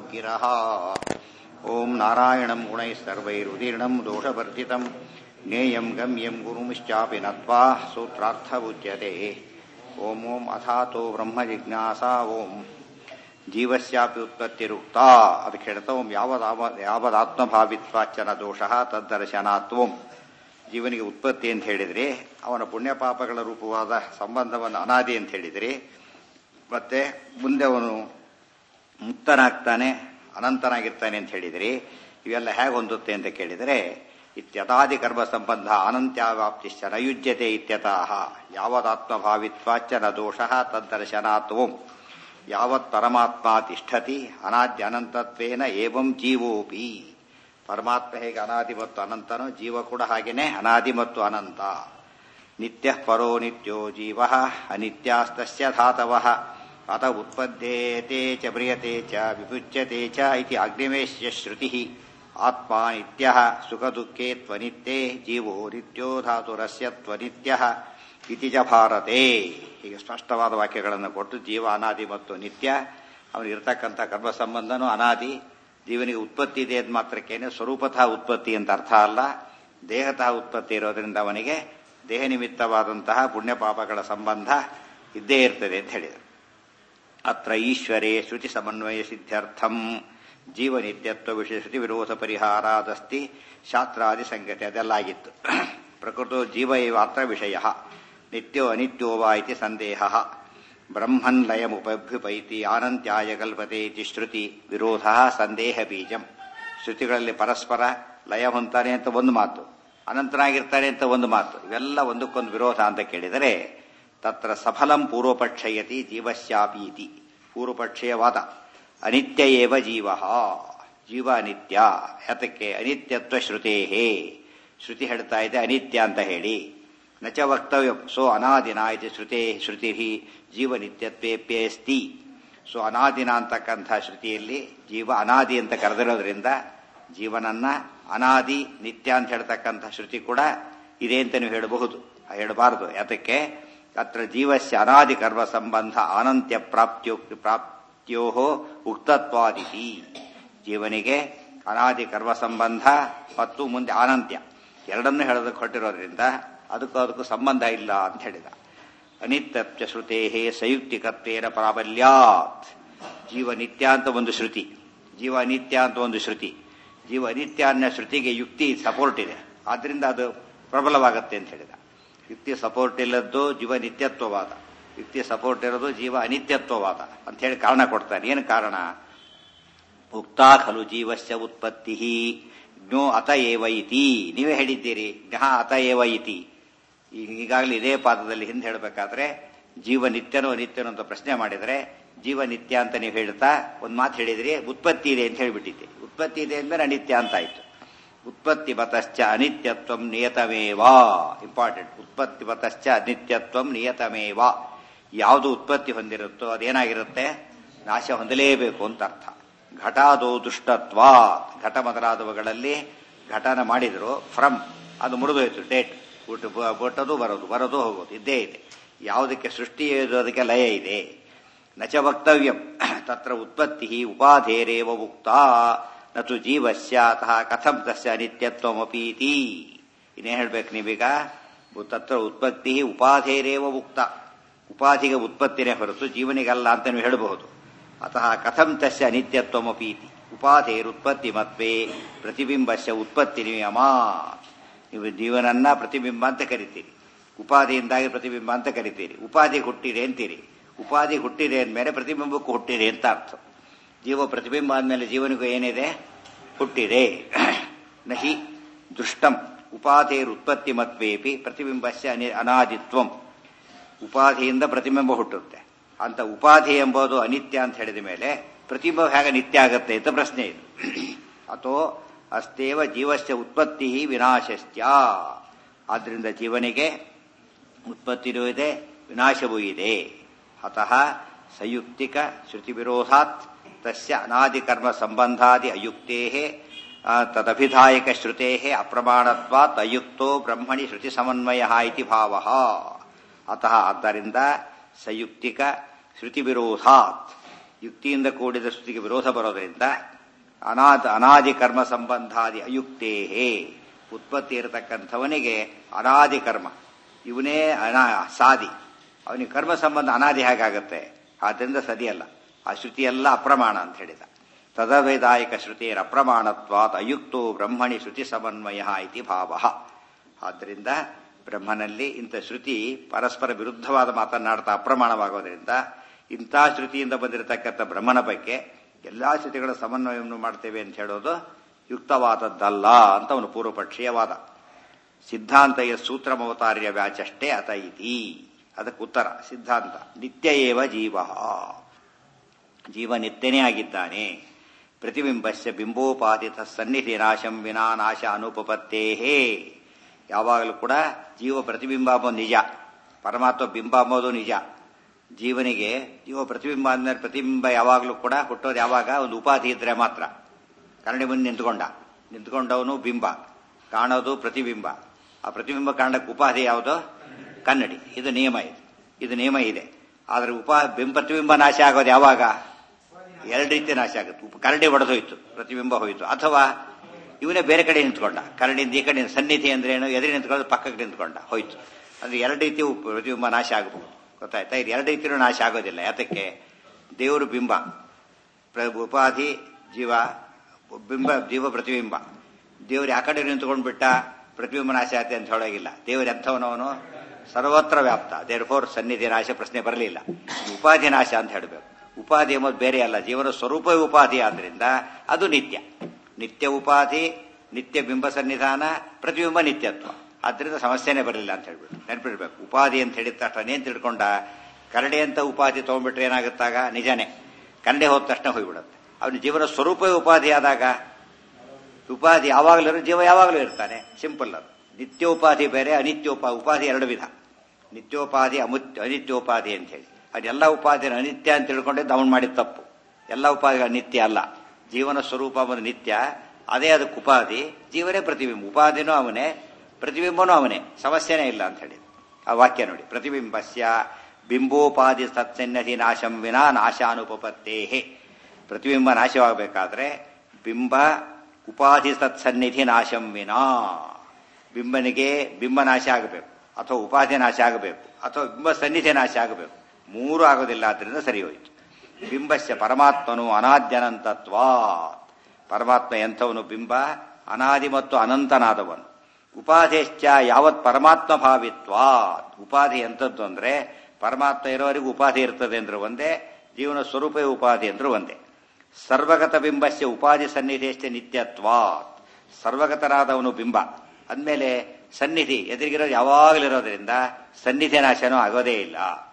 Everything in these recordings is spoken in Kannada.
गिरः ॐ नारायणम् गुणैः सर्वैरुदीर्णम् दोषवर्धितम् ज्ञेयम् गम्यम् गुरुमिश्चापि नत्वा सूत्रार्थ उच्यते ॐ ॐ अथातो ब्रह्मजिज्ञासा ॐ ಜೀವಸ್ಯಾಪಿ ಉತ್ಪತ್ತಿರುಕ್ತ ಅದಕ್ಕೆ ಹೇಳ್ತಾ ಓಂ ಯಾವದಾವ ಯಾವದಾತ್ಮಭಾವಿತ್ವಾಚನ ದೋಷ ತದ್ದರ್ಶನಾತ್ವಂ ಜೀವನಿಗೆ ಉತ್ಪತ್ತಿ ಅಂತ ಹೇಳಿದ್ರಿ ಅವನ ಪುಣ್ಯ ಪಾಪಗಳ ರೂಪವಾದ ಸಂಬಂಧವನ್ನು ಅನಾದಿ ಅಂತ ಹೇಳಿದ್ರಿ ಮತ್ತೆ ಮುಂದೆ ಅವನು ಮುಕ್ತನಾಗ್ತಾನೆ ಅನಂತನಾಗಿರ್ತಾನೆ ಅಂತ ಹೇಳಿದ್ರಿ ಇವೆಲ್ಲ ಹೇಗೆ ಹೊಂದುತ್ತೆ ಅಂತ ಕೇಳಿದರೆ ಇತ್ಯತಾದಿ ಕರ್ಮ ಸಂಬಂಧ ಅನಂತ್ಯಾವಾಪ್ತಿಶ್ಚ ನಯುಜ್ಯತೆ ಇತ್ಯತಃ ಯಾವದಾತ್ಮಭಾವಿತ್ವಾಚ ನ ದೋಷ ತದ್ದರ್ಶನಾತ್ವಂ ಯಾವತ್ ಪರಮಾತ್ಮ ತಿಷ್ಠತಿ ಅನಾದ್ಯ ಅನಂತತ್ವೇನ ಏವಂ ಜೀವೋಪಿ ಪರಮಾತ್ಮ ಹೇಗೆ ಅನಾದಿ ಮತ್ತು ಅನಂತನೋ ಜೀವ ಕೂಡ ಹಾಗೇನೆ ಅನಾದಿ ಮತ್ತು ಅನಂತ ನಿತ್ಯ ಪರೋ ನಿತ್ಯೋ ಜೀವ ಅನಿತ್ಯಾಸ್ತಸ್ಯ ಧಾತವ ಅತ ಉತ್ಪದ್ಯೇತೆ ಚ ಪ್ರಿಯತೆ ಚ ವಿಭುಜ್ಯತೆ ಚ ಇತಿ ಅಗ್ನಿಮೇಶ್ಯ ಶ್ರುತಿ ಆತ್ಮ ನಿತ್ಯ ಸುಖ ದುಃಖೇ ತ್ವನಿತ್ಯೇ ಜೀವೋ ನಿತ್ಯೋ ಧಾತುರಸ್ಯ ತ್ವನಿತ್ಯ ಇತಿ ಚ ಭಾರತೆ ಹೀಗೆ ಸ್ಪಷ್ಟವಾದ ವಾಕ್ಯಗಳನ್ನು ಕೊಟ್ಟು ಜೀವ ಅನಾದಿ ಮತ್ತು ನಿತ್ಯ ಅವನಿರ್ತಕ್ಕಂಥ ಕರ್ಮ ಸಂಬಂಧನೂ ಅನಾದಿ ಜೀವನಿಗೆ ಉತ್ಪತ್ತಿ ಇದೆ ಅಂತ ಮಾತ್ರಕ್ಕೇನೆ ಸ್ವರೂಪತಃ ಉತ್ಪತ್ತಿ ಅಂತ ಅರ್ಥ ಅಲ್ಲ ದೇಹತಃ ಉತ್ಪತ್ತಿ ಇರೋದ್ರಿಂದ ಅವನಿಗೆ ದೇಹ ನಿಮಿತ್ತವಾದಂತಹ ಪುಣ್ಯ ಪಾಪಗಳ ಸಂಬಂಧ ಇದ್ದೇ ಇರ್ತದೆ ಅಂತ ಹೇಳಿದರು ಅತ್ರ ಈಶ್ವರೇ ಶ್ರುತಿ ಸಮನ್ವಯ ಸಿದ್ಧಾರ್ಥಂ ಜೀವ ನಿತ್ಯತ್ವ ವಿಷಯ ಶ್ರುತಿ ವಿರೋಧ ಪರಿಹಾರಾದಸ್ತಿ ಶಾಸ್ತ್ರಾದಿ ಸಂಗತಿ ಅದೆಲ್ಲ ಆಗಿತ್ತು ಪ್ರಕೃತೋ ಜೀವ ಅತ್ರ ವಿಷಯ ನಿತ್ಯೋ ಅನಿತ್ಯೋ ವಾ ಇತಿ ಸಂದೇಹ ಬ್ರಹ್ಮನ್ ಲಯಮುಪಭ್ಯುಪೈತಿ ಆನಂತ್ಯಾಯ ಕಲ್ಪತೆ ಇತಿ ಶ್ರುತಿ ವಿರೋಧ ಸಂದೇಹ ಬೀಜಂ ಶ್ರುತಿಗಳಲ್ಲಿ ಪರಸ್ಪರ ಲಯ ಹೊಂತಾನೆ ಅಂತ ಒಂದು ಮಾತು ಅನಂತನಾಗಿರ್ತಾನೆ ಅಂತ ಒಂದು ಮಾತು ಇವೆಲ್ಲ ಒಂದಕ್ಕೊಂದು ವಿರೋಧ ಅಂತ ಕೇಳಿದರೆ ತತ್ರ ಸಫಲಂ ಪೂರ್ವಪಕ್ಷಯತಿ ಜೀವಶ್ಯಾಪೀತಿ ಪೂರ್ವಪಕ್ಷೀಯ ವಾದ ಅನಿತ್ಯ ಏವ ಜೀವ ಜೀವ ಅನಿತ್ಯ ಯಾತಕ್ಕೆ ಅನಿತ್ಯತ್ವ ಶ್ರುತೇಹೇ ಶ್ರುತಿ ಹೇಳ್ತಾ ಇದೆ ಅನಿತ್ಯ ಅಂತ ಹೇಳಿ ನಚ ವಕ್ತವ್ಯ ಸೋ ಅನಾದಿನ ಇದು ಶ್ರುತೇ ಶ್ರುತಿ ಜೀವ ನಿತ್ಯತ್ವೇಪ್ಯಸ್ತಿ ಸೊ ಅನಾದಿನ ಅಂತಕ್ಕಂಥ ಶ್ರುತಿಯಲ್ಲಿ ಜೀವ ಅನಾದಿ ಅಂತ ಕರೆದಿರೋದ್ರಿಂದ ಜೀವನನ್ನ ಅನಾದಿ ನಿತ್ಯ ಅಂತ ಹೇಳ್ತಕ್ಕಂಥ ಶ್ರುತಿ ಕೂಡ ಇದೆ ಅಂತ ನೀವು ಹೇಳಬಹುದು ಹೇಳಬಾರದು ಯಾತಕ್ಕೆ ಅತ್ರ ಜೀವಸ್ಯ ಅನಾದಿ ಕರ್ಮ ಸಂಬಂಧ ಅನಂತ್ಯ ಪ್ರಾಪ್ತ್ಯೋ ಪ್ರಾಪ್ತ್ಯೋ ಉಕ್ತತ್ವಾದಿತಿ ಜೀವನಿಗೆ ಅನಾದಿ ಕರ್ಮ ಸಂಬಂಧ ಮತ್ತು ಮುಂದೆ ಅನಂತ್ಯ ಎರಡನ್ನೂ ಹೇಳೋದಕ್ಕೆ ಹೊರಟಿರೋದ್ರಿಂದ ಅದಕ್ಕೂ ಅದಕ್ಕೂ ಸಂಬಂಧ ಇಲ್ಲ ಅಂತ ಹೇಳಿದ ಅನಿತ್ಯತ್ವ ಶ್ರುತೇ ಸಂಯುಕ್ತಿಕತ್ವೇನ ಪ್ರಾಬಲ್ಯಾತ್ ಜೀವ ನಿತ್ಯ ಅಂತ ಒಂದು ಶ್ರುತಿ ಜೀವ ಅನಿತ್ಯ ಅಂತ ಒಂದು ಶ್ರುತಿ ಜೀವ ಅನಿತ್ಯ ಅನ್ನೋ ಶ್ರುತಿಗೆ ಯುಕ್ತಿ ಸಪೋರ್ಟ್ ಇದೆ ಆದ್ರಿಂದ ಅದು ಪ್ರಬಲವಾಗತ್ತೆ ಅಂತ ಹೇಳಿದ ಯುಕ್ತಿ ಸಪೋರ್ಟ್ ಇಲ್ಲದ್ದು ಜೀವ ನಿತ್ಯತ್ವವಾದ ಯುಕ್ತಿ ಸಪೋರ್ಟ್ ಇರೋದು ಜೀವ ಅನಿತ್ಯತ್ವವಾದ ಅಂತ ಹೇಳಿ ಕಾರಣ ಕೊಡ್ತಾನೆ ಏನು ಕಾರಣ ಉಕ್ತಾ ಖಲು ಜೀವಸ್ಯ ಉತ್ಪತ್ತಿ ಜ್ಞೋ ಅತ ಏವ ಇತಿ ನೀವೇ ಹೇಳಿದ್ದೀರಿ ಜ್ಞ ಅತ ಏವ ಇತಿ ಈಗಾಗಲೇ ಇದೇ ಪಾದದಲ್ಲಿ ಹಿಂದೆ ಹೇಳಬೇಕಾದ್ರೆ ಜೀವ ನಿತ್ಯನೋ ಅನಿತ್ಯನೋ ಅಂತ ಪ್ರಶ್ನೆ ಮಾಡಿದರೆ ಜೀವ ನಿತ್ಯ ಅಂತ ನೀವು ಹೇಳ್ತಾ ಒಂದು ಮಾತು ಹೇಳಿದ್ರಿ ಉತ್ಪತ್ತಿ ಇದೆ ಅಂತ ಹೇಳಿಬಿಟ್ಟಿದ್ದೆ ಉತ್ಪತ್ತಿ ಇದೆ ಅಂದ್ರೆ ಅನಿತ್ಯ ಅಂತ ಆಯ್ತು ಉತ್ಪತ್ತಿ ಮತಶ್ಚ ಅನಿತ್ಯತ್ವ ನಿಯತಮೇವಾ ಇಂಪಾರ್ಟೆಂಟ್ ಉತ್ಪತ್ತಿ ಮತಶ್ಚ ಅನಿತ್ಯತ್ವ ನಿಯತಮೇವ ಯಾವುದು ಉತ್ಪತ್ತಿ ಹೊಂದಿರುತ್ತೋ ಅದೇನಾಗಿರುತ್ತೆ ನಾಶ ಹೊಂದಲೇಬೇಕು ಅಂತ ಅರ್ಥ ಘಟಾದೋ ದುಷ್ಟತ್ವ ಘಟ ಮೊದಲಾದವುಗಳಲ್ಲಿ ಘಟನ ಮಾಡಿದ್ರು ಫ್ರಮ್ ಅದು ಮುರಿದೋಯ್ತು ಡೇಟ್ ಬೊಟ್ಟದು ಬರೋದು ಬರೋದು ಹೋಗೋದು ಇದ್ದೇ ಇದೆ ಯಾವುದಕ್ಕೆ ಸೃಷ್ಟಿ ಅದಕ್ಕೆ ಲಯ ಇದೆ ನಚ ವಕ್ತವ್ಯಂ ತತ್ರ ಉತ್ಪತ್ತಿ ಉಪಾಧೇರೇವ ಉಕ್ತ ನತು ಜೀವಸ್ಯ ಅತಃ ಕಥಂ ತಸ್ಯ ಅನಿತ್ಯತ್ವಮಪೀತಿ ಇನ್ನೇ ಹೇಳ್ಬೇಕು ನೀವೀಗ ತತ್ರ ಉತ್ಪತ್ತಿ ಉಪಾಧೇರೇವ ಉಕ್ತ ಉಪಾಧಿಗೆ ಉತ್ಪತ್ತಿನೇ ಹೊರತು ಜೀವನಿಗಲ್ಲ ಅಂತ ನೀವು ಹೇಳಬಹುದು ಅತಃ ಕಥಂ ತಸ್ಯ ಅನಿತ್ಯತ್ವಮಪೀತಿ ಉಪಾಧೇರುತ್ಪತ್ತಿ ಮತ್ವೇ ಪ್ರತಿಬಿಂಬಸ್ಯ ಉತ್ಪತ್ತಿ ನಿಯಮ ನೀವು ಜೀವನನ್ನ ಪ್ರತಿಬಿಂಬ ಅಂತ ಕರಿತೀರಿ ಉಪಾಧಿಯಿಂದಾಗಿ ಪ್ರತಿಬಿಂಬ ಅಂತ ಕರಿತೀರಿ ಉಪಾಧಿ ಹುಟ್ಟಿದೆ ಅಂತೀರಿ ಉಪಾಧಿ ಹುಟ್ಟಿದೆ ಅಂದಮೇಲೆ ಪ್ರತಿಬಿಂಬಕ್ಕೂ ಹುಟ್ಟಿದೆ ಅಂತ ಅರ್ಥ ಜೀವ ಪ್ರತಿಬಿಂಬ ಆದ್ಮೇಲೆ ಜೀವನಿಗೂ ಏನಿದೆ ಹುಟ್ಟಿದೆ ನಹಿ ದೃಷ್ಟಂ ಉಪಾಧೇರುತ್ಪತ್ತಿ ಮತ್ವೇಪಿ ಪ್ರತಿಬಿಂಬಸ್ಯ ಅನಾದಿತ್ವಂ ಉಪಾಧಿಯಿಂದ ಪ್ರತಿಬಿಂಬ ಹುಟ್ಟುತ್ತೆ ಅಂತ ಉಪಾಧಿ ಎಂಬುದು ಅನಿತ್ಯ ಅಂತ ಹೇಳಿದ ಮೇಲೆ ಪ್ರತಿಬಿಂಬ ಹೇಗೆ ನಿತ್ಯ ಆಗತ್ತೆ ಅಂತ ಪ್ರಶ್ನೆ ಇದು ಅಥೋ ಅಸ್ತೇವ ಜೀವಸ್ಯ ಉತ್ಪತ್ತಿ ವಿನಾಶಸ್ತ್ಯ ಆದ್ದರಿಂದ ಜೀವನಿಗೆ ಉತ್ಪತ್ತಿನೂ ಇದೆ ವಿನಾಶವೂ ಇದೆ ಅತಃ ಸಂಯುಕ್ತಿಕ ಶ್ರುತಿ ವಿರೋಧಾತ್ ತಸ್ಯ ಅನಾದಿ ಕರ್ಮ ಸಂಬಂಧಾದಿ ಅಯುಕ್ತೇ ತದಭಿಧಾಯಕ ಶ್ರುತೆ ಅಪ್ರಮಾಣತ್ವಾತ್ ಅಯುಕ್ತೋ ಬ್ರಹ್ಮಣಿ ಶ್ರುತಿ ಸಮನ್ವಯ ಇತಿ ಭಾವ ಅತಃ ಆದ್ದರಿಂದ ಸಂಯುಕ್ತಿಕ ಶ್ರುತಿ ವಿರೋಧಾತ್ ಯುಕ್ತಿಯಿಂದ ಕೂಡಿದ ಶ್ರುತಿಗೆ ವಿರೋಧ ಬರೋದರಿಂದ ಅನಾಥ ಅನಾದಿ ಕರ್ಮ ಸಂಬಂಧಾದಿ ಅಯುಕ್ತೇಹೇ ಉತ್ಪತ್ತಿ ಇರತಕ್ಕಂಥವನಿಗೆ ಅನಾದಿ ಕರ್ಮ ಇವನೇ ಅನಾ ಸಾದಿ ಅವನಿಗೆ ಕರ್ಮ ಸಂಬಂಧ ಅನಾದಿ ಹೇಗಾಗತ್ತೆ ಆದ್ದರಿಂದ ಸದಿಯಲ್ಲ ಆ ಶ್ರುತಿಯೆಲ್ಲ ಅಪ್ರಮಾಣ ಅಂತ ಹೇಳಿದ ತದವೇದಾಯಕ ಶ್ರುತಿಯರ ಅಪ್ರಮಾಣತ್ವಾತ್ ಅಯುಕ್ತೋ ಬ್ರಹ್ಮಣಿ ಶ್ರುತಿ ಸಮನ್ವಯ ಇತಿ ಭಾವ ಆದ್ದರಿಂದ ಬ್ರಹ್ಮನಲ್ಲಿ ಇಂಥ ಶ್ರುತಿ ಪರಸ್ಪರ ವಿರುದ್ಧವಾದ ಮಾತನಾಡ್ತಾ ಅಪ್ರಮಾಣವಾಗೋದ್ರಿಂದ ಇಂಥ ಶ್ರುತಿಯಿಂದ ಬಂದಿರತಕ್ಕಂಥ ಬ್ರಹ್ಮನ ಬಗ್ಗೆ ಎಲ್ಲಾ ಶ್ರುತಿಗಳ ಸಮನ್ವಯವನ್ನು ಮಾಡ್ತೇವೆ ಅಂತ ಹೇಳೋದು ಯುಕ್ತವಾದದ್ದಲ್ಲ ಅಂತ ಅವನು ಪೂರ್ವಪಕ್ಷೀಯ ವಾದ ಸಿದ್ಧಾಂತ ಸೂತ್ರಮವತಾರ್ಯ ವ್ಯಾಚಷ್ಟೇ ಅತ ಇತಿ ಅದಕ್ಕೆ ಉತ್ತರ ಸಿದ್ಧಾಂತ ನಿತ್ಯ ಏವ ಜೀವ ಜೀವ ನಿತ್ಯನೇ ಆಗಿದ್ದಾನೆ ಪ್ರತಿಬಿಂಬಸ್ಯ ಬಿಂಬೋಪಾದಿತ ಸನ್ನಿಧಿ ನಾಶಂ ವಿನಾ ನಾಶ ಅನುಪಪತ್ತೇಹೇ ಯಾವಾಗಲೂ ಕೂಡ ಜೀವ ಪ್ರತಿಬಿಂಬ ಅಂಬೋದು ನಿಜ ಪರಮಾತ್ಮ ಬಿಂಬ ಅಂಬೋದು ನಿಜ ಜೀವನಿಗೆ ಜೀವ ಪ್ರತಿಬಿಂಬ ಅಂದ್ಮೇಲೆ ಪ್ರತಿಬಿಂಬ ಯಾವಾಗಲೂ ಕೂಡ ಹುಟ್ಟೋದು ಯಾವಾಗ ಒಂದು ಉಪಾಧಿ ಇದ್ರೆ ಮಾತ್ರ ಕನ್ನಡಿ ಮುಂದೆ ನಿಂತ್ಕೊಂಡ ನಿಂತ್ಕೊಂಡವನು ಬಿಂಬ ಕಾಣೋದು ಪ್ರತಿಬಿಂಬ ಆ ಪ್ರತಿಬಿಂಬ ಕಾಣಕ್ಕೆ ಉಪಾಧಿ ಯಾವುದು ಕನ್ನಡಿ ಇದು ನಿಯಮ ಇದೆ ಇದು ನಿಯಮ ಇದೆ ಆದ್ರೆ ಉಪಾ ಬಿಂಬ ಪ್ರತಿಬಿಂಬ ನಾಶ ಆಗೋದು ಯಾವಾಗ ಎರಡು ರೀತಿ ನಾಶ ಆಗುತ್ತೆ ಕರಡಿ ಒಡೆದೋಯ್ತು ಪ್ರತಿಬಿಂಬ ಹೋಯ್ತು ಅಥವಾ ಇವನೇ ಬೇರೆ ಕಡೆ ನಿಂತ್ಕೊಂಡ ಕರಡಿಯಿಂದ ಈ ಕಡೆ ಸನ್ನಿಧಿ ಅಂದ್ರೆ ಏನು ಎದುರು ನಿಂತ್ಕೊಂಡು ಪಕ್ಕಕ್ಕೆ ನಿಂತ್ಕೊಂಡ ಹೋಯ್ತು ಅಂದ್ರೆ ಎರಡು ರೀತಿ ಪ್ರತಿಬಿಂಬ ನಾಶ ಆಗಬಹುದು ಗೊತ್ತಾಯ್ತಾ ಇದು ಎರಡು ರೀತಿಯೂ ನಾಶ ಆಗೋದಿಲ್ಲ ಯಾತಕ್ಕೆ ದೇವರು ಬಿಂಬ ಉಪಾಧಿ ಜೀವ ಬಿಂಬ ಜೀವ ಪ್ರತಿಬಿಂಬ ದೇವರು ಆ ಕಡೆ ನಿಂತ್ಕೊಂಡು ಬಿಟ್ಟ ಪ್ರತಿಬಿಂಬ ನಾಶ ಆಯ್ತು ಅಂತ ಹೇಳೋಗಿಲ್ಲ ದೇವರು ಎಂಥವನವನು ಸರ್ವತ್ರ ವ್ಯಾಪ್ತ ದೇರ್ ಫೋರ್ ಸನ್ನಿಧಿ ನಾಶ ಪ್ರಶ್ನೆ ಬರಲಿಲ್ಲ ಉಪಾಧಿ ನಾಶ ಅಂತ ಹೇಳಬೇಕು ಉಪಾಧಿ ಎಂಬುದು ಬೇರೆ ಅಲ್ಲ ಜೀವನ ಸ್ವರೂಪ ಉಪಾಧಿ ಆದ್ರಿಂದ ಅದು ನಿತ್ಯ ನಿತ್ಯ ಉಪಾಧಿ ನಿತ್ಯ ಬಿಂಬ ಸನ್ನಿಧಾನ ಪ್ರತಿಬಿಂಬ ನಿತ್ಯತ್ವ ಆದ್ರಿಂದ ಸಮಸ್ಯೆನೇ ಬರಲಿಲ್ಲ ಅಂತ ಹೇಳ್ಬಿಟ್ಟು ನೆನಪಿಡ್ಬೇಕು ಉಪಾಧಿ ಅಂತ ಹೇಳಿದ ತಕ್ಷಣ ಏನ್ ತಿಳ್ಕೊಂಡ ಕರಡೆ ಅಂತ ಉಪಾಧಿ ತಗೊಂಡ್ಬಿಟ್ರೆ ಏನಾಗುತ್ತಾಗ ನಿಜನೇ ಕರಡೆ ಹೋದ ತಕ್ಷಣ ಹೋಗ್ಬಿಡುತ್ತೆ ಅವನ ಜೀವನ ಸ್ವರೂಪ ಉಪಾಧಿ ಆದಾಗ ಉಪಾಧಿ ಯಾವಾಗಲೂ ಜೀವ ಯಾವಾಗಲೂ ಇರ್ತಾನೆ ಸಿಂಪಲ್ ಅದು ನಿತ್ಯೋಪಾಧಿ ಬೇರೆ ಅನಿತ್ಯೋಪ ಉಪಾಧಿ ಎರಡು ವಿಧ ನಿತ್ಯೋಪಾಧಿ ಅಮುತ್ ಅನಿತ್ಯೋಪಾಧಿ ಅಂತ ಹೇಳಿ ಅದೆಲ್ಲ ಉಪಾಧಿನ ಅನಿತ್ಯ ಅಂತ ತಿಳ್ಕೊಂಡಿದ್ದು ಅವನು ಮಾಡಿದ ತಪ್ಪು ಎಲ್ಲ ಉಪಾಧಿಗಳು ನಿತ್ಯ ಅಲ್ಲ ಜೀವನ ಸ್ವರೂಪ ಅವನು ನಿತ್ಯ ಅದೇ ಅದಕ್ಕೆ ಉಪಾಧಿ ಜೀವನೇ ಪ್ರತಿಬಿಂಬ ಉಪಾಧಿನೂ ಅವನೇ ಪ್ರತಿಬಿಂಬನೂ ಅವನೇ ಸಮಸ್ಯೆನೇ ಇಲ್ಲ ಅಂತ ಹೇಳಿ ಆ ವಾಕ್ಯ ನೋಡಿ ಪ್ರತಿಬಿಂಬಸ್ಯ ಬಿಂಬೋಪಾಧಿ ಸತ್ಸನ್ಯಧಿ ನಾಶಂ ವಿನಾ ನಾಶಾನುಪತ್ತೇಹೇ ಪ್ರತಿಬಿಂಬ ನಾಶವಾಗಬೇಕಾದ್ರೆ ಬಿಂಬ ಉಪಾಧಿ ಸತ್ಸನ್ನಿಧಿ ನಾಶಂ ವಿನಾ ಬಿಂಬನಿಗೆ ಬಿಂಬ ನಾಶ ಆಗಬೇಕು ಅಥವಾ ಉಪಾಧಿ ನಾಶ ಆಗಬೇಕು ಅಥವಾ ಬಿಂಬ ಸನ್ನಿಧಿ ನಾಶ ಆಗಬೇಕು ಮೂರು ಆಗೋದಿಲ್ಲ ಆದ್ರಿಂದ ಸರಿ ಹೋಯಿತು ಬಿಂಬಸ್ಯ ಪರಮಾತ್ಮನು ಅನಾದ್ಯನಂತತ್ವಾ ಪರಮಾತ್ಮ ಎಂಥವನು ಬಿಂಬ ಅನಾದಿ ಮತ್ತು ಅನಂತನಾದವನು ಉಪಾಧಿಶ್ಚ ಯಾವತ್ ಪರಮಾತ್ಮ ಭಾವಿತ್ವಾ ಉಪಾಧಿ ಎಂಥದ್ದು ಅಂದ್ರೆ ಪರಮಾತ್ಮ ಇರೋವರೆಗೂ ಉಪಾಧಿ ಇರ್ತದೆ ಅಂದ್ರೆ ಒಂದೇ ಜೀವನ ಸ್ವರೂಪ ಉಪಾಧಿ ಅಂದ್ರೆ ಒಂದೇ ಸರ್ವಗತ ಬಿಂಬಸ್ಯ ಉಪಾಧಿ ಸನ್ನಿಧಿಶ್ಚ ನಿತ್ಯತ್ವಾ ಸರ್ವಗತನಾದವನು ಬಿಂಬ ಅಂದಮೇಲೆ ಸನ್ನಿಧಿ ಎದುರಿಗಿರೋದು ಯಾವಾಗಲಿರೋದ್ರಿಂದ ಸನ್ನಿಧಿ ನಾಶನೂ ಆಗೋದೇ ಇಲ್ಲ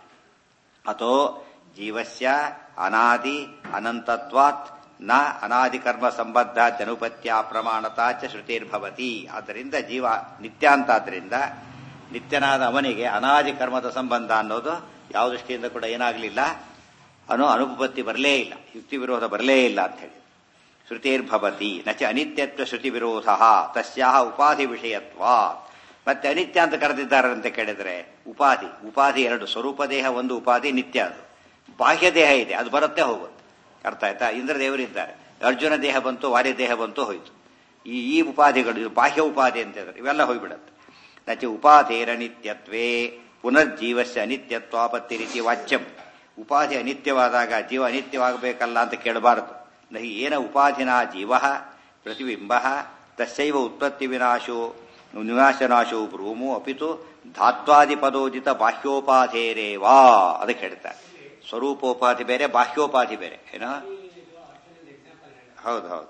ಅಥೋ ಜೀವಸ್ಯ ಅನಾದಿ ಅನಂತತ್ವಾತ್ ನ ಅನಾದಿ ಕರ್ಮ ಸಂಬದ್ಧ ಜನುಪತ್ಯ ಪ್ರಮಾಣತ ಚ ಶ್ರುತಿರ್ಭವತಿ ಆದ್ದರಿಂದ ಜೀವ ನಿತ್ಯ ಅಂತಾದ್ರಿಂದ ನಿತ್ಯನಾದ ಅವನಿಗೆ ಅನಾದಿ ಕರ್ಮದ ಸಂಬಂಧ ಅನ್ನೋದು ಯಾವ ದೃಷ್ಟಿಯಿಂದ ಕೂಡ ಏನಾಗಲಿಲ್ಲ ಅನ್ನೋ ಅನುಪಪತ್ತಿ ಬರಲೇ ಇಲ್ಲ ಯುಕ್ತಿ ವಿರೋಧ ಬರಲೇ ಇಲ್ಲ ಅಂತ ಹೇಳಿ ಶ್ರುತಿರ್ಭವತಿ ನಚ ಅನಿತ್ಯತ್ವ ಶ್ರುತಿ ವಿರೋಧ ತಸ್ಯಾಹ ಉಪಾಧಿ ವಿಷಯತ್ವ ಮತ್ತೆ ಅನಿತ್ಯ ಅಂತ ಕರೆದಿದ್ದಾರೆ ಅಂತ ಕೇಳಿದ್ರೆ ಉಪಾಧಿ ಉಪಾಧಿ ಎರಡು ಸ್ವರೂಪ ದೇಹ ಒಂದು ಉಪಾಧಿ ನಿತ್ಯ ಅದು ಬಾಹ್ಯ ದೇಹ ಇದೆ ಅದು ಬರುತ್ತೆ ಹೋಗುತ್ತೆ ಅರ್ಥ ಆಯ್ತಾ ಇಂದ್ರದೇವರಿದ್ದಾರೆ ಅರ್ಜುನ ದೇಹ ಬಂತು ವಾರ್ಯ ದೇಹ ಬಂತು ಹೋಯ್ತು ಈ ಈ ಉಪಾಧಿಗಳು ಇದು ಬಾಹ್ಯ ಉಪಾಧಿ ಅಂತ ಹೇಳಿದ್ರೆ ಇವೆಲ್ಲ ಹೋಗ್ಬಿಡುತ್ತೆ ನಚ ಉಪಾಧೇರ ನಿತ್ಯತ್ವೇ ಪುನರ್ಜೀವಸ್ಯ ಅನಿತ್ಯತ್ವಾಪತ್ತಿ ರೀತಿ ವಾಚ್ಯಂ ಉಪಾಧಿ ಅನಿತ್ಯವಾದಾಗ ಜೀವ ಅನಿತ್ಯವಾಗಬೇಕಲ್ಲ ಅಂತ ಕೇಳಬಾರದು ನಹಿ ಏನ ಉಪಾಧಿನ ಜೀವ ಪ್ರತಿಬಿಂಬ ತಸ್ಸೈವ ಉತ್ಪತ್ತಿ ವಿನಾಶೋ ವಿನಾಶನಾಶೋ ಬ್ರೂಮು ಅಪಿತು ಧಾತ್ವಾದಿ ಪದೋದಿತ ಬಾಹ್ಯೋಪಾಧೇರೇವಾ ಅದಕ್ಕೆ ಹೇಳ್ತಾರೆ ಸ್ವರೂಪೋಪಾಧಿ ಬೇರೆ ಬಾಹ್ಯೋಪಾಧಿ ಬೇರೆ ಏನೋ ಹೌದು ಹೌದು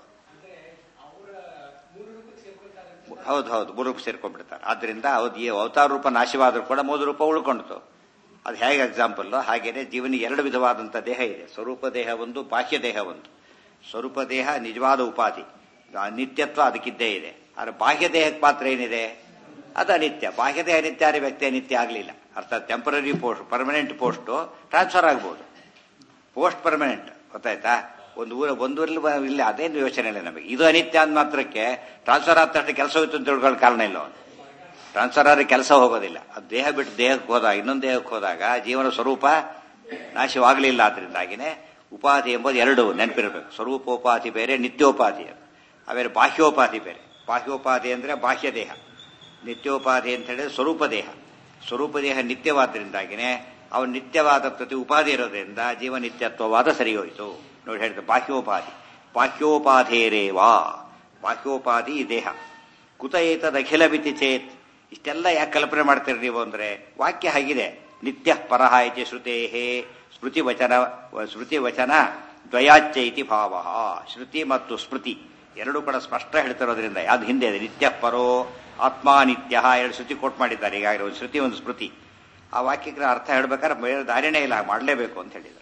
ಹೌದು ಹೌದು ಮೂರು ರೂಪ ಸೇರ್ಕೊಂಡ್ಬಿಡ್ತಾರೆ ಆದ್ರಿಂದ ಹೌದು ಈ ಅವತಾರ ರೂಪ ನಾಶವಾದ್ರೂ ಕೂಡ ಮೂರು ರೂಪ ಉಳ್ಕೊಂಡಿತು ಅದು ಹೇಗೆ ಎಕ್ಸಾಂಪಲ್ ಹಾಗೇನೆ ಜೀವನಿಗೆ ಎರಡು ವಿಧವಾದಂಥ ದೇಹ ಇದೆ ಸ್ವರೂಪ ದೇಹ ಒಂದು ಬಾಹ್ಯ ದೇಹ ಒಂದು ಸ್ವರೂಪ ದೇಹ ನಿಜವಾದ ಉಪಾಧಿ ನಿತ್ಯತ್ವ ಅದಕ್ಕಿದ್ದೇ ಇದೆ ಆದರೆ ಬಾಹ್ಯ ದೇಹಕ್ಕೆ ಮಾತ್ರ ಏನಿದೆ ಅದು ಅನಿತ್ಯ ಬಾಹ್ಯ ದೇಹ ನಿತ್ಯ ಆದರೆ ವ್ಯಕ್ತಿ ಅನಿತ್ಯ ಆಗಲಿಲ್ಲ ಅರ್ಥಾತ್ temporary post permanent post transfer ಆಗ್ಬೋದು ಪೋಸ್ಟ್ ಪರ್ಮನೆಂಟ್ ಗೊತ್ತಾಯ್ತಾ ಒಂದು ಊರ ಒಂದೂರಲ್ಲಿ ಇಲ್ಲ ಅದೇನು ಯೋಚನೆ ಇಲ್ಲ ನಮಗೆ ಇದು ಅನಿತ್ಯ ಅಂದ ಮಾತ್ರಕ್ಕೆ ಟ್ರಾನ್ಸ್ಫರ್ ಆದ ತಕ್ಷಣ ಕೆಲಸ ಹೋಯ್ತು ಅಂತ ತಿಳ್ಕೊಳ್ಳೋ ಕಾರಣ ಇಲ್ಲ ಅವನು ಟ್ರಾನ್ಸ್ಫರ್ ಆದ್ರೆ ಕೆಲಸ ಹೋಗೋದಿಲ್ಲ ಅದು ದೇಹ ಬಿಟ್ಟು ದೇಹಕ್ಕೆ ಹೋದಾಗ ಇನ್ನೊಂದು ದೇಹಕ್ಕೆ ಹೋದಾಗ ಜೀವನ ಸ್ವರೂಪ ನಾಶವಾಗಲಿಲ್ಲ ಆದ್ರಿಂದಾಗಿನೇ ಉಪಾಧಿ ಎಂಬುದು ಎರಡು ನೆನಪಿರಬೇಕು ಸ್ವರೂಪೋಪಾಧಿ ಬೇರೆ ನಿತ್ಯೋಪಾಧಿ ಆಮೇಲೆ ಬಾಹ್ಯೋಪಾಧಿ ಬೇರೆ ಬಾಹ್ಯೋಪಾಧಿ ಅಂದರೆ ಬಾಹ್ಯ ದೇಹ ನಿತ್ಯೋಪಾಧಿ ಅಂತ ಹೇಳಿದ್ರೆ ಸ್ವರೂಪ ದೇಹ ಸ್ವರೂಪ ದೇಹ ನಿತ್ಯವಾದ್ದರಿಂದಾಗಿನೇ ಅವನು ನಿತ್ಯವಾದ ಪ್ರತಿ ಉಪಾಧಿ ಇರೋದ್ರಿಂದ ಜೀವ ನಿತ್ಯತ್ವವಾದ ಸರಿ ಹೋಯಿತು ನೋಡಿ ಹೇಳಿದ ಬಾಹ್ಯೋಪಾಧಿ ಬಾಹ್ಯೋಪಾಧೇರೇವಾ ಬಾಹ್ಯೋಪಾಧಿ ಈ ದೇಹ ಕುತ ಏತದಖಿಲ ಮಿತಿ ಚೇತ್ ಇಷ್ಟೆಲ್ಲ ಯಾಕೆ ಕಲ್ಪನೆ ಮಾಡ್ತೀರಿ ನೀವು ಅಂದ್ರೆ ವಾಕ್ಯ ಹಾಗಿದೆ ನಿತ್ಯ ಪರಹ ಇತಿ ಶ್ರುತೇಹೇ ಸ್ಮೃತಿ ವಚನ ಸ್ಮೃತಿ ವಚನ ದ್ವಯಾಚ್ಯ ಇತಿ ಭಾವ ಶ್ರುತಿ ಮತ್ತು ಸ್ಮೃತಿ ಎರಡು ಕೂಡ ಸ್ಪಷ್ಟ ಹೇಳ್ತಿರೋದ್ರಿಂದ ಯಾವ್ದು ಹಿಂದೆ ಇದೆ ನಿತ್ಯ ಪರೋ ಆತ್ಮ ನಿತ್ಯ ಎರಡು ಶ್ರುತಿ ಕೋಟ್ ಮಾಡಿದ್ದಾರೆ ಈಗಾಗಲೇ ಒಂದು ಶ್ರುತಿ ಒಂದು ಸ್ಮೃತಿ ಆ ವಾಕ್ಯಕ್ಕೆ ಅರ್ಥ ಹೇಳ್ಬೇಕಾದ್ರೆ ಬೇರೆ ದಾರಿನೇ ಇಲ್ಲ ಮಾಡಲೇಬೇಕು ಅಂತ ಹೇಳಿದರು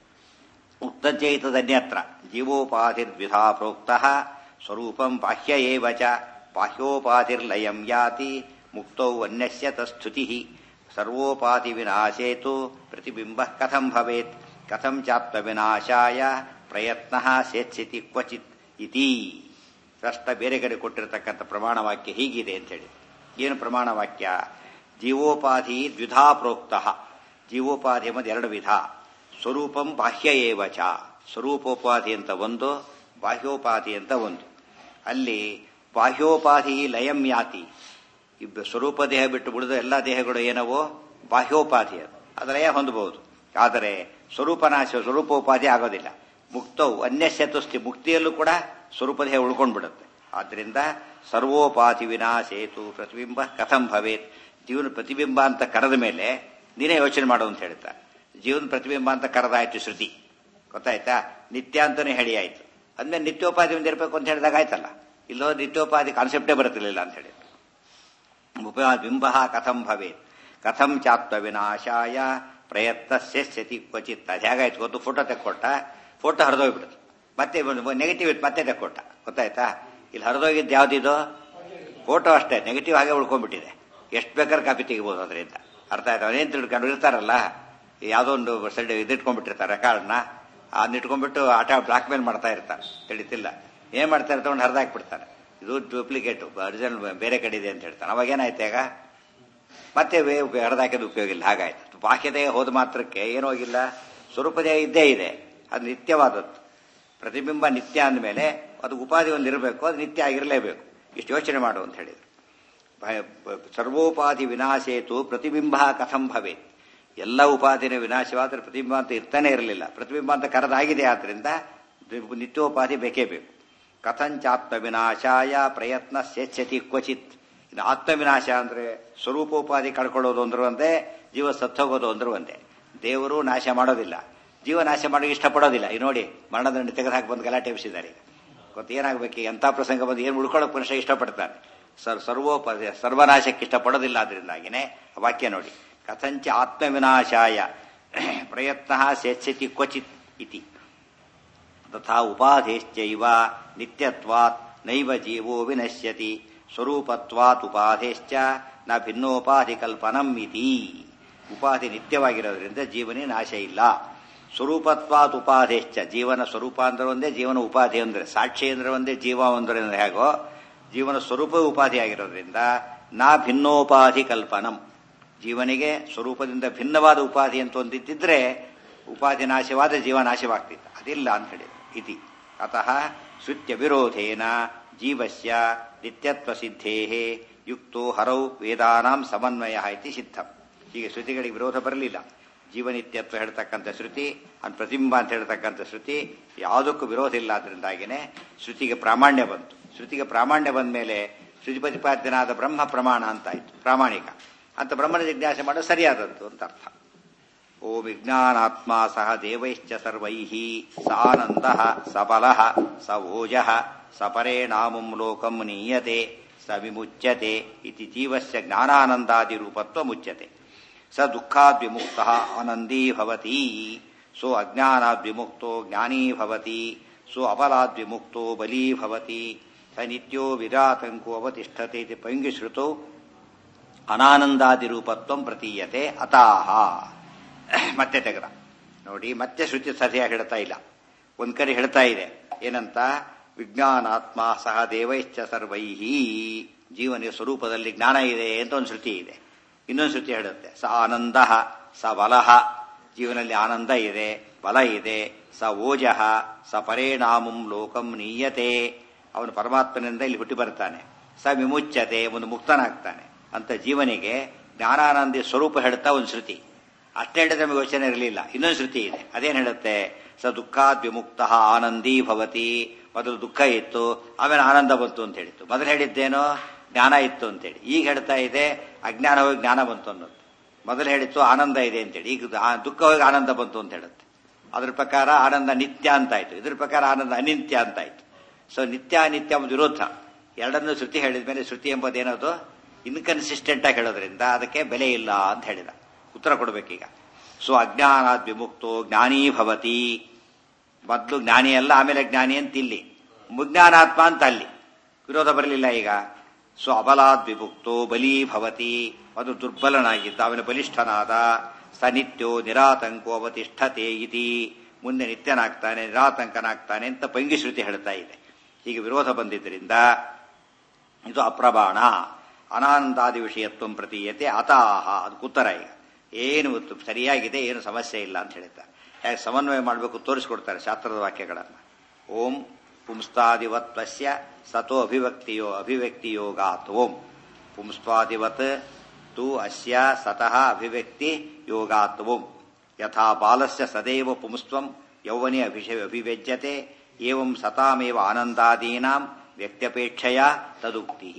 ಉಕ್ತಚೇತದನ್ಯತ್ರ ಜೀವೋಪಾಧಿರ್ವಿಧಾ ಪ್ರೋಕ್ತ ಸ್ವರೂಪಂ ಬಾಹ್ಯ ಏವ ಚ ಬಾಹ್ಯೋಪಾಧಿರ್ಲಯಂ ಯಾತಿ ಮುಕ್ತೌ ಅನ್ಯಸ್ಯ ತಸ್ಥುತಿ ಸರ್ವೋಪಾಧಿ ವಿನಾಶೇತು ಪ್ರತಿಬಿಂಬ ಕಥಂ ಭವೇತ್ ಕಥಂ ಚಾಪ್ತ ವಿನಾಶಾಯ ಪ್ರಯತ್ನ ಸೇತ್ಸಿತಿ ಕ್ವಚಿತ್ ಇತಿ ಕಷ್ಟ ಬೇರೆ ಕಡೆ ಕೊಟ್ಟಿರತಕ್ಕಂಥ ಪ್ರಮಾಣ ವಾಕ್ಯ ಹೀಗಿದೆ ಅಂತ ಹೇಳಿ ಏನು ಪ್ರಮಾಣ ವಾಕ್ಯ ಜೀವೋಪಾಧಿ ದ್ವಿಧಾ ಪ್ರೋಕ್ತ ಜೀವೋಪಾಧಿ ಎಂಬುದು ಎರಡು ವಿಧ ಸ್ವರೂಪಂ ಬಾಹ್ಯ ಏವ ಚ ಸ್ವರೂಪೋಪಾಧಿ ಅಂತ ಒಂದು ಬಾಹ್ಯೋಪಾಧಿ ಅಂತ ಒಂದು ಅಲ್ಲಿ ಬಾಹ್ಯೋಪಾಧಿ ಲಯಂ ಯಾತಿ ಇಬ್ಬ ಸ್ವರೂಪ ದೇಹ ಬಿಟ್ಟು ಬಿಡಿದ ಎಲ್ಲ ದೇಹಗಳು ಏನವೋ ಬಾಹ್ಯೋಪಾಧಿ ಅದು ಅದು ಲಯ ಹೊಂದಬಹುದು ಆದರೆ ಸ್ವರೂಪನಾಶ ಸ್ವರೂಪೋಪಾಧಿ ಆಗೋದಿಲ್ಲ ಮುಕ್ತವು ಅನ್ಯಸ್ಯತುಸ್ತಿ ಮುಕ್ತಿಯಲ್ಲೂ ಕೂಡ ಸ್ವರೂಪ ದೇಹ ಉಳ್ಕೊಂಡ್ಬಿಡುತ್ತೆ ಆದ್ರಿಂದ ಸರ್ವೋಪಾಧಿ ವಿನಾಶೇತು ಪ್ರತಿಬಿಂಬ ಕಥಂ ಭವೇತ್ ಜೀವನ ಪ್ರತಿಬಿಂಬ ಅಂತ ಕರೆದ ಮೇಲೆ ನೀನೇ ಯೋಚನೆ ಮಾಡು ಅಂತ ಹೇಳ್ತಾರೆ ಜೀವನ ಪ್ರತಿಬಿಂಬ ಅಂತ ಕರೆದಾಯ್ತು ಶ್ರುತಿ ಗೊತ್ತಾಯ್ತಾ ನಿತ್ಯ ಅಂತಾನೆ ಹೇಳಿ ಆಯ್ತು ಅಂದ್ಮೇಲೆ ನಿತ್ಯೋಪಾಧಿ ಒಂದಿರಬೇಕು ಅಂತ ಹೇಳಿದಾಗ ಆಯ್ತಲ್ಲ ಇಲ್ಲೋ ನಿತ್ಯೋಪಾಧಿ ಕಾನ್ಸೆಪ್ಟೇ ಬರುತ್ತಿರಲಿಲ್ಲ ಅಂತ ಹೇಳಿ ಬಿಂಬ ಕಥಂ ಭವೇತ್ ಕಥಂ ಚಾತ್ವ ವಿನಾಶಾಯ ಪ್ರಯತ್ನ ಸೆಸ್ಯತಿ ಕ್ವಚಿತ್ ಅದು ಹೇಗಾಯ್ತು ಗೊತ್ತು ಫೋಟೋ ತೆಕ್ಕೊಟ್ಟ ಫೋಟೋ ಹರಿದೋಗ್ಬಿಡುತ್ತೆ ಮತ್ತೆ ನೆಗೆಟಿವ್ ಇತ್ತು ಮತ್ತೆ ತೆಕ್ಕೊಟ್ಟ ಗೊತ್ತಾಯ್ತಾ ಇಲ್ಲಿ ಹರಿದೋಗಿದ್ದು ಯಾವ್ದಿದು ಫೋಟೋ ಅಷ್ಟೇ ನೆಗೆಟಿವ್ ಹಾಗೆ ಉಳ್ಕೊಂಡ್ಬಿಟ್ಟಿದೆ ಎಷ್ಟು ಬೇಕಾದ್ರೆ ಕಾಪಿ ತೆಗಿಬೋದು ಅದರಿಂದ ಅರ್ಥ ಆಯ್ತು ಅವನೇನು ತಿಳ್ಕೊಂಡು ಇರ್ತಾರಲ್ಲ ಯಾವುದೋ ಒಂದು ಸೈಡ್ ಇದಿಟ್ಕೊಂಡ್ಬಿಟ್ಟಿರ್ತಾರೆ ರೆಕಾರ್ಡ್ನ ಅದನ್ನ ಇಟ್ಕೊಂಡ್ಬಿಟ್ಟು ಆಟ ಬ್ಲಾಕ್ ಮೇಲ್ ಮಾಡ್ತಾ ಇರ್ತಾರೆ ತಿಳಿತಿಲ್ಲ ಏನ್ ಮಾಡ್ತಾರೆ ತಗೊಂಡು ಹರಿದಾಕ್ಬಿಡ್ತಾರೆ ಇದು ಡೂಪ್ಲಿಕೇಟ್ ಒರಿಜಿನಲ್ ಬೇರೆ ಕಡೆ ಇದೆ ಅಂತ ಹೇಳ್ತಾನೆ ಅವಾಗ ಏನಾಯ್ತು ಈಗ ಮತ್ತೆ ಹರಿದಾಕಿದ ಉಪಯೋಗ ಇಲ್ಲ ಹಾಗಾಯ್ತು ಬಾಹ್ಯದೇ ಹೋದ ಮಾತ್ರಕ್ಕೆ ಏನೋಗಿಲ್ಲ ಸ್ವರೂಪದೇ ಇದ್ದೇ ಇದೆ ಅದು ನಿತ್ಯವಾದದ್ದು ಪ್ರತಿಬಿಂಬ ನಿತ್ಯ ಅಂದಮೇಲೆ ಅದು ಉಪಾಧಿ ಒಂದು ಇರಬೇಕು ಅದು ನಿತ್ಯ ಆಗಿರಲೇಬೇಕು ಇಷ್ಟು ಯೋಚನೆ ಮಾಡು ಅಂತ ಹೇಳಿದ್ರು ಸರ್ವೋಪಾಧಿ ವಿನಾಶೇತು ಪ್ರತಿಬಿಂಬ ಕಥಂ ಭವೇತ್ ಎಲ್ಲ ಉಪಾಧಿನ ವಿನಾಶವಾದರೆ ಪ್ರತಿಬಿಂಬ ಅಂತ ಇರ್ತಾನೆ ಇರಲಿಲ್ಲ ಪ್ರತಿಬಿಂಬ ಅಂತ ಕರೆದಾಗಿದೆ ಆದ್ರಿಂದ ನಿತ್ಯೋಪಾಧಿ ಬೇಕೇ ಬೇಕು ಕಥಂಚಾತ್ಮ ವಿನಾಶಾಯ ಪ್ರಯತ್ನ ಸೇಚ್ಛತಿ ಕ್ವಚಿತ್ ಇನ್ನು ಆತ್ಮವಿನಾಶ ಅಂದ್ರೆ ಸ್ವರೂಪೋಪಾಧಿ ಕಳ್ಕೊಳ್ಳೋದು ಅಂದ್ರೂ ಒಂದೇ ಜೀವ ಸತ್ತೋಗೋದು ಅಂದ್ರೂ ಒಂದೇ ದೇವರು ನಾಶ ಮಾಡೋದಿಲ್ಲ ಜೀವ ನಾಶ ಮಾಡೋಕೆ ಇಷ್ಟಪಡೋದಿಲ್ಲ ಈ ನೋಡಿ ಮರಣದಂಡ ತೆಗೆದುಹಾಕಿ ಬಂದು ಗಲಾಟೆ ಎಬ್ಸಿದ್ದಾರೆ ಗೊತ್ತು ಏನಾಗಬೇಕು ಎಂಥ ಪ್ರಸಂಗ ಬಂದು ಏನು ಉಳ್ಕೊಳ್ಳೋಕೆ ಮನುಷ್ಯ ಇಷ್ಟಪಡ್ತಾನೆ ಸರ್ ಸರ್ವೋಪಾಧಿ ಸರ್ವನಾಶಕ್ಕೆ ಇಷ್ಟಪಡೋದಿಲ್ಲ ಆದ್ರಿಂದಾಗಿನೇ ವಾಕ್ಯ ನೋಡಿ ಕಥಂಚ ಆತ್ಮವಿನಾಶಾಯ ಪ್ರಯತ್ನ ಸೇಚ್ಛತಿ ಕ್ವಚಿತ್ ಇತಿ ತಥಾ ಉಪಾಧೇಶ್ಚೈವ ನಿತ್ಯತ್ವಾತ್ ನೈವ ಜೀವೋ ವಿನಶ್ಯತಿ ಸ್ವರೂಪತ್ವಾತ್ ಉಪಾಧೇಶ್ಚ ನ ಭಿನ್ನೋಪಾಧಿ ಕಲ್ಪನಂ ಇತಿ ಉಪಾಧಿ ನಿತ್ಯವಾಗಿರೋದ್ರಿಂದ ಜೀವನೇ ನಾಶ ಇಲ್ಲ ಸ್ವರೂಪತ್ವಾತ್ ಉಪಾಧೇಶ್ಚ ಜೀವನ ಸ್ವರೂಪ ಅಂದ್ರೆ ಒಂದೇ ಜೀವನ ಉಪಾಧಿ ಅಂದ್ರೆ ಸಾಕ್ಷಿ ಅಂದ್ರೆ ಒಂದೇ ಜೀವ ಅಂದ್ರೆ ಹೇಗೋ ಜೀವನ ಸ್ವರೂಪ ಉಪಾಧಿ ಆಗಿರೋದ್ರಿಂದ ನಾ ಭಿನ್ನೋಪಾಧಿ ಕಲ್ಪನಂ ಜೀವನಿಗೆ ಸ್ವರೂಪದಿಂದ ಭಿನ್ನವಾದ ಉಪಾಧಿ ಅಂತ ಒಂದಿದ್ದಿದ್ರೆ ಉಪಾಧಿ ನಾಶವಾದ ಜೀವ ನಾಶವಾಗ್ತಿತ್ತು ಅದಿಲ್ಲ ಅಂತ ಹೇಳಿ ಇತಿ ಅತಃ ಶ್ರುತ್ಯ ವಿರೋಧೇನ ಜೀವಸ್ಯ ನಿತ್ಯತ್ವ ಸಿದ್ಧೇ ಯುಕ್ತೋ ಹರೌ ವೇದಾನಾಂ ಸಮನ್ವಯ ಇತಿ ಸಿದ್ಧಂ ಹೀಗೆ ಶ್ರುತಿಗಳಿಗೆ ವಿರೋಧ ಬರಲಿಲ್ಲ ಜೀವನಿತ್ಯತ್ವ ಹೇಳ್ತಕ್ಕಂಥ ಶ್ರುತಿ ಅನ್ ಪ್ರತಿಬಿಂಬ ಅಂತ ಹೇಳ್ತಕ್ಕಂಥ ಶ್ರುತಿ ಯಾವುದಕ್ಕೂ ವಿರೋಧ ಇಲ್ಲ ಅದರಿಂದಾಗಿನೇ ಶ್ರುತಿಗೆ ಪ್ರಾಮಾಣ್ಯ ಬಂತು ಶ್ರುತಿಗೆ ಪ್ರಾಮಾಣ್ಯ ಬಂದ ಮೇಲೆ ಶ್ರುತಿ ಪ್ರತಿಪಾದ್ಯನಾದ ಬ್ರಹ್ಮ ಪ್ರಮಾಣ ಅಂತ ಆಯ್ತು ಪ್ರಾಮಾಣಿಕ ಅಂತ ಬ್ರಹ್ಮನ ಜಿಜ್ಞಾಸೆ ಮಾಡೋದು ಸರಿಯಾದದ್ದು ಅಂತ ಅರ್ಥ ಓ ವಿಜ್ಞಾನಾತ್ಮ ಸಹ ದೇವೈಶ್ಚ ಸರ್ವೈ ಸಾನಂದ ಸಬಲ ಸ ಓಜ ಸಪರೇಣಾಮಂ ಲೋಕಂ ನೀಯತೆ ಸ ವಿಮುಚ್ಯತೆ ಇತಿ ಜೀವಸ್ಯ ಜ್ಞಾನಾನಂದಾದಿ ರೂಪತ್ವ ಮುಚ್ಯತೆ ಸ ದುಃಖಾದ್ವಿಮುಕ್ತ ಆನಂದೀ ಭವತಿ ಸೋ ಅಜ್ಞಾನಾದ್ವಿಮುಕ್ತೋ ಜ್ಞಾನೀ ಭವತಿ ಸೋ ಅಬಲಾದ್ವಿಮುಕ್ತೋ ಬಲೀ ಭವತಿ ಸ ನಿತ್ಯೋ ವಿರಾತಂಕೋ ಅವತಿಷ್ಠತೆ ಇತಿ ಪಂಗಿಶ್ರುತೌ ಅನಾನಂದಾದಿ ರೂಪತ್ವ ಪ್ರತೀಯತೆ ಅತಾಹ ಮತ್ತೆ ತೆಗೆದ ನೋಡಿ ಮತ್ತೆ ಶ್ರುತಿ ಸರಿಯಾಗಿ ಹೇಳ್ತಾ ಇಲ್ಲ ಒಂದ್ ಕಡೆ ಹೇಳ್ತಾ ಇದೆ ಏನಂತ ವಿಜ್ಞಾನಾತ್ಮ ಸಹ ದೇವೈಶ್ಚ ಸರ್ವೈಹಿ ಜೀವನ ಸ್ವರೂಪದಲ್ಲಿ ಜ್ಞಾನ ಇದೆ ಅಂತ ಒಂದು ಶ್ರುತಿ ಇದೆ ಇನ್ನೊಂದು ಶ್ರುತಿ ಹೇಳುತ್ತೆ ಸ ಆನಂದ ಸ ಬಲಹ ಜೀವನಲ್ಲಿ ಆನಂದ ಇದೆ ಬಲ ಇದೆ ಸ ಓಜಃ ಸ ಪರಿಣಾಮಂ ಲೋಕಂ ನೀಯತೆ ಅವನು ಪರಮಾತ್ಮನಿಂದ ಇಲ್ಲಿ ಹುಟ್ಟಿ ಬರ್ತಾನೆ ಸ ವಿಮುಚ್ಯತೆ ಒಂದು ಮುಕ್ತನಾಗ್ತಾನೆ ಅಂತ ಜೀವನಿಗೆ ಜ್ಞಾನಾನಂದಿ ಸ್ವರೂಪ ಹೇಳ್ತಾ ಒಂದು ಶ್ರುತಿ ಅಷ್ಟೇ ಹೇಳಿದ್ರೆ ನಮಗೆ ಯೋಚನೆ ಇರಲಿಲ್ಲ ಇನ್ನೊಂದು ಶ್ರುತಿ ಇದೆ ಅದೇನು ಹೇಳುತ್ತೆ ಸ ದುಃಖಾದ್ ವಿಮುಕ್ತ ಆನಂದಿ ಭವತಿ ಮೊದಲು ದುಃಖ ಇತ್ತು ಆಮೇಲೆ ಆನಂದ ಬಂತು ಅಂತ ಹೇಳಿತ್ತು ಮೊದಲು ಹೇಳಿದ್ದೇನೋ ಜ್ಞಾನ ಇತ್ತು ಅಂತೇಳಿ ಈಗ ಹೇಳ್ತಾ ಇದೆ ಅಜ್ಞಾನ ಹೋಗಿ ಜ್ಞಾನ ಬಂತು ಅನ್ನೋದು ಮೊದಲು ಹೇಳಿತ್ತು ಆನಂದ ಇದೆ ಅಂತೇಳಿ ಈಗ ಆ- ದುಃಖ ಹೋಗಿ ಆನಂದ ಬಂತು ಅಂತ ಹೇಳುತ್ತೆ ಅದ್ರ ಪ್ರಕಾರ ಆನಂದ ನಿತ್ಯ ಅಂತ ಆಯ್ತು ಇದ್ರ ಪ್ರಕಾರ ಆನಂದ ಅನಿತ್ಯ ಅಂತ ಆಯ್ತು ಸೊ ನಿತ್ಯ ಅನಿತ್ಯ ಒಂದು ವಿರೋಧ ಎರಡನ್ನೂ ಶ್ರುತಿ ಹೇಳಿದ ಮೇಲೆ ಶ್ರುತಿ ಎಂಬುದೇನದು ಇನ್ಕನ್ಸಿಸ್ಟೆಂಟ್ ಆಗಿ ಹೇಳೋದ್ರಿಂದ ಅದಕ್ಕೆ ಬೆಲೆ ಇಲ್ಲ ಅಂತ ಹೇಳಿದ ಉತ್ತರ ಕೊಡ್ಬೇಕೀಗ ಸೊ ಅಜ್ಞಾನಾದ್ ವಿಮುಕ್ತೋ ಜ್ಞಾನೀ ಭವತಿ ಮೊದಲು ಜ್ಞಾನಿ ಅಲ್ಲ ಆಮೇಲೆ ಜ್ಞಾನಿ ಅಂತ ಇಲ್ಲಿ ಮುಜ್ಞಾನಾತ್ಮ ಅಂತ ಅಲ್ಲಿ ವಿರೋಧ ಬರಲಿಲ್ಲ ಈಗ ಸೊ ಅಬಲಾದ್ ವಿಭುಕ್ತೋ ಬಲೀ ಭವತಿ ಅದು ದುರ್ಬಲನಾಗಿದ್ದ ಅವನ ಬಲಿಷ್ಠನಾದ ಸ ನಿತ್ಯೋ ನಿರಾತಂಕೋ ಅವತಿಷ್ಠತೆ ಇತಿ ಮುಂದೆ ನಿತ್ಯನಾಗ್ತಾನೆ ನಿರಾತಂಕನಾಗ್ತಾನೆ ಅಂತ ಪಂಗಿಶ್ರುತಿ ಹೇಳ್ತಾ ಇದೆ ಹೀಗೆ ವಿರೋಧ ಬಂದಿದ್ದರಿಂದ ಇದು ಅಪ್ರಮಾಣ ಅನಾನಂದಾದಿ ವಿಷಯತ್ವ ಪ್ರತೀಯತೆ ಅತಾಹ ಅದಕ್ಕೆ ಉತ್ತರ ಈಗ ಏನು ಗೊತ್ತು ಸರಿಯಾಗಿದೆ ಏನು ಸಮಸ್ಯೆ ಇಲ್ಲ ಅಂತ ಹೇಳ್ತಾರೆ ಹೇಗೆ ಸಮನ್ವಯ ಮಾಡಬೇಕು ತೋರಿಸ್ಕೊಡ್ತಾರೆ ಶಾಸ್ತ್ರದ ವಾಕ್ಯಗಳನ್ನು ಓಂ ಪುಂಸ್ತಾದಿವತ್ವಸ್ಯ ಸತೋ ಅಭಿವ್ಯಕ್ತಿಯೋ ಅಭಿವ್ಯಕ್ತಿಯೋಗಾತ್ ಓಂ ಪುಂಸ್ತ್ವಾದಿವತ್ ತು ಅಸ್ಯ ಸತಃ ಅಭಿವ್ಯಕ್ತಿ ಯೋಗಾತ್ ಓಂ ಯಥಾ ಬಾಲಸ್ಯ ಸದೈವ ಪುಂಸ್ತ್ವಂ ಯೌವನೆ ಅಭಿಷ ಅಭಿವ್ಯಜ್ಯತೆ ಏವಂ ಸತಾಮೇವ ಆನಂದಾದೀನಾಂ ವ್ಯಕ್ತ್ಯಪೇಕ್ಷೆಯ ತದುಕ್ತಿ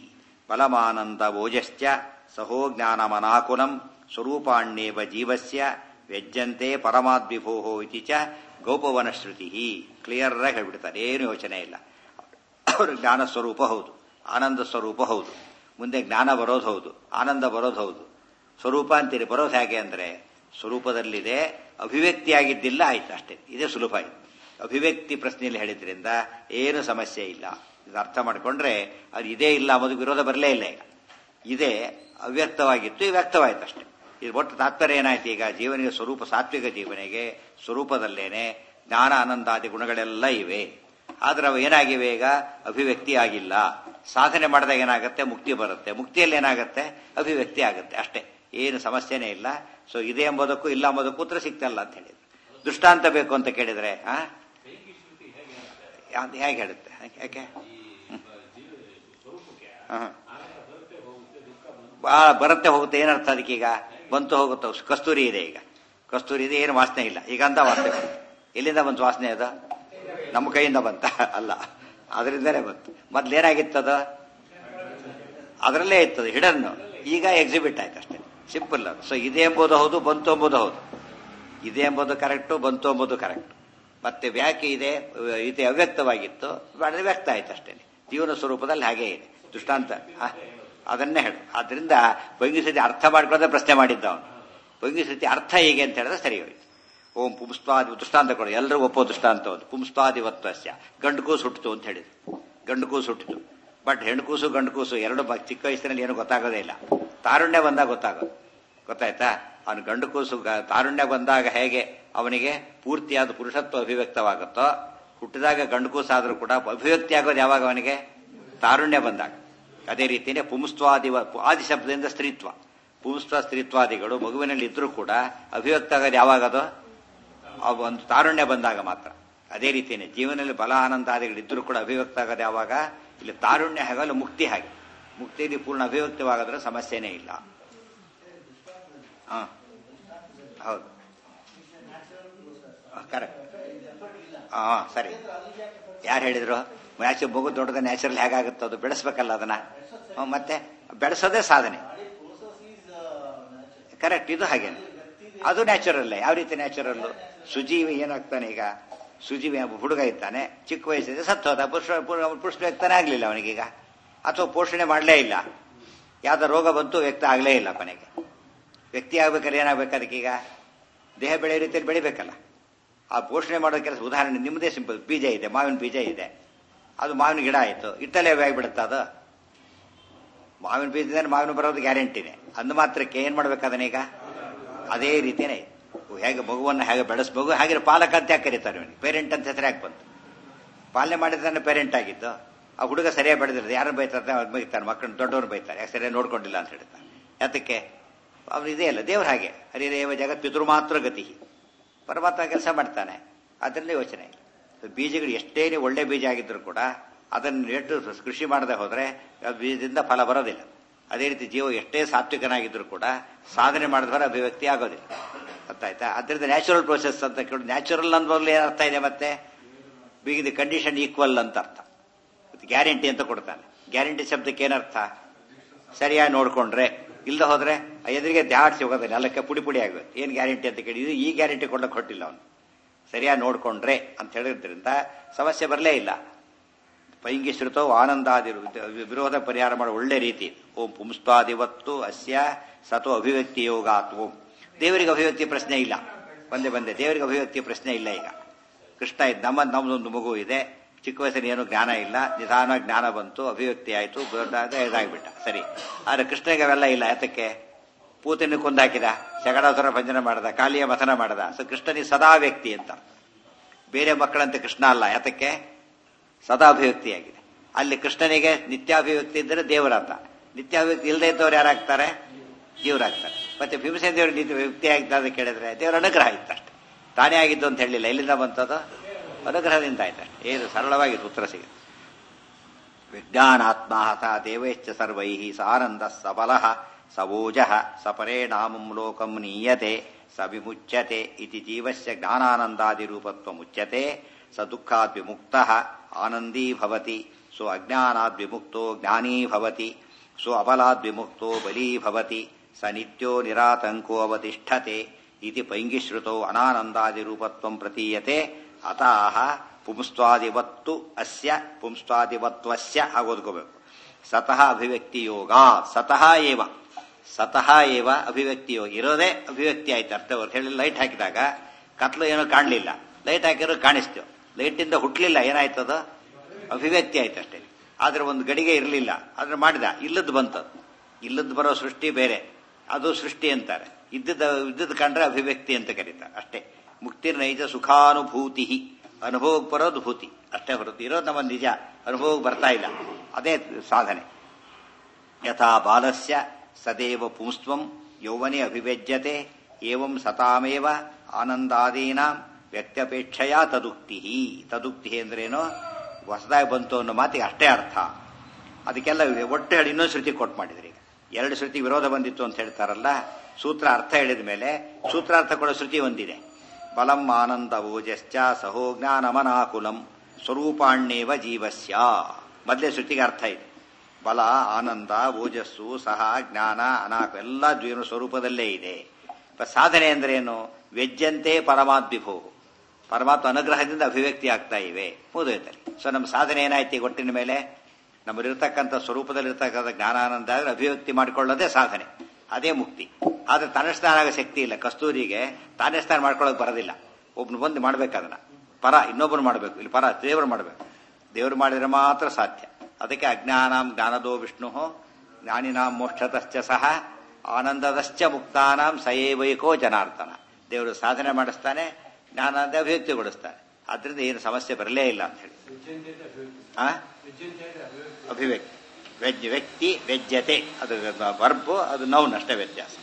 ಬಲಮಾನಂದ ಓಜಶ್ಚ ಸಹೋ ಜ್ಞಾನಮನಾಕುಲಂ ಸ್ವರೂಪಾಣ್ಯೇವ ಜೀವಸ್ಯ ವ್ಯಜ್ಯಂತೆ ಪರಮಾದ್ವಿಭೋ ಇತಿ ಚ ಗೌಪವನಶ್ರುತಿ ಕ್ಲಿಯರ್ ಆಗಿ ಹೇಳ್ಬಿಡ್ತಾರೆ ಏನು ಯೋಚನೆ ಇಲ್ಲ ಅವರು ಜ್ಞಾನ ಸ್ವರೂಪ ಹೌದು ಆನಂದ ಸ್ವರೂಪ ಹೌದು ಮುಂದೆ ಜ್ಞಾನ ಬರೋದು ಹೌದು ಆನಂದ ಬರೋದು ಹೌದು ಸ್ವರೂಪ ಅಂತೀರಿ ಬರೋದು ಹೇಗೆ ಅಂದ್ರೆ ಸ್ವರೂಪದಲ್ಲಿದೆ ಅಭಿವ್ಯಕ್ತಿಯಾಗಿದ್ದಿಲ್ಲ ಆಯ್ತು ಅಷ್ಟೇ ಇದೇ ಸುಲಭ ಆಯ್ತು ಅಭಿವ್ಯಕ್ತಿ ಪ್ರಶ್ನೆಯಲ್ಲಿ ಹೇಳಿದ್ರಿಂದ ಏನು ಸಮಸ್ಯೆ ಇಲ್ಲ ಇದು ಅರ್ಥ ಮಾಡಿಕೊಂಡ್ರೆ ಅದು ಇದೇ ಇಲ್ಲ ಅನ್ನೋದು ವಿರೋಧ ಬರಲೇ ಇಲ್ಲ ಈಗ ಇದೇ ಅವ್ಯಕ್ತವಾಗಿತ್ತು ವ್ಯಕ್ತವಾಯ್ತು ಅಷ್ಟೇ ಇದು ಒಟ್ಟು ತಾತ್ಪರ್ಯ ಏನಾಯ್ತು ಈಗ ಜೀವನಿಗೆ ಸ್ವರೂಪ ಸಾತ್ವಿಕ ಜೀವನಿಗೆ ಸ್ವರೂಪದಲ್ಲೇನೆ ಜ್ಞಾನ ಆನಂದಾದಿ ಗುಣಗಳೆಲ್ಲ ಇವೆ ಆದ್ರೆ ಅವು ಏನಾಗಿವೆ ಈಗ ಅಭಿವ್ಯಕ್ತಿ ಆಗಿಲ್ಲ ಸಾಧನೆ ಮಾಡಿದಾಗ ಏನಾಗುತ್ತೆ ಮುಕ್ತಿ ಬರುತ್ತೆ ಮುಕ್ತಿಯಲ್ಲಿ ಏನಾಗುತ್ತೆ ಅಭಿವ್ಯಕ್ತಿ ಆಗುತ್ತೆ ಅಷ್ಟೇ ಏನು ಸಮಸ್ಯೆನೇ ಇಲ್ಲ ಸೊ ಇದೆ ಎಂಬುದಕ್ಕೂ ಇಲ್ಲ ಎಂಬುದಕ್ಕೂ ಉತ್ತರ ಸಿಗ್ತಲ್ಲ ಅಂತ ಹೇಳಿದ್ರು ದೃಷ್ಟಾಂತ ಬೇಕು ಅಂತ ಕೇಳಿದ್ರೆ ಆ ಯಾವ್ದು ಹೇಗೆ ಹೇಳುತ್ತೆ ಯಾಕೆ ಹ್ಮ್. ಬಾ ಬರುತ್ತೆ ಹೋಗುತ್ತೆ ಏನರ್ಥ ಅದಕ್ಕೀಗ ಬಂತು ಹೋಗುತ್ತೆ ಕಸ್ತೂರಿ ಇದೆ ಈಗ ಕಸ್ತೂರಿ ಇದೆ ಏನು ವಾಸನೆ ಇಲ್ಲ ಈಗ ಅಂತ ವಾಸನೆ ಬರುತ್ತೆ ಎಲ್ಲಿಂದ ಬಂತು ವಾಸನೆ ಅದು ನಮ್ಮ ಕೈಯಿಂದ ಬಂತ ಅಲ್ಲ ಅದರಿಂದನೇ ಬಂತು ಮೊದ್ಲು ಏನಾಗಿತ್ತದ ಅದರಲ್ಲೇ ಇತ್ತದು ಹಿಡನ್ನು ಈಗ ಎಕ್ಸಿಬಿಟ್ ಆಯ್ತು ಅಷ್ಟೇ ಸಿಂಪಲ್ ಅದು ಸೊ ಇದೆ ಎಂಬುದು ಹೌದು ಬಂತು ಎಂಬುದು ಹೌದು ಇದೆ ಎಂಬುದು ಕರೆಕ್ಟು ಬಂತು ಎಂಬುದು ಕರೆಕ್ಟ್ ಮತ್ತೆ ವ್ಯಾಖ್ಯೆ ಇದೆ ಇದೆ ಅವ್ಯಕ್ತವಾಗಿತ್ತು ಮಾಡಿದ್ರೆ ವ್ಯಕ್ತ ಆಯ್ತು ಅಷ್ಟೇ ಜೀವನ ಸ್ವರೂಪದಲ್ಲಿ ಹಾಗೇ ಇದೆ ದೃಷ್ಟಾಂತ ಆ, ಅದನ್ನೇ ಹೇಳು ಆದ್ರಿಂದ ಭಂಗಿಸತಿ ಅರ್ಥ ಮಾಡ್ಕೊಳ್ಳೋದೇ ಪ್ರಶ್ನೆ ಮಾಡಿದ್ದ ಅವನು ಭಂಗಿಸತಿ ಅರ್ಥ ಹೇಗೆ ಅಂತ ಹೇಳಿದ್ರೆ ಸರಿ ಹೋಯ್ತು ಓಂ ಪುಂಸ್ತಾದಿ ದೃಷ್ಟಾಂತ ಕೊಡು ಎಲ್ಲರೂ ಒಪ್ಪೋ ದೃಷ್ಟಾಂತ ಒಂದು ಪುಂಸ್ತಾದಿವತ್ವಸ್ಯ ಗಂಡು ಕೂಸು ಹುಟ್ಟಿತು ಅಂತ ಹೇಳಿದ್ರು ಗಂಡು ಕೂಸು ಹುಟ್ಟಿತು ಬಟ್ ಹೆಣ್ಣು ಕೂಸು ಗಂಡು ಕೂಸು ಎರಡು ಬ- ಚಿಕ್ಕ ವಯಸ್ಸಿನಲ್ಲಿ ಏನು ಗೊತ್ತಾಗೋದೇ ಇಲ್ಲ ತಾರುಣ್ಯ ಬಂದಾಗ ಗೊತ್ತಾಗೋದು ಗೊತ್ತಾಯ್ತಾ ಅವನು ಗಂಡು ಕೂಸು ಗ- ತಾರುಣ್ಯ ಬಂದಾಗ ಹೇಗೆ ಅವನಿಗೆ ಪೂರ್ತಿಯಾದ ಪುರುಷತ್ವ ಅಭಿವ್ಯಕ್ತವಾಗುತ್ತೋ ಹುಟ್ಟಿದಾಗ ಗಂಡು ಕೂಸಾದ್ರೂ ಕೂಡ ಅಭಿವ್ಯಕ್ತಿ ಆಗೋದು ಯಾವಾಗ ಅವನಿಗೆ ತಾರುಣ್ಯ ಬಂದಾಗ ಅದೇ ರೀತಿಯೇ ಪುಂಸ್ತ್ವಾದಿವ ಆದಿ ಶಬ್ದದಿಂದ ಸ್ತ್ರೀತ್ವ ಪುಂಸ್ತ್ವ ಸ್ತ್ರೀತ್ವಾದಿಗಳು ಮಗುವಿನಲ್ಲಿ ಇದ್ರೂ ಕೂಡ ಅಭಿವ್ಯಕ್ತ ಆಗೋದು ಯಾವಾಗದು ಆ ಒಂದು ತಾರುಣ್ಯ ಬಂದಾಗ ಮಾತ್ರ ಅದೇ ರೀತಿಯೇ ಜೀವನದಲ್ಲಿ ಬಲ ಆನಂದಾದಿಗಳಿದ್ರೂ ಕೂಡ ಅಭಿವ್ಯಕ್ತ ಆಗೋದು ಯಾವಾಗ ಇಲ್ಲಿ ತಾರುಣ್ಯ ಹಾಗಲ್ಲ ಮುಕ್ತಿ ಹಾಗೆ ಮುಕ್ತಿಯಲ್ಲಿ ಪೂರ್ಣ ಅಭಿವ್ಯಕ್ತವಾಗದ್ರೆ ಸಮಸ್ಯೆನೇ ಇಲ್ಲ ಹಾ ಹೌದು ಕರೆಕ್ಟ್ ಹಾ ಸರಿ ಯಾರು ಹೇಳಿದ್ರು ನ್ಯಾಚು ಮಗು ದೊಡ್ಡದ ನ್ಯಾಚುರಲ್ ಹೇಗಾಗುತ್ತೆ ಅದು ಬೆಳೆಸ್ಬೇಕಲ್ಲ ಅದನ್ನ ಹ್ಮ್, ಮತ್ತೆ ಬೆಳೆಸೋದೇ ಸಾಧನೆ ಕರೆಕ್ಟ್ ಇದು ಹಾಗೇನೆ ಅದು ನ್ಯಾಚುರಲ್ಲೇ ಯಾವ ರೀತಿ ನ್ಯಾಚುರಲ್ ಸುಜೀವಿ ಏನಾಗ್ತಾನೆ ಈಗ ಸುಜೀವಿ ಒಬ್ಬ ಹುಡುಗ ಇದ್ದಾನೆ ಚಿಕ್ಕ ವಯಸ್ಸಿದೆ ಸತ್ತೋದ ಪುರುಷ ಪುರುಷ ವ್ಯಕ್ತನೇ ಆಗ್ಲಿಲ್ಲ ಅವನಿಗೀಗ ಅಥವಾ ಪೋಷಣೆ ಮಾಡಲೇ ಇಲ್ಲ ಯಾವ್ದೋ ರೋಗ ಬಂತು ವ್ಯಕ್ತ ಆಗಲೇ ಇಲ್ಲ ಕೊನೆಗೆ ವ್ಯಕ್ತಿ ಆಗ್ಬೇಕಾದ್ರೆ ಏನಾಗ್ಬೇಕು ಅದಕ್ಕೀಗ ದೇಹ ಬೆಳೆಯೋ ರೀತಿಯಲ್ಲಿ ಬೆಳಿಬೇಕಲ್ಲ ಆ ಪೋಷಣೆ ಮಾಡೋ ಕೆಲಸ ಉದಾಹರಣೆ ನಿಮ್ಮದೇ ಸಿಂಪಲ್ ಬೀಜ ಇದೆ ಮಾವಿನ ಬೀಜ ಇದೆ ಅದು ಮಾವಿನ ಗಿಡ ಆಯಿತು ಇಟ್ಟಲ್ಲೇ ಆಗಿಬಿಡುತ್ತೆ ಅದು ಮಾವಿನ ಬೀಜದಿಂದ ಮಾವಿನ ಬರೋದು ಗ್ಯಾರಂಟಿನೇ ಅಂದ ಮಾತ್ರಕ್ಕೆ ಏನ್ ಮಾಡ್ಬೇಕು ಅದನ್ನೀಗ ಅದೇ ರೀತಿನೇ ಹೇಗೆ ಮಗುವನ್ನು ಹೇಗೆ ಬೆಳೆಸ್ಬೇಕು ಹಾಗೆ ಪಾಲಕ ಅಂತ ಯಾಕೆ ಕರೀತಾರೆ ಇವನಿಗೆ ಪೇರೆಂಟ್ ಅಂತ ಹೆಸರು ಯಾಕೆ ಬಂತು ಪಾಲನೆ ಮಾಡಿದ್ರೆ ಪೇರೆಂಟ್ ಆಗಿದ್ದು ಆ ಹುಡುಗ ಸರಿಯಾಗಿ ಬೆಳೆದಿರೋದು ಯಾರು ಬೈತಾರೆ ಅವ್ರು ಬೈತಾರೆ ಮಕ್ಕಳನ್ನ ದೊಡ್ಡವ್ರು ಬೈತಾರೆ ಯಾಕೆ ಸರಿಯಾಗಿ ನೋಡ್ಕೊಂಡಿಲ್ಲ ಅಂತ ಹೇಳ್ತಾರೆ ಯಾತಕ್ಕೆ ಅವ್ರು ಇದೇ ಅಲ್ಲ ದೇವ್ರ ಹಾಗೆ ಹರಿದೇವ ಜಗತ್ ಪಿತೃ ಮಾತ್ರ ಗತಿ ಪರಮಾತ್ಮ ಕೆಲಸ ಮಾಡ್ತಾನೆ ಅದರಿಂದ ಯೋಚನೆ ಇಲ್ಲ ಬೀಜಗಳು ಎಷ್ಟೇ ಒಳ್ಳೆ ಬೀಜ ಆಗಿದ್ರು ಕೂಡ ಅದನ್ನು ನೆಟ್ಟು ಕೃಷಿ ಮಾಡದೆ ಹೋದ್ರೆ ಆ ಬೀಜದಿಂದ ಫಲ ಬರೋದಿಲ್ಲ ಅದೇ ರೀತಿ ಜೀವ ಎಷ್ಟೇ ಸಾತ್ವಿಕನಾಗಿದ್ರು ಕೂಡ ಸಾಧನೆ ಮಾಡಿದ್ರೆ ಅಭಿವ್ಯಕ್ತಿ ಆಗೋದಿಲ್ಲ ಗೊತ್ತಾಯ್ತಾ ಅದರಿಂದ ನ್ಯಾಚುರಲ್ ಪ್ರೋಸೆಸ್ ಅಂತ ಕೇಳಿ ನ್ಯಾಚುರಲ್ ಅನ್ನೋದ್ರಲ್ಲಿ ಏನು ಅರ್ಥ ಇದೆ ಮತ್ತೆ ಬಿಗ್ ದಿ ಕಂಡೀಷನ್ ಈಕ್ವಲ್ ಅಂತ ಅರ್ಥ ಗ್ಯಾರಂಟಿ ಅಂತ ಕೊಡ್ತಾನೆ ಗ್ಯಾರಂಟಿ ಶಬ್ದಕ್ಕೆ ಏನರ್ಥ ಸರಿಯಾಗಿ ನೋಡ್ಕೊಂಡ್ರೆ ಇಲ್ಲದೆ ಹೋದ್ರೆ ಆ ಎದುರಿಗೆ ದಾಡ್ಸಿ ಹೋಗೋದಿಲ್ಲ ಅಲ್ಲಕ್ಕೆ ಪುಡಿ ಪುಡಿ ಆಗುತ್ತೆ ಏನು ಗ್ಯಾರಂಟಿ ಅಂತ ಕೇಳಿ ಇದು ಈ ಗ್ಯಾರಂಟಿ ಕೊಡ್ಲಿಕ್ಕೆ ಹೊಟ್ಟಿಲ್ಲ ಅವನು ಸರಿಯಾಗಿ ನೋಡ್ಕೊಂಡ್ರೆ ಅಂತ ಹೇಳಿದ್ರಿಂದ ಸಮಸ್ಯೆ ಬರಲೇ ಇಲ್ಲ ಪೈಂಗಿ ಶ್ರುತೋ ಆನಂದಾದಿರು ವಿರೋಧ ಪರಿಹಾರ ಮಾಡೋ ಒಳ್ಳೆ ರೀತಿ ಓಂ ಪುಂಸ್ತಾದಿವತ್ತು ಅಸ್ಯ ಸತು ಅಭಿವ್ಯಕ್ತಿ ಯೋಗಾತ್ ಓಂ ದೇವರಿಗೆ ಅಭಿವ್ಯಕ್ತಿ ಪ್ರಶ್ನೆ ಇಲ್ಲ ಬಂದೆ ಬಂದೆ ದೇವರಿಗೆ ಅಭಿವ್ಯಕ್ತಿ ಪ್ರಶ್ನೆ ಇಲ್ಲ ಈಗ ಕೃಷ್ಣ ಇದ್ ನಮ್ಮ ನಮ್ದೊಂದು ಮಗು ಇದೆ ಚಿಕ್ಕ ವಯಸ್ಸಿನ ಏನು ಜ್ಞಾನ ಇಲ್ಲ ನಿಧಾನ ಜ್ಞಾನ ಬಂತು ಅಭಿವ್ಯಕ್ತಿ ಆಯಿತು ದೊಡ್ಡಾಗ ಇದಾಗ್ಬಿಟ್ಟ ಸರಿ ಆದ್ರೆ ಕೃಷ್ಣಗೆ ಅವೆಲ್ಲ ಇಲ್ಲ ಯಾತಕ್ಕೆ ಪೂತಿನ ಕೊಂದಾಕಿದ ಶಗಡಾಸುರ ಭಂಜನ ಮಾಡದ ಕಾಲಿಯ ಮಥನ ಮಾಡದ ಸೊ ಕೃಷ್ಣನಿಗೆ ಸದಾ ವ್ಯಕ್ತಿ ಅಂತ ಬೇರೆ ಮಕ್ಕಳಂತೆ ಕೃಷ್ಣ ಅಲ್ಲ ಯಾತಕ್ಕೆ ಸದಾ ಅಭಿವ್ಯಕ್ತಿಯಾಗಿದೆ ಅಲ್ಲಿ ಕೃಷ್ಣನಿಗೆ ನಿತ್ಯಾಭಿವ್ಯಕ್ತಿ ಇದ್ದರೆ ದೇವರರ್ಥ ನಿತ್ಯಾಭಿವ್ಯಕ್ತಿ ಇಲ್ಲದೆ ಇದ್ದವ್ರು ಯಾರಾಗ್ತಾರೆ ಜೀವರಾಗ್ತಾರೆ ಮತ್ತೆ ಭೀಮಸೇನ ದೇವರು ನಿತ್ಯ ವ್ಯಕ್ತಿ ಆಗ್ತಾ ಅಂತ ಕೇಳಿದ್ರೆ ದೇವರ ಅನುಗ್ರಹ ಇತ್ತಷ್ಟೆ ತಾನೇ ಆಗಿದ್ದು ಅಂತ ಹೇಳಿಲ್ಲ ಎಲ್ಲಿಂದ ಬಂತದು ಅನುಗ್ರಹದಿಂದ ಆಯ್ತಷ್ಟೆ ಏನು ಸರಳವಾಗಿ ಉತ್ತರ ಸಿಗುತ್ತೆ ವಿಜ್ಞಾನಾತ್ಮ ಸ ದೇವೈಶ್ಚ ಸರ್ವೈ ಸಾನಂದ ಸಬಲ ಸವೋಜ ಸಪರೇಣಾಮಂ ಲೋಕಂ ನೀಯತೆ ಸ ವಿಮುಚ್ಯತೆ ಇತಿ ಜೀವಸ್ಯ ಜ್ಞಾನಾನಂದಾದಿರೂಪತ್ವಮುಚ್ಯತೆ ಸ ದುಃಖಾದ್ ವಿಮುಕ್ತ ಆನಂದೀ ಭವತಿ ಸೊ ಅಜ್ಞಾನಾದ್ ವಿಮುಕ್ತೋ ಜ್ಞಾನೀ ಭವತಿ ಸೊ ಅಬಲಾದ್ ವಿಮುಕ್ತೋ ಬಲೀ ಭವತಿ ಸ ನಿತ್ಯೋ ನಿರಾತಂಕೋ ಅವತಿಷ್ಠತೆ ಇತಿ ಪೈಂಗಿಶ್ರುತೋ ಅನಾನಂದಾದಿರೂಪತ್ವಂ ಪ್ರತೀಯತೆ ಅತಃ ಪುಂಸ್ತ್ವಾದಿವತ್ತು ಅಸ್ಯ ಪುಂಸ್ತ್ವಾದಿವತ್ವಸ್ಯ ಹಾಗೆ ಓದ್ಕೋಬೇಕು ಸತಃ ಅಭಿವ್ಯಕ್ತಿ ಯೋಗ ಸತಃ ಏವ ಸತಃ ಏವ ಅಭಿವ್ಯಕ್ತಿ ಯೋಗ ಇರೋದೇ ಅಭಿವ್ಯಕ್ತಿ ಆಯ್ತು ಅರ್ಥ ಅವ್ರು ಹೇಳಿ ಲೈಟ್ ಹಾಕಿದಾಗ ಕತ್ಲು ಏನೋ ಕಾಣಲಿಲ್ಲ ಲೈಟ್ ಹಾಕಿರೋ ಕಾಣಿಸ್ತೇವೆ ಲೈಟಿಂದ ಹುಟ್ಲಿಲ್ಲ ಏನಾಯ್ತದ ಅಭಿವ್ಯಕ್ತಿ ಆಯ್ತು ಅಷ್ಟೇ ಆದ್ರೆ ಒಂದು ಗಡಿಗೆ ಇರಲಿಲ್ಲ ಆದ್ರೆ ಮಾಡಿದ ಇಲ್ಲದ್ದು ಬಂತದ್ದು ಇಲ್ಲದ್ದು ಬರೋ ಸೃಷ್ಟಿ ಬೇರೆ ಅದು ಸೃಷ್ಟಿ ಅಂತಾರೆ ಇದ್ದದ ಇದ್ದದ್ದು ಕಂಡ್ರೆ ಅಭಿವ್ಯಕ್ತಿ ಅಂತ ಕರೀತಾರೆ ಅಷ್ಟೇ ಮುಕ್ತಿರ್ ನೈಜ ಸುಖಾನುಭೂತಿ ಅನುಭವಕ್ಕೆ ಬರೋದು ಭೂತಿ ಅಷ್ಟೇ ಹೊರತು ಇರೋದು ನಮ್ಮ ನಿಜ ಅನುಭವಕ್ಕೆ ಬರ್ತಾ ಇಲ್ಲ ಅದೇ ಸಾಧನೆ ಯಥಾ ಬಾಲಸ್ಯ ಸದೇವ ಪುಂಸ್ತ್ವಂ ಯೌವನೆ ಅಭಿವ್ಯಜ್ಯತೆ ಏವಂ ಸತಾಮೇವ ಆನಂದಾದೀನಾಂ ವ್ಯಕ್ತಪೇಕ್ಷೆಯ ತದುಕ್ತಿ ತದುಕ್ತಿ ಅಂದ್ರೇನು ಹೊಸದಾಗಿ ಬಂತು ಅನ್ನೋ ಮಾತಿಗೆ ಅಷ್ಟೇ ಅರ್ಥ ಅದಕ್ಕೆಲ್ಲ ಒಟ್ಟು ಹೇಳಿ ಇನ್ನೊಂದು ಶ್ರುತಿ ಕೊಟ್ಟು ಮಾಡಿದ್ರಿ ಈಗ ಎರಡು ಶ್ರುತಿ ವಿರೋಧ ಬಂದಿತ್ತು ಅಂತ ಹೇಳ್ತಾರಲ್ಲ ಸೂತ್ರ ಅರ್ಥ ಹೇಳಿದ ಮೇಲೆ ಸೂತ್ರಾರ್ಥ ಕೊಡೋ ಶ್ರುತಿ ಒಂದಿದೆ ಬಲಂ ಆನಂದ ಓಜಶ್ಚ ಸಹೋ ಜ್ಞಾನಮನಾಕುಲಂ ಸ್ವರೂಪಾಣ್ಯೇವ ಜೀವಸ್ಯ ಮೊದಲೇ ಶ್ರುತಿಗೆ ಅರ್ಥ ಇದೆ ಬಲ ಆನಂದ ಓಜಸ್ಸು ಸಹ ಜ್ಞಾನ ಅನಾಕು ಎಲ್ಲ ಜೀವನ ಸ್ವರೂಪದಲ್ಲೇ ಇದೆ ಸಾಧನೆ ಅಂದ್ರೆ ಏನು ವ್ಯಜ್ಯಂತೆ ಪರಮಾದ್ವಿಭೋ ಪರಮಾತ್ಮ ಅನುಗ್ರಹದಿಂದ ಅಭಿವ್ಯಕ್ತಿ ಆಗ್ತಾ ಇವೆ ಮುಗಿದೋಯ್ತಾರೆ ಸೊ ನಮ್ಮ ಸಾಧನೆ ಏನಾಯ್ತು ಈಗ ಒಟ್ಟಿನ ಮೇಲೆ ನಮ್ಮಲ್ಲಿರ್ತಕ್ಕಂಥ ಸ್ವರೂಪದಲ್ಲಿರ್ತಕ್ಕಂಥ ಜ್ಞಾನಾನಂದ ಆದ್ರೆ ಅಭಿವ್ಯಕ್ತಿ ಮಾಡಿಕೊಳ್ಳೋದೇ ಸಾಧನೆ ಅದೇ ಮುಕ್ತಿ ಆದ್ರೆ ತಾನೇ ಸ್ನಾನ ಆಗೋ ಶಕ್ತಿ ಇಲ್ಲ ಕಸ್ತೂರಿಗೆ ತಾನೇ ಸ್ನಾನ ಮಾಡ್ಕೊಳ್ಳೋಕೆ ಬರೋದಿಲ್ಲ ಒಬ್ನು ಬಂದು ಮಾಡ್ಬೇಕದನ್ನ ಪರ ಇನ್ನೊಬ್ಬನು ಮಾಡಬೇಕು ಇಲ್ಲಿ ಪರ ದೇವರು ಮಾಡಬೇಕು ದೇವರು ಮಾಡಿದ್ರೆ ಮಾತ್ರ ಸಾಧ್ಯ ಅದಕ್ಕೆ ಅಜ್ಞಾನಾಂ ಜ್ಞಾನದೋ ವಿಷ್ಣು ಜ್ಞಾನಿನಾಂ ಮೋಕ್ಷತಶ್ಚ ಸಹ ಆನಂದದಶ್ಚ ಮುಕ್ತಾನಾಂ ಸಯೇವೈಕೋ ಜನಾರ್ದನ ದೇವರು ಸಾಧನೆ ಮಾಡಿಸ್ತಾನೆ ಜ್ಞಾನದ ಅಭಿವ್ಯಕ್ತಿಗೊಳಿಸ್ತಾನೆ ಆದ್ರಿಂದ ಏನು ಸಮಸ್ಯೆ ಬರಲೇ ಇಲ್ಲ ಅಂತ ಹೇಳಿ ಆ ಅಭಿವ್ಯಕ್ತಿ ವೆಜ್ ವ್ಯಕ್ತಿ ವೆಜ್ಯತೆ ಅದು ವರ್ಬ್ ಅದು ನೌನ್ ಅಷ್ಟೇ ವ್ಯತ್ಯಾಸ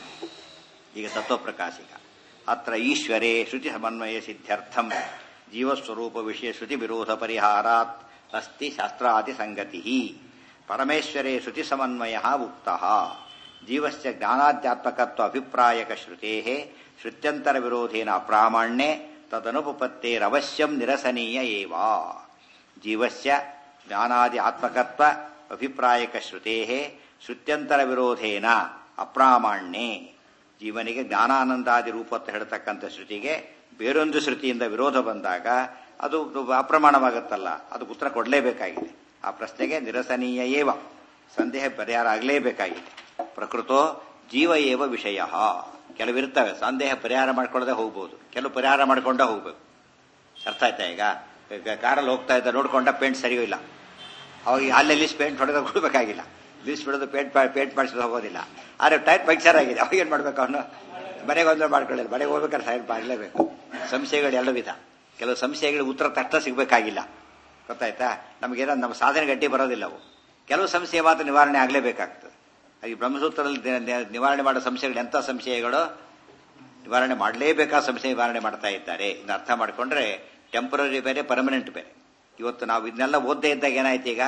ಈಗ ತತ್ವಪ್ರಕಾಶಿಕ ಅತ್ರ ಈಶ್ವರೇ ಶ್ರುತಿ ಸಮನ್ವಯ ಸಿದ್ಧ್ಯರ್ಥಂ ಜೀವಸ್ವರೂಪ ವಿಷಯ ಶ್ರುತಿ ವಿರೋಧ ಪರಿಹಾರಾತ್ ಅಸ್ತಿ ಶಾಸ್ತ್ರಾದಿ ಸಂಗತಿ ಪರಮೇಶ್ವರೇ ಶ್ರುತಿ ಸಮನ್ವಯ ಉಕ್ತ ಜೀವಸ್ಯ ಜ್ಞಾನಾಧ್ಯಾತ್ಮಕತ್ವ ಅಭಿಪ್ರಾಯಕ ಶ್ರುತೇ ಶ್ರುತ್ಯಂತರ ವಿರೋಧೇನ ಅಪ್ರಾಮಾಣ್ಯೆ ತದನುಪತ್ತೇರವಶ್ಯಂ ನಿರಸನೀಯ ಏವ ಜೀವಸ್ಯ ಜ್ಞಾನಾದಿ ಆತ್ಮಕತ್ವ ಅಭಿಪ್ರಾಯಕ ಶ್ರುತೇ ಶ್ರುತ್ಯಂತರ ವಿರೋಧೇನ ಅಪ್ರಾಮಾಣ್ಯೆ ಜೀವನಿಗೆ ಜ್ಞಾನಾನಂದಾದಿ ರೂಪತ್ತು ಹೇಳ್ತಕ್ಕಂಥ ಶ್ರುತಿಗೆ ಬೇರೊಂದು ಶ್ರುತಿಯಿಂದ ವಿರೋಧ ಬಂದಾಗ ಅದು ಅಪ್ರಮಾಣವಾಗುತ್ತಲ್ಲ ಅದು ಉತ್ತರ ಕೊಡಲೇಬೇಕಾಗಿದೆ ಆ ಪ್ರಶ್ನೆಗೆ ನಿರಸನೀಯ ಏವ ಸಂದೇಹ ಪರಿಹಾರ ಆಗಲೇಬೇಕಾಗಿದೆ ಪ್ರಕೃತೋ ಜೀವ ಏವ ವಿಷಯ ಕೆಲವಿರ್ತವೆ ಸಂದೇಹ ಪರಿಹಾರ ಮಾಡ್ಕೊಳ್ಳದೆ ಹೋಗ್ಬೋದು ಕೆಲವು ಪರಿಹಾರ ಮಾಡ್ಕೊಂಡೇ ಹೋಗ್ಬೇಕು ಅರ್ಥ ಆಯ್ತಾ ಈಗ ಕಾರಲ್ಲಿ ಹೋಗ್ತಾ ಇದ್ದ ನೋಡ್ಕೊಂಡ ಪೇಂಟ್ ಸರಿಯೂ ಇಲ್ಲ ಅವಾಗ ಅಲ್ಲೇ ಲಿಸ್ಟ್ ಪೇಂಟ್ ಹೊಡೆದ ಕೊಡ್ಬೇಕಾಗಿಲ್ಲ ಲಿಸ್ಟ್ ಹೊಡೆದು ಪೇಂಟ್ ಪೇಂಟ್ ಮಾಡಿಸೋದು ಹೋಗೋದಿಲ್ಲ ಆದರೆ ಟೈರ್ ಪಂಕ್ಚರ್ ಆಗಿದೆ ಅವಾಗ ಏನು ಮಾಡ್ಬೇಕು ಅವನು ಮನೆಗೆ ಒಂದು ಮಾಡ್ಕೊಳ್ಳಿಲ್ಲ ಮನೆಗೆ ಹೋಗ್ಬೇಕಾದ್ರೆ ಸೈಡ್ ಮಾಡಲೇಬೇಕು ಸಂಶಯಗಳು ಎರಡು ವಿಧ ಕೆಲವು ಸಂಶಯಗಳಿಗೆ ಉತ್ತರ ತಕ್ಷಣ ಸಿಗಬೇಕಾಗಿಲ್ಲ ಗೊತ್ತಾಯ್ತಾ ನಮಗೇನೋ ನಮ್ಮ ಸಾಧನೆ ಗಟ್ಟಿ ಬರೋದಿಲ್ಲ ಅವು ಕೆಲವು ಸಂಶಯ ಮಾತ್ರ ನಿವಾರಣೆ ಆಗಲೇಬೇಕಾಗ್ತದೆ ಈ ಬ್ರಹ್ಮಸೂತ್ರದಲ್ಲಿ ನಿವಾರಣೆ ಮಾಡೋ ಸಂಶಯಗಳು ಎಂಥ ಸಂಶಯಗಳು ನಿವಾರಣೆ ಮಾಡಲೇಬೇಕಾದ ಸಮಸ್ಯೆ ನಿವಾರಣೆ ಮಾಡ್ತಾ ಇದ್ದಾರೆ ಇದನ್ನ ಅರ್ಥ ಮಾಡ್ಕೊಂಡ್ರೆ ಟೆಂಪರರಿ ಬೇರೆ ಪರ್ಮನೆಂಟ್ ಬೇರೆ ಇವತ್ತು ನಾವು ಇದನ್ನೆಲ್ಲ ಓದ್ದೇ ಇದ್ದಾಗ ಏನಾಯ್ತು ಈಗ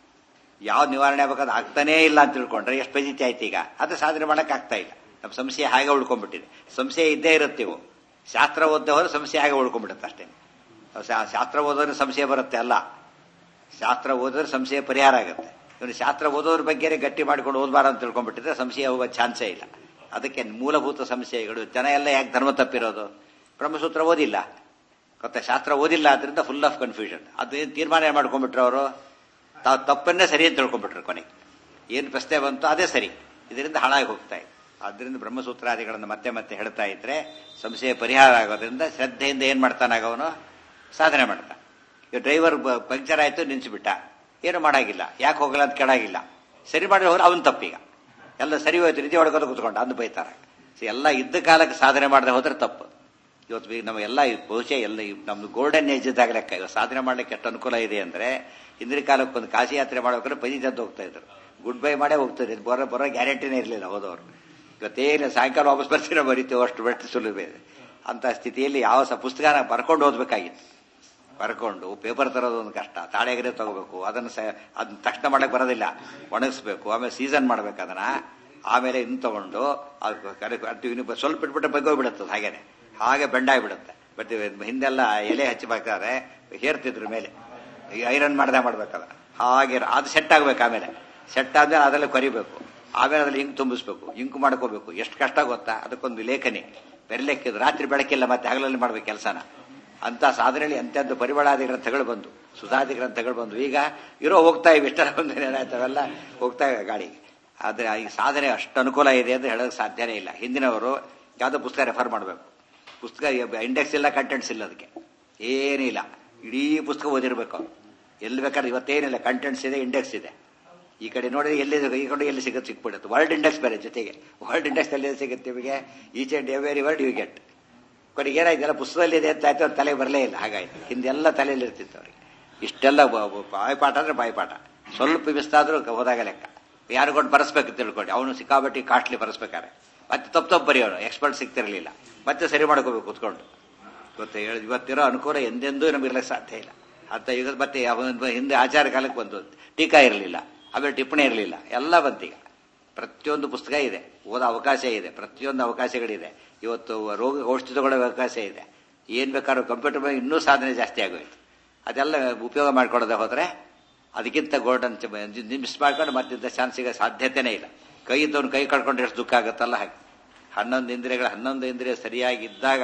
ಯಾವ್ದು ನಿವಾರಣೆ ಆಗ್ಬೇಕಾದ್ರೆ ಆಗ್ತಾನೇ ಇಲ್ಲ ಅಂತ ತಿಳ್ಕೊಂಡ್ರೆ ಎಷ್ಟು ಪಜಿತಿ ಆಯ್ತು ಈಗ ಅದು ಸಾಧನೆ ಮಾಡಕ್ ಆಗ್ತಾ ಇಲ್ಲ ನಮ್ಮ ಸಂಶಯ ಹಾಗೆ ಉಳ್ಕೊಂಡ್ಬಿಟ್ಟಿದೆ ಸಂಶಯ ಇದ್ದೇ ಇರುತ್ತೆ ಇವು ಶಾಸ್ತ್ರ ಓದ್ದೆ ಹೋದ್ರೆ ಸಂಶಯ ಹಾಗೆ ಉಳ್ಕೊಂಡ್ಬಿಡುತ್ತೆ ಅಷ್ಟೇ ಶಾ- ಶಾಸ್ತ್ರ ಓದೋದ್ರೆ ಸಂಶಯ ಬರುತ್ತೆ ಅಲ್ಲ ಶಾಸ್ತ್ರ ಓದಿದ್ರೆ ಸಂಶಯ ಪರಿಹಾರ ಆಗುತ್ತೆ ಇವನು ಶಾಸ್ತ್ರ ಓದೋದ್ರ ಬಗ್ಗೆ ಗಟ್ಟಿ ಮಾಡ್ಕೊಂಡು ಓದಬಾರ ಅಂತ ತಿಳ್ಕೊಂಡ್ಬಿಟ್ಟಿದ್ರೆ ಸಂಶಯ ಹೋಗೋ ಚಾನ್ಸೇ ಇಲ್ಲ ಅದಕ್ಕೆ ಮೂಲಭೂತ ಸಂಶಯಗಳು ಜನ ಎಲ್ಲ ಯಾಕೆ ಧರ್ಮ ತಪ್ಪಿರೋದು ಬ್ರಹ್ಮಸೂತ್ರ ಓದಿಲ್ಲ ಗೊತ್ತಾ ಶಾಸ್ತ್ರ ಓದಿಲ್ಲ ಅದರಿಂದ ಫುಲ್ ಆಫ್ ಕನ್ಫ್ಯೂಷನ್ ಅದು ತೀರ್ಮಾನ ಮಾಡ್ಕೊಂಡ್ಬಿಟ್ರು ಅವರು ತಾವು ತಪ್ಪನ್ನೇ ಸರಿ ಅಂತ ತಿಳ್ಕೊಂಡ್ಬಿಟ್ರು ಕೊನೆಗೆ ಏನು ಪ್ರಶ್ನೆ ಬಂತು ಅದೇ ಸರಿ ಇದರಿಂದ ಹಾಳಾಗಿ ಹೋಗ್ತಾ ಇದೆ ಆದ್ದರಿಂದ ಬ್ರಹ್ಮಸೂತ್ರಾದಿಗಳನ್ನು ಮತ್ತೆ ಮತ್ತೆ ಹೇಳ್ತಾ ಇದ್ರೆ ಸಂಶಯ ಪರಿಹಾರ ಆಗೋದ್ರಿಂದ ಶ್ರದ್ಧೆಯಿಂದ ಏನ್ ಮಾಡ್ತಾನಾಗ ಅವನು ಸಾಧನೆ ಮಾಡ್ತಾನೆ ಈಗ ಡ್ರೈವರ್ ಪಂಕ್ಚರ್ ಆಯ್ತು ನಿಲ್ಸಿಬಿಟ್ಟ ಏನು ಮಾಡಾಗಿಲ್ಲ ಯಾಕೆ ಹೋಗಲ್ಲ ಅಂತ ಕೇಳಾಗಿಲ್ಲ ಸರಿ ಮಾಡಿದ್ರೆ ಹೋದ್ರೆ ಅವನ್ ತಪ್ಪೀಗ ಎಲ್ಲ ಸರಿ ಹೋಯ್ತು ನಿಧಿ ಹೊಡ್ಕೊಂಡು ಕೂತ್ಕೊಂಡು ಅಂದು ಬೈತಾರೆ ಸೊ ಎಲ್ಲ ಇದ್ದ ಕಾಲಕ್ಕೆ ಸಾಧನೆ ಮಾಡದೆ ಹೋದ್ರೆ ತಪ್ಪು ಇವತ್ತು ಈಗ ನಮಗೆಲ್ಲ ಈ ಬಹುಶಃ ಎಲ್ಲ ಈ ನಮ್ದು ಗೋಲ್ಡನ್ ಏಜ್ ಇದ್ದಾಗ ಲೆಕ್ಕ ಇವಾಗ ಸಾಧನೆ ಮಾಡ್ಲಿಕ್ಕೆ ಎಷ್ಟು ಅನುಕೂಲ ಇದೆ ಅಂದ್ರೆ ಹಿಂದಿನ ಕಾಲಕ್ಕೆ ಒಂದು ಕಾಶಿ ಯಾತ್ರೆ ಮಾಡ್ಬೇಕಾದ್ರೆ ಪದಿ ತಂದು ಹೋಗ್ತಾ ಇದ್ರು ಗುಡ್ ಬೈ ಮಾಡೇ ಹೋಗ್ತಾರೆ ಬರೋ ಬರೋ ಗ್ಯಾರಂಟಿನೇ ಇರಲಿಲ್ಲ ಹೋದವರು ಇವತ್ತೇನು ಸಾಯಂಕಾಲ ವಾಪಸ್ ಬರ್ತೀರೋ ಬರೀತೀವೋ ಅಷ್ಟು ಬೆಟ್ಟು ಸುಲಭ ಇದೆ ಅಂತ ಸ್ಥಿತಿಯಲ್ಲಿ ಯಾವ ಸಹ ಪುಸ್ತಕನ ಬರ್ಕೊಂಡು ಓದ್ಬೇಕಾಗಿತ್ತು ಬರ್ಕೊಂಡು ಪೇಪರ್ ತರೋದು ಒಂದು ಕಷ್ಟ ತಾಳೆಗರೆ ತಗೋಬೇಕು ಅದನ್ನು ಸ ಅದನ್ನ ತಕ್ಷಣ ಮಾಡಕ್ ಬರೋದಿಲ್ಲ ಒಣಗಿಸ್ಬೇಕು ಆಮೇಲೆ ಸೀಸನ್ ಮಾಡ್ಬೇಕು ಅದನ್ನ ಆಮೇಲೆ ಇನ್ನು ತಗೊಂಡು ಅದು ಕರೆ- ಅದು ಇನ್ನು ಸ್ವಲ್ಪ ಬಿಟ್ಬಿಟ್ರೆ ಬಗ್ಗೋಗ್ಬಿಡುತ್ತೆ ಹಾಗೇನೆ ಹಾಗೆ ಬೆಂಡಾಗ್ಬಿಡುತ್ತೆ ಬಟ್ ಹಿಂದೆಲ್ಲ ಎಲೆ ಹಚ್ಚಬೇಕಾದ್ರೆ ಹೇರ್ತಿದ್ರು ಮೇಲೆ ಈ ಐರನ್ ಮಾಡ್ದೆ ಮಾಡ್ಬೇಕಲ್ಲ ಹಾಗೆ ಇರ- ಅದು ಸೆಟ್ ಆಗ್ಬೇಕು ಆಮೇಲೆ ಸೆಟ್ ಆದ್ಮೇಲೆ ಅದರಲ್ಲಿ ಕೊರಿಬೇಕು ಆಮೇಲೆ ಅದ್ರಲ್ಲಿ ಇಂಕ್ ತುಂಬಿಸ್ಬೇಕು ಇಂಕ್ ಮಾಡ್ಕೋಬೇಕು ಎಷ್ಟು ಕಷ್ಟ ಗೊತ್ತಾ ಅದಕ್ಕೊಂದು ಲೇಖನಿ ಬೆರಲೆಕ್ಕಿದ್ದು ರಾತ್ರಿ ಬೆಳಕಿಲ್ಲ ಮತ್ತೆ ಹಗಲಲ್ಲಿ ಮಾಡ್ಬೇಕು ಕೆಲಸನ ಅಂತ ಸಾಧನೆಯಲ್ಲಿ ಎಂತೆಂಥ ಪರಿಮಳಾದಿ ಗ್ರಂಥಗಳು ಬಂದು ಸುಧಾದಿ ಗ್ರಂಥಗಳು ಬಂದು ಈಗ ಇರೋ ಹೋಗ್ತಾ ಇವೆ ಇಷ್ಟರ ಒಂದು ಏನಾಯ್ತವೆಲ್ಲ ಹೋಗ್ತಾ ಇವೆ ಗಾಡಿಗೆ ಆದ್ರೆ ಈ ಸಾಧನೆ ಅಷ್ಟು ಅನುಕೂಲ ಇದೆ ಅಂತ ಹೇಳೋಕೆ ಸಾಧ್ಯನೇ ಇಲ್ಲ ಹಿಂದಿನವರು ಯಾವುದೋ ಪುಸ್ತಕ ರೆಫರ್ ಮಾಡಬೇಕು ಪುಸ್ತಕ ಇಂಡೆಕ್ಸ್ ಇಲ್ಲ ಕಂಟೆಂಟ್ಸ್ ಇಲ್ಲ ಅದಕ್ಕೆ ಏನಿಲ್ಲ ಇಡೀ ಪುಸ್ತಕ ಓದಿರ್ಬೇಕು ಅವ್ರು. ಎಲ್ಲಿ ಬೇಕಾದ್ರೆ ಇವತ್ತೇನಿಲ್ಲ ಕಂಟೆಂಟ್ಸ್ ಇದೆ ಇಂಡೆಕ್ಸ್ ಇದೆ ಈ ಕಡೆ ನೋಡಿದ್ರೆ ಎಲ್ಲಿ ಈ ಕಡೆ ಎಲ್ಲಿ ಸಿಗುತ್ತೆ ಸಿಕ್ಬಿಡುತ್ತೆ ವರ್ಲ್ಡ್ ಇಂಡೆಕ್ಸ್ ಬೇರೆ ಜೊತೆಗೆ ವರ್ಲ್ಡ್ ಇಂಡೆಕ್ಸ್ ಎಲ್ಲಿ ಸಿಗುತ್ತೆ ನಿಮಗೆ each and every word you get ಕೊನೆಗೆ ಏನಾಯ್ತಲ್ಲ ಪುಸ್ತಕದಲ್ಲಿ ಇದೆ ಅಂತ ಆಯ್ತು ಅವ್ರ ತಲೆಗೆ ಬರಲೇ ಇಲ್ಲ ಹಾಗಾಯ್ತು ಹಿಂದೆಲ್ಲ ತಲೆಯಲ್ಲಿ ಇರ್ತಿತ್ತು ಅವ್ರಿಗೆ ಇಷ್ಟೆಲ್ಲ ಬ- ಬ- ಬಾಯ್ಪಾಠ ಅಂದ್ರೆ ಬಾಯ್ಪಾಠ ಸ್ವಲ್ಪ ಮಿಸ್ತಾದ್ರೂ ಹೋದಾಗ ಲೆಕ್ಕ ಯಾರು ಕೊಟ್ಟು ಬರೆಸ್ಬೇಕು ತಿಳ್ಕೊಂಡು ಅವನು ಸಿಕ್ಕಾಬಟ್ಟಿ ಕಾಸ್ಟ್ಲಿ ಬರೆಸ್ಬೇಕಾರೆ ಮತ್ತೆ ತಪ್ಪು ತಪ್ಪು ಬರೆಯೋನು ಎಕ್ಸ್ಪರ್ಟ್ ಸಿಗ್ತಿರ್ಲಿಲ್ಲ ಮತ್ತೆ ಸರಿ ಮಾಡ್ಕೋಬೇಕು ಕೂತ್ಕೊಂಡು ಇವತ್ತು ಹೇಳಿ ಇವತ್ತಿರೋ ಅನುಕೂಲ ಎಂದೆಂದೂ ನಮಗಿರ್ಲಿಕ್ಕೆ ಸಾಧ್ಯ ಇಲ್ಲ ಅಂತ ಈಗ ಮತ್ತೆ ಅವನ ಹಿಂದೆ ಆಚಾರ ಕಾಲಕ್ಕೆ ಬಂತು ಟೀಕಾ ಇರಲಿಲ್ಲ ಆಮೇಲೆ ಟಿಪ್ಪಣಿ ಇರಲಿಲ್ಲ ಎಲ್ಲ ಬಂತೀಗ ಪ್ರತಿಯೊಂದು ಪುಸ್ತಕ ಇದೆ ಓದೋ ಅವಕಾಶ ಇದೆ ಪ್ರತಿಯೊಂದು ಅವಕಾಶಗಳಿದೆ ಇವತ್ತು ರೋಗ ಔಷಧಿ ತಗೊಳ್ಳೋ ಅವಕಾಶ ಇದೆ ಏನ್ ಬೇಕಾದ್ರೂ ಕಂಪ್ಯೂಟರ್ ಮೇಲೆ ಇನ್ನೂ ಸಾಧನೆ ಜಾಸ್ತಿ ಆಗೋಯ್ತು ಅದೆಲ್ಲ ಉಪಯೋಗ ಮಾಡ್ಕೊಳ್ಳೋದೆ ಹೋದ್ರೆ ಅದಕ್ಕಿಂತ ಗೋಲ್ಡನ್ ಮಿಸ್ ಮಾಡ್ಕೊಂಡು ಮತ್ತಿದ್ದ ಚಾನ್ಸ್ ಸಿಗೋ ಸಾಧ್ಯತೆನೇ ಇಲ್ಲ ಕೈ ಇದ್ದವನು ಕೈ ಕಳ್ಕೊಂಡ್ರೆ ಎಷ್ಟು ದುಃಖ ಆಗುತ್ತಲ್ಲ ಹಾಗೆ ಹನ್ನೊಂದು ಇಂದ್ರಿಯಗಳು ಹನ್ನೊಂದು ಇಂದ್ರಿಯ ಸರಿಯಾಗಿದ್ದಾಗ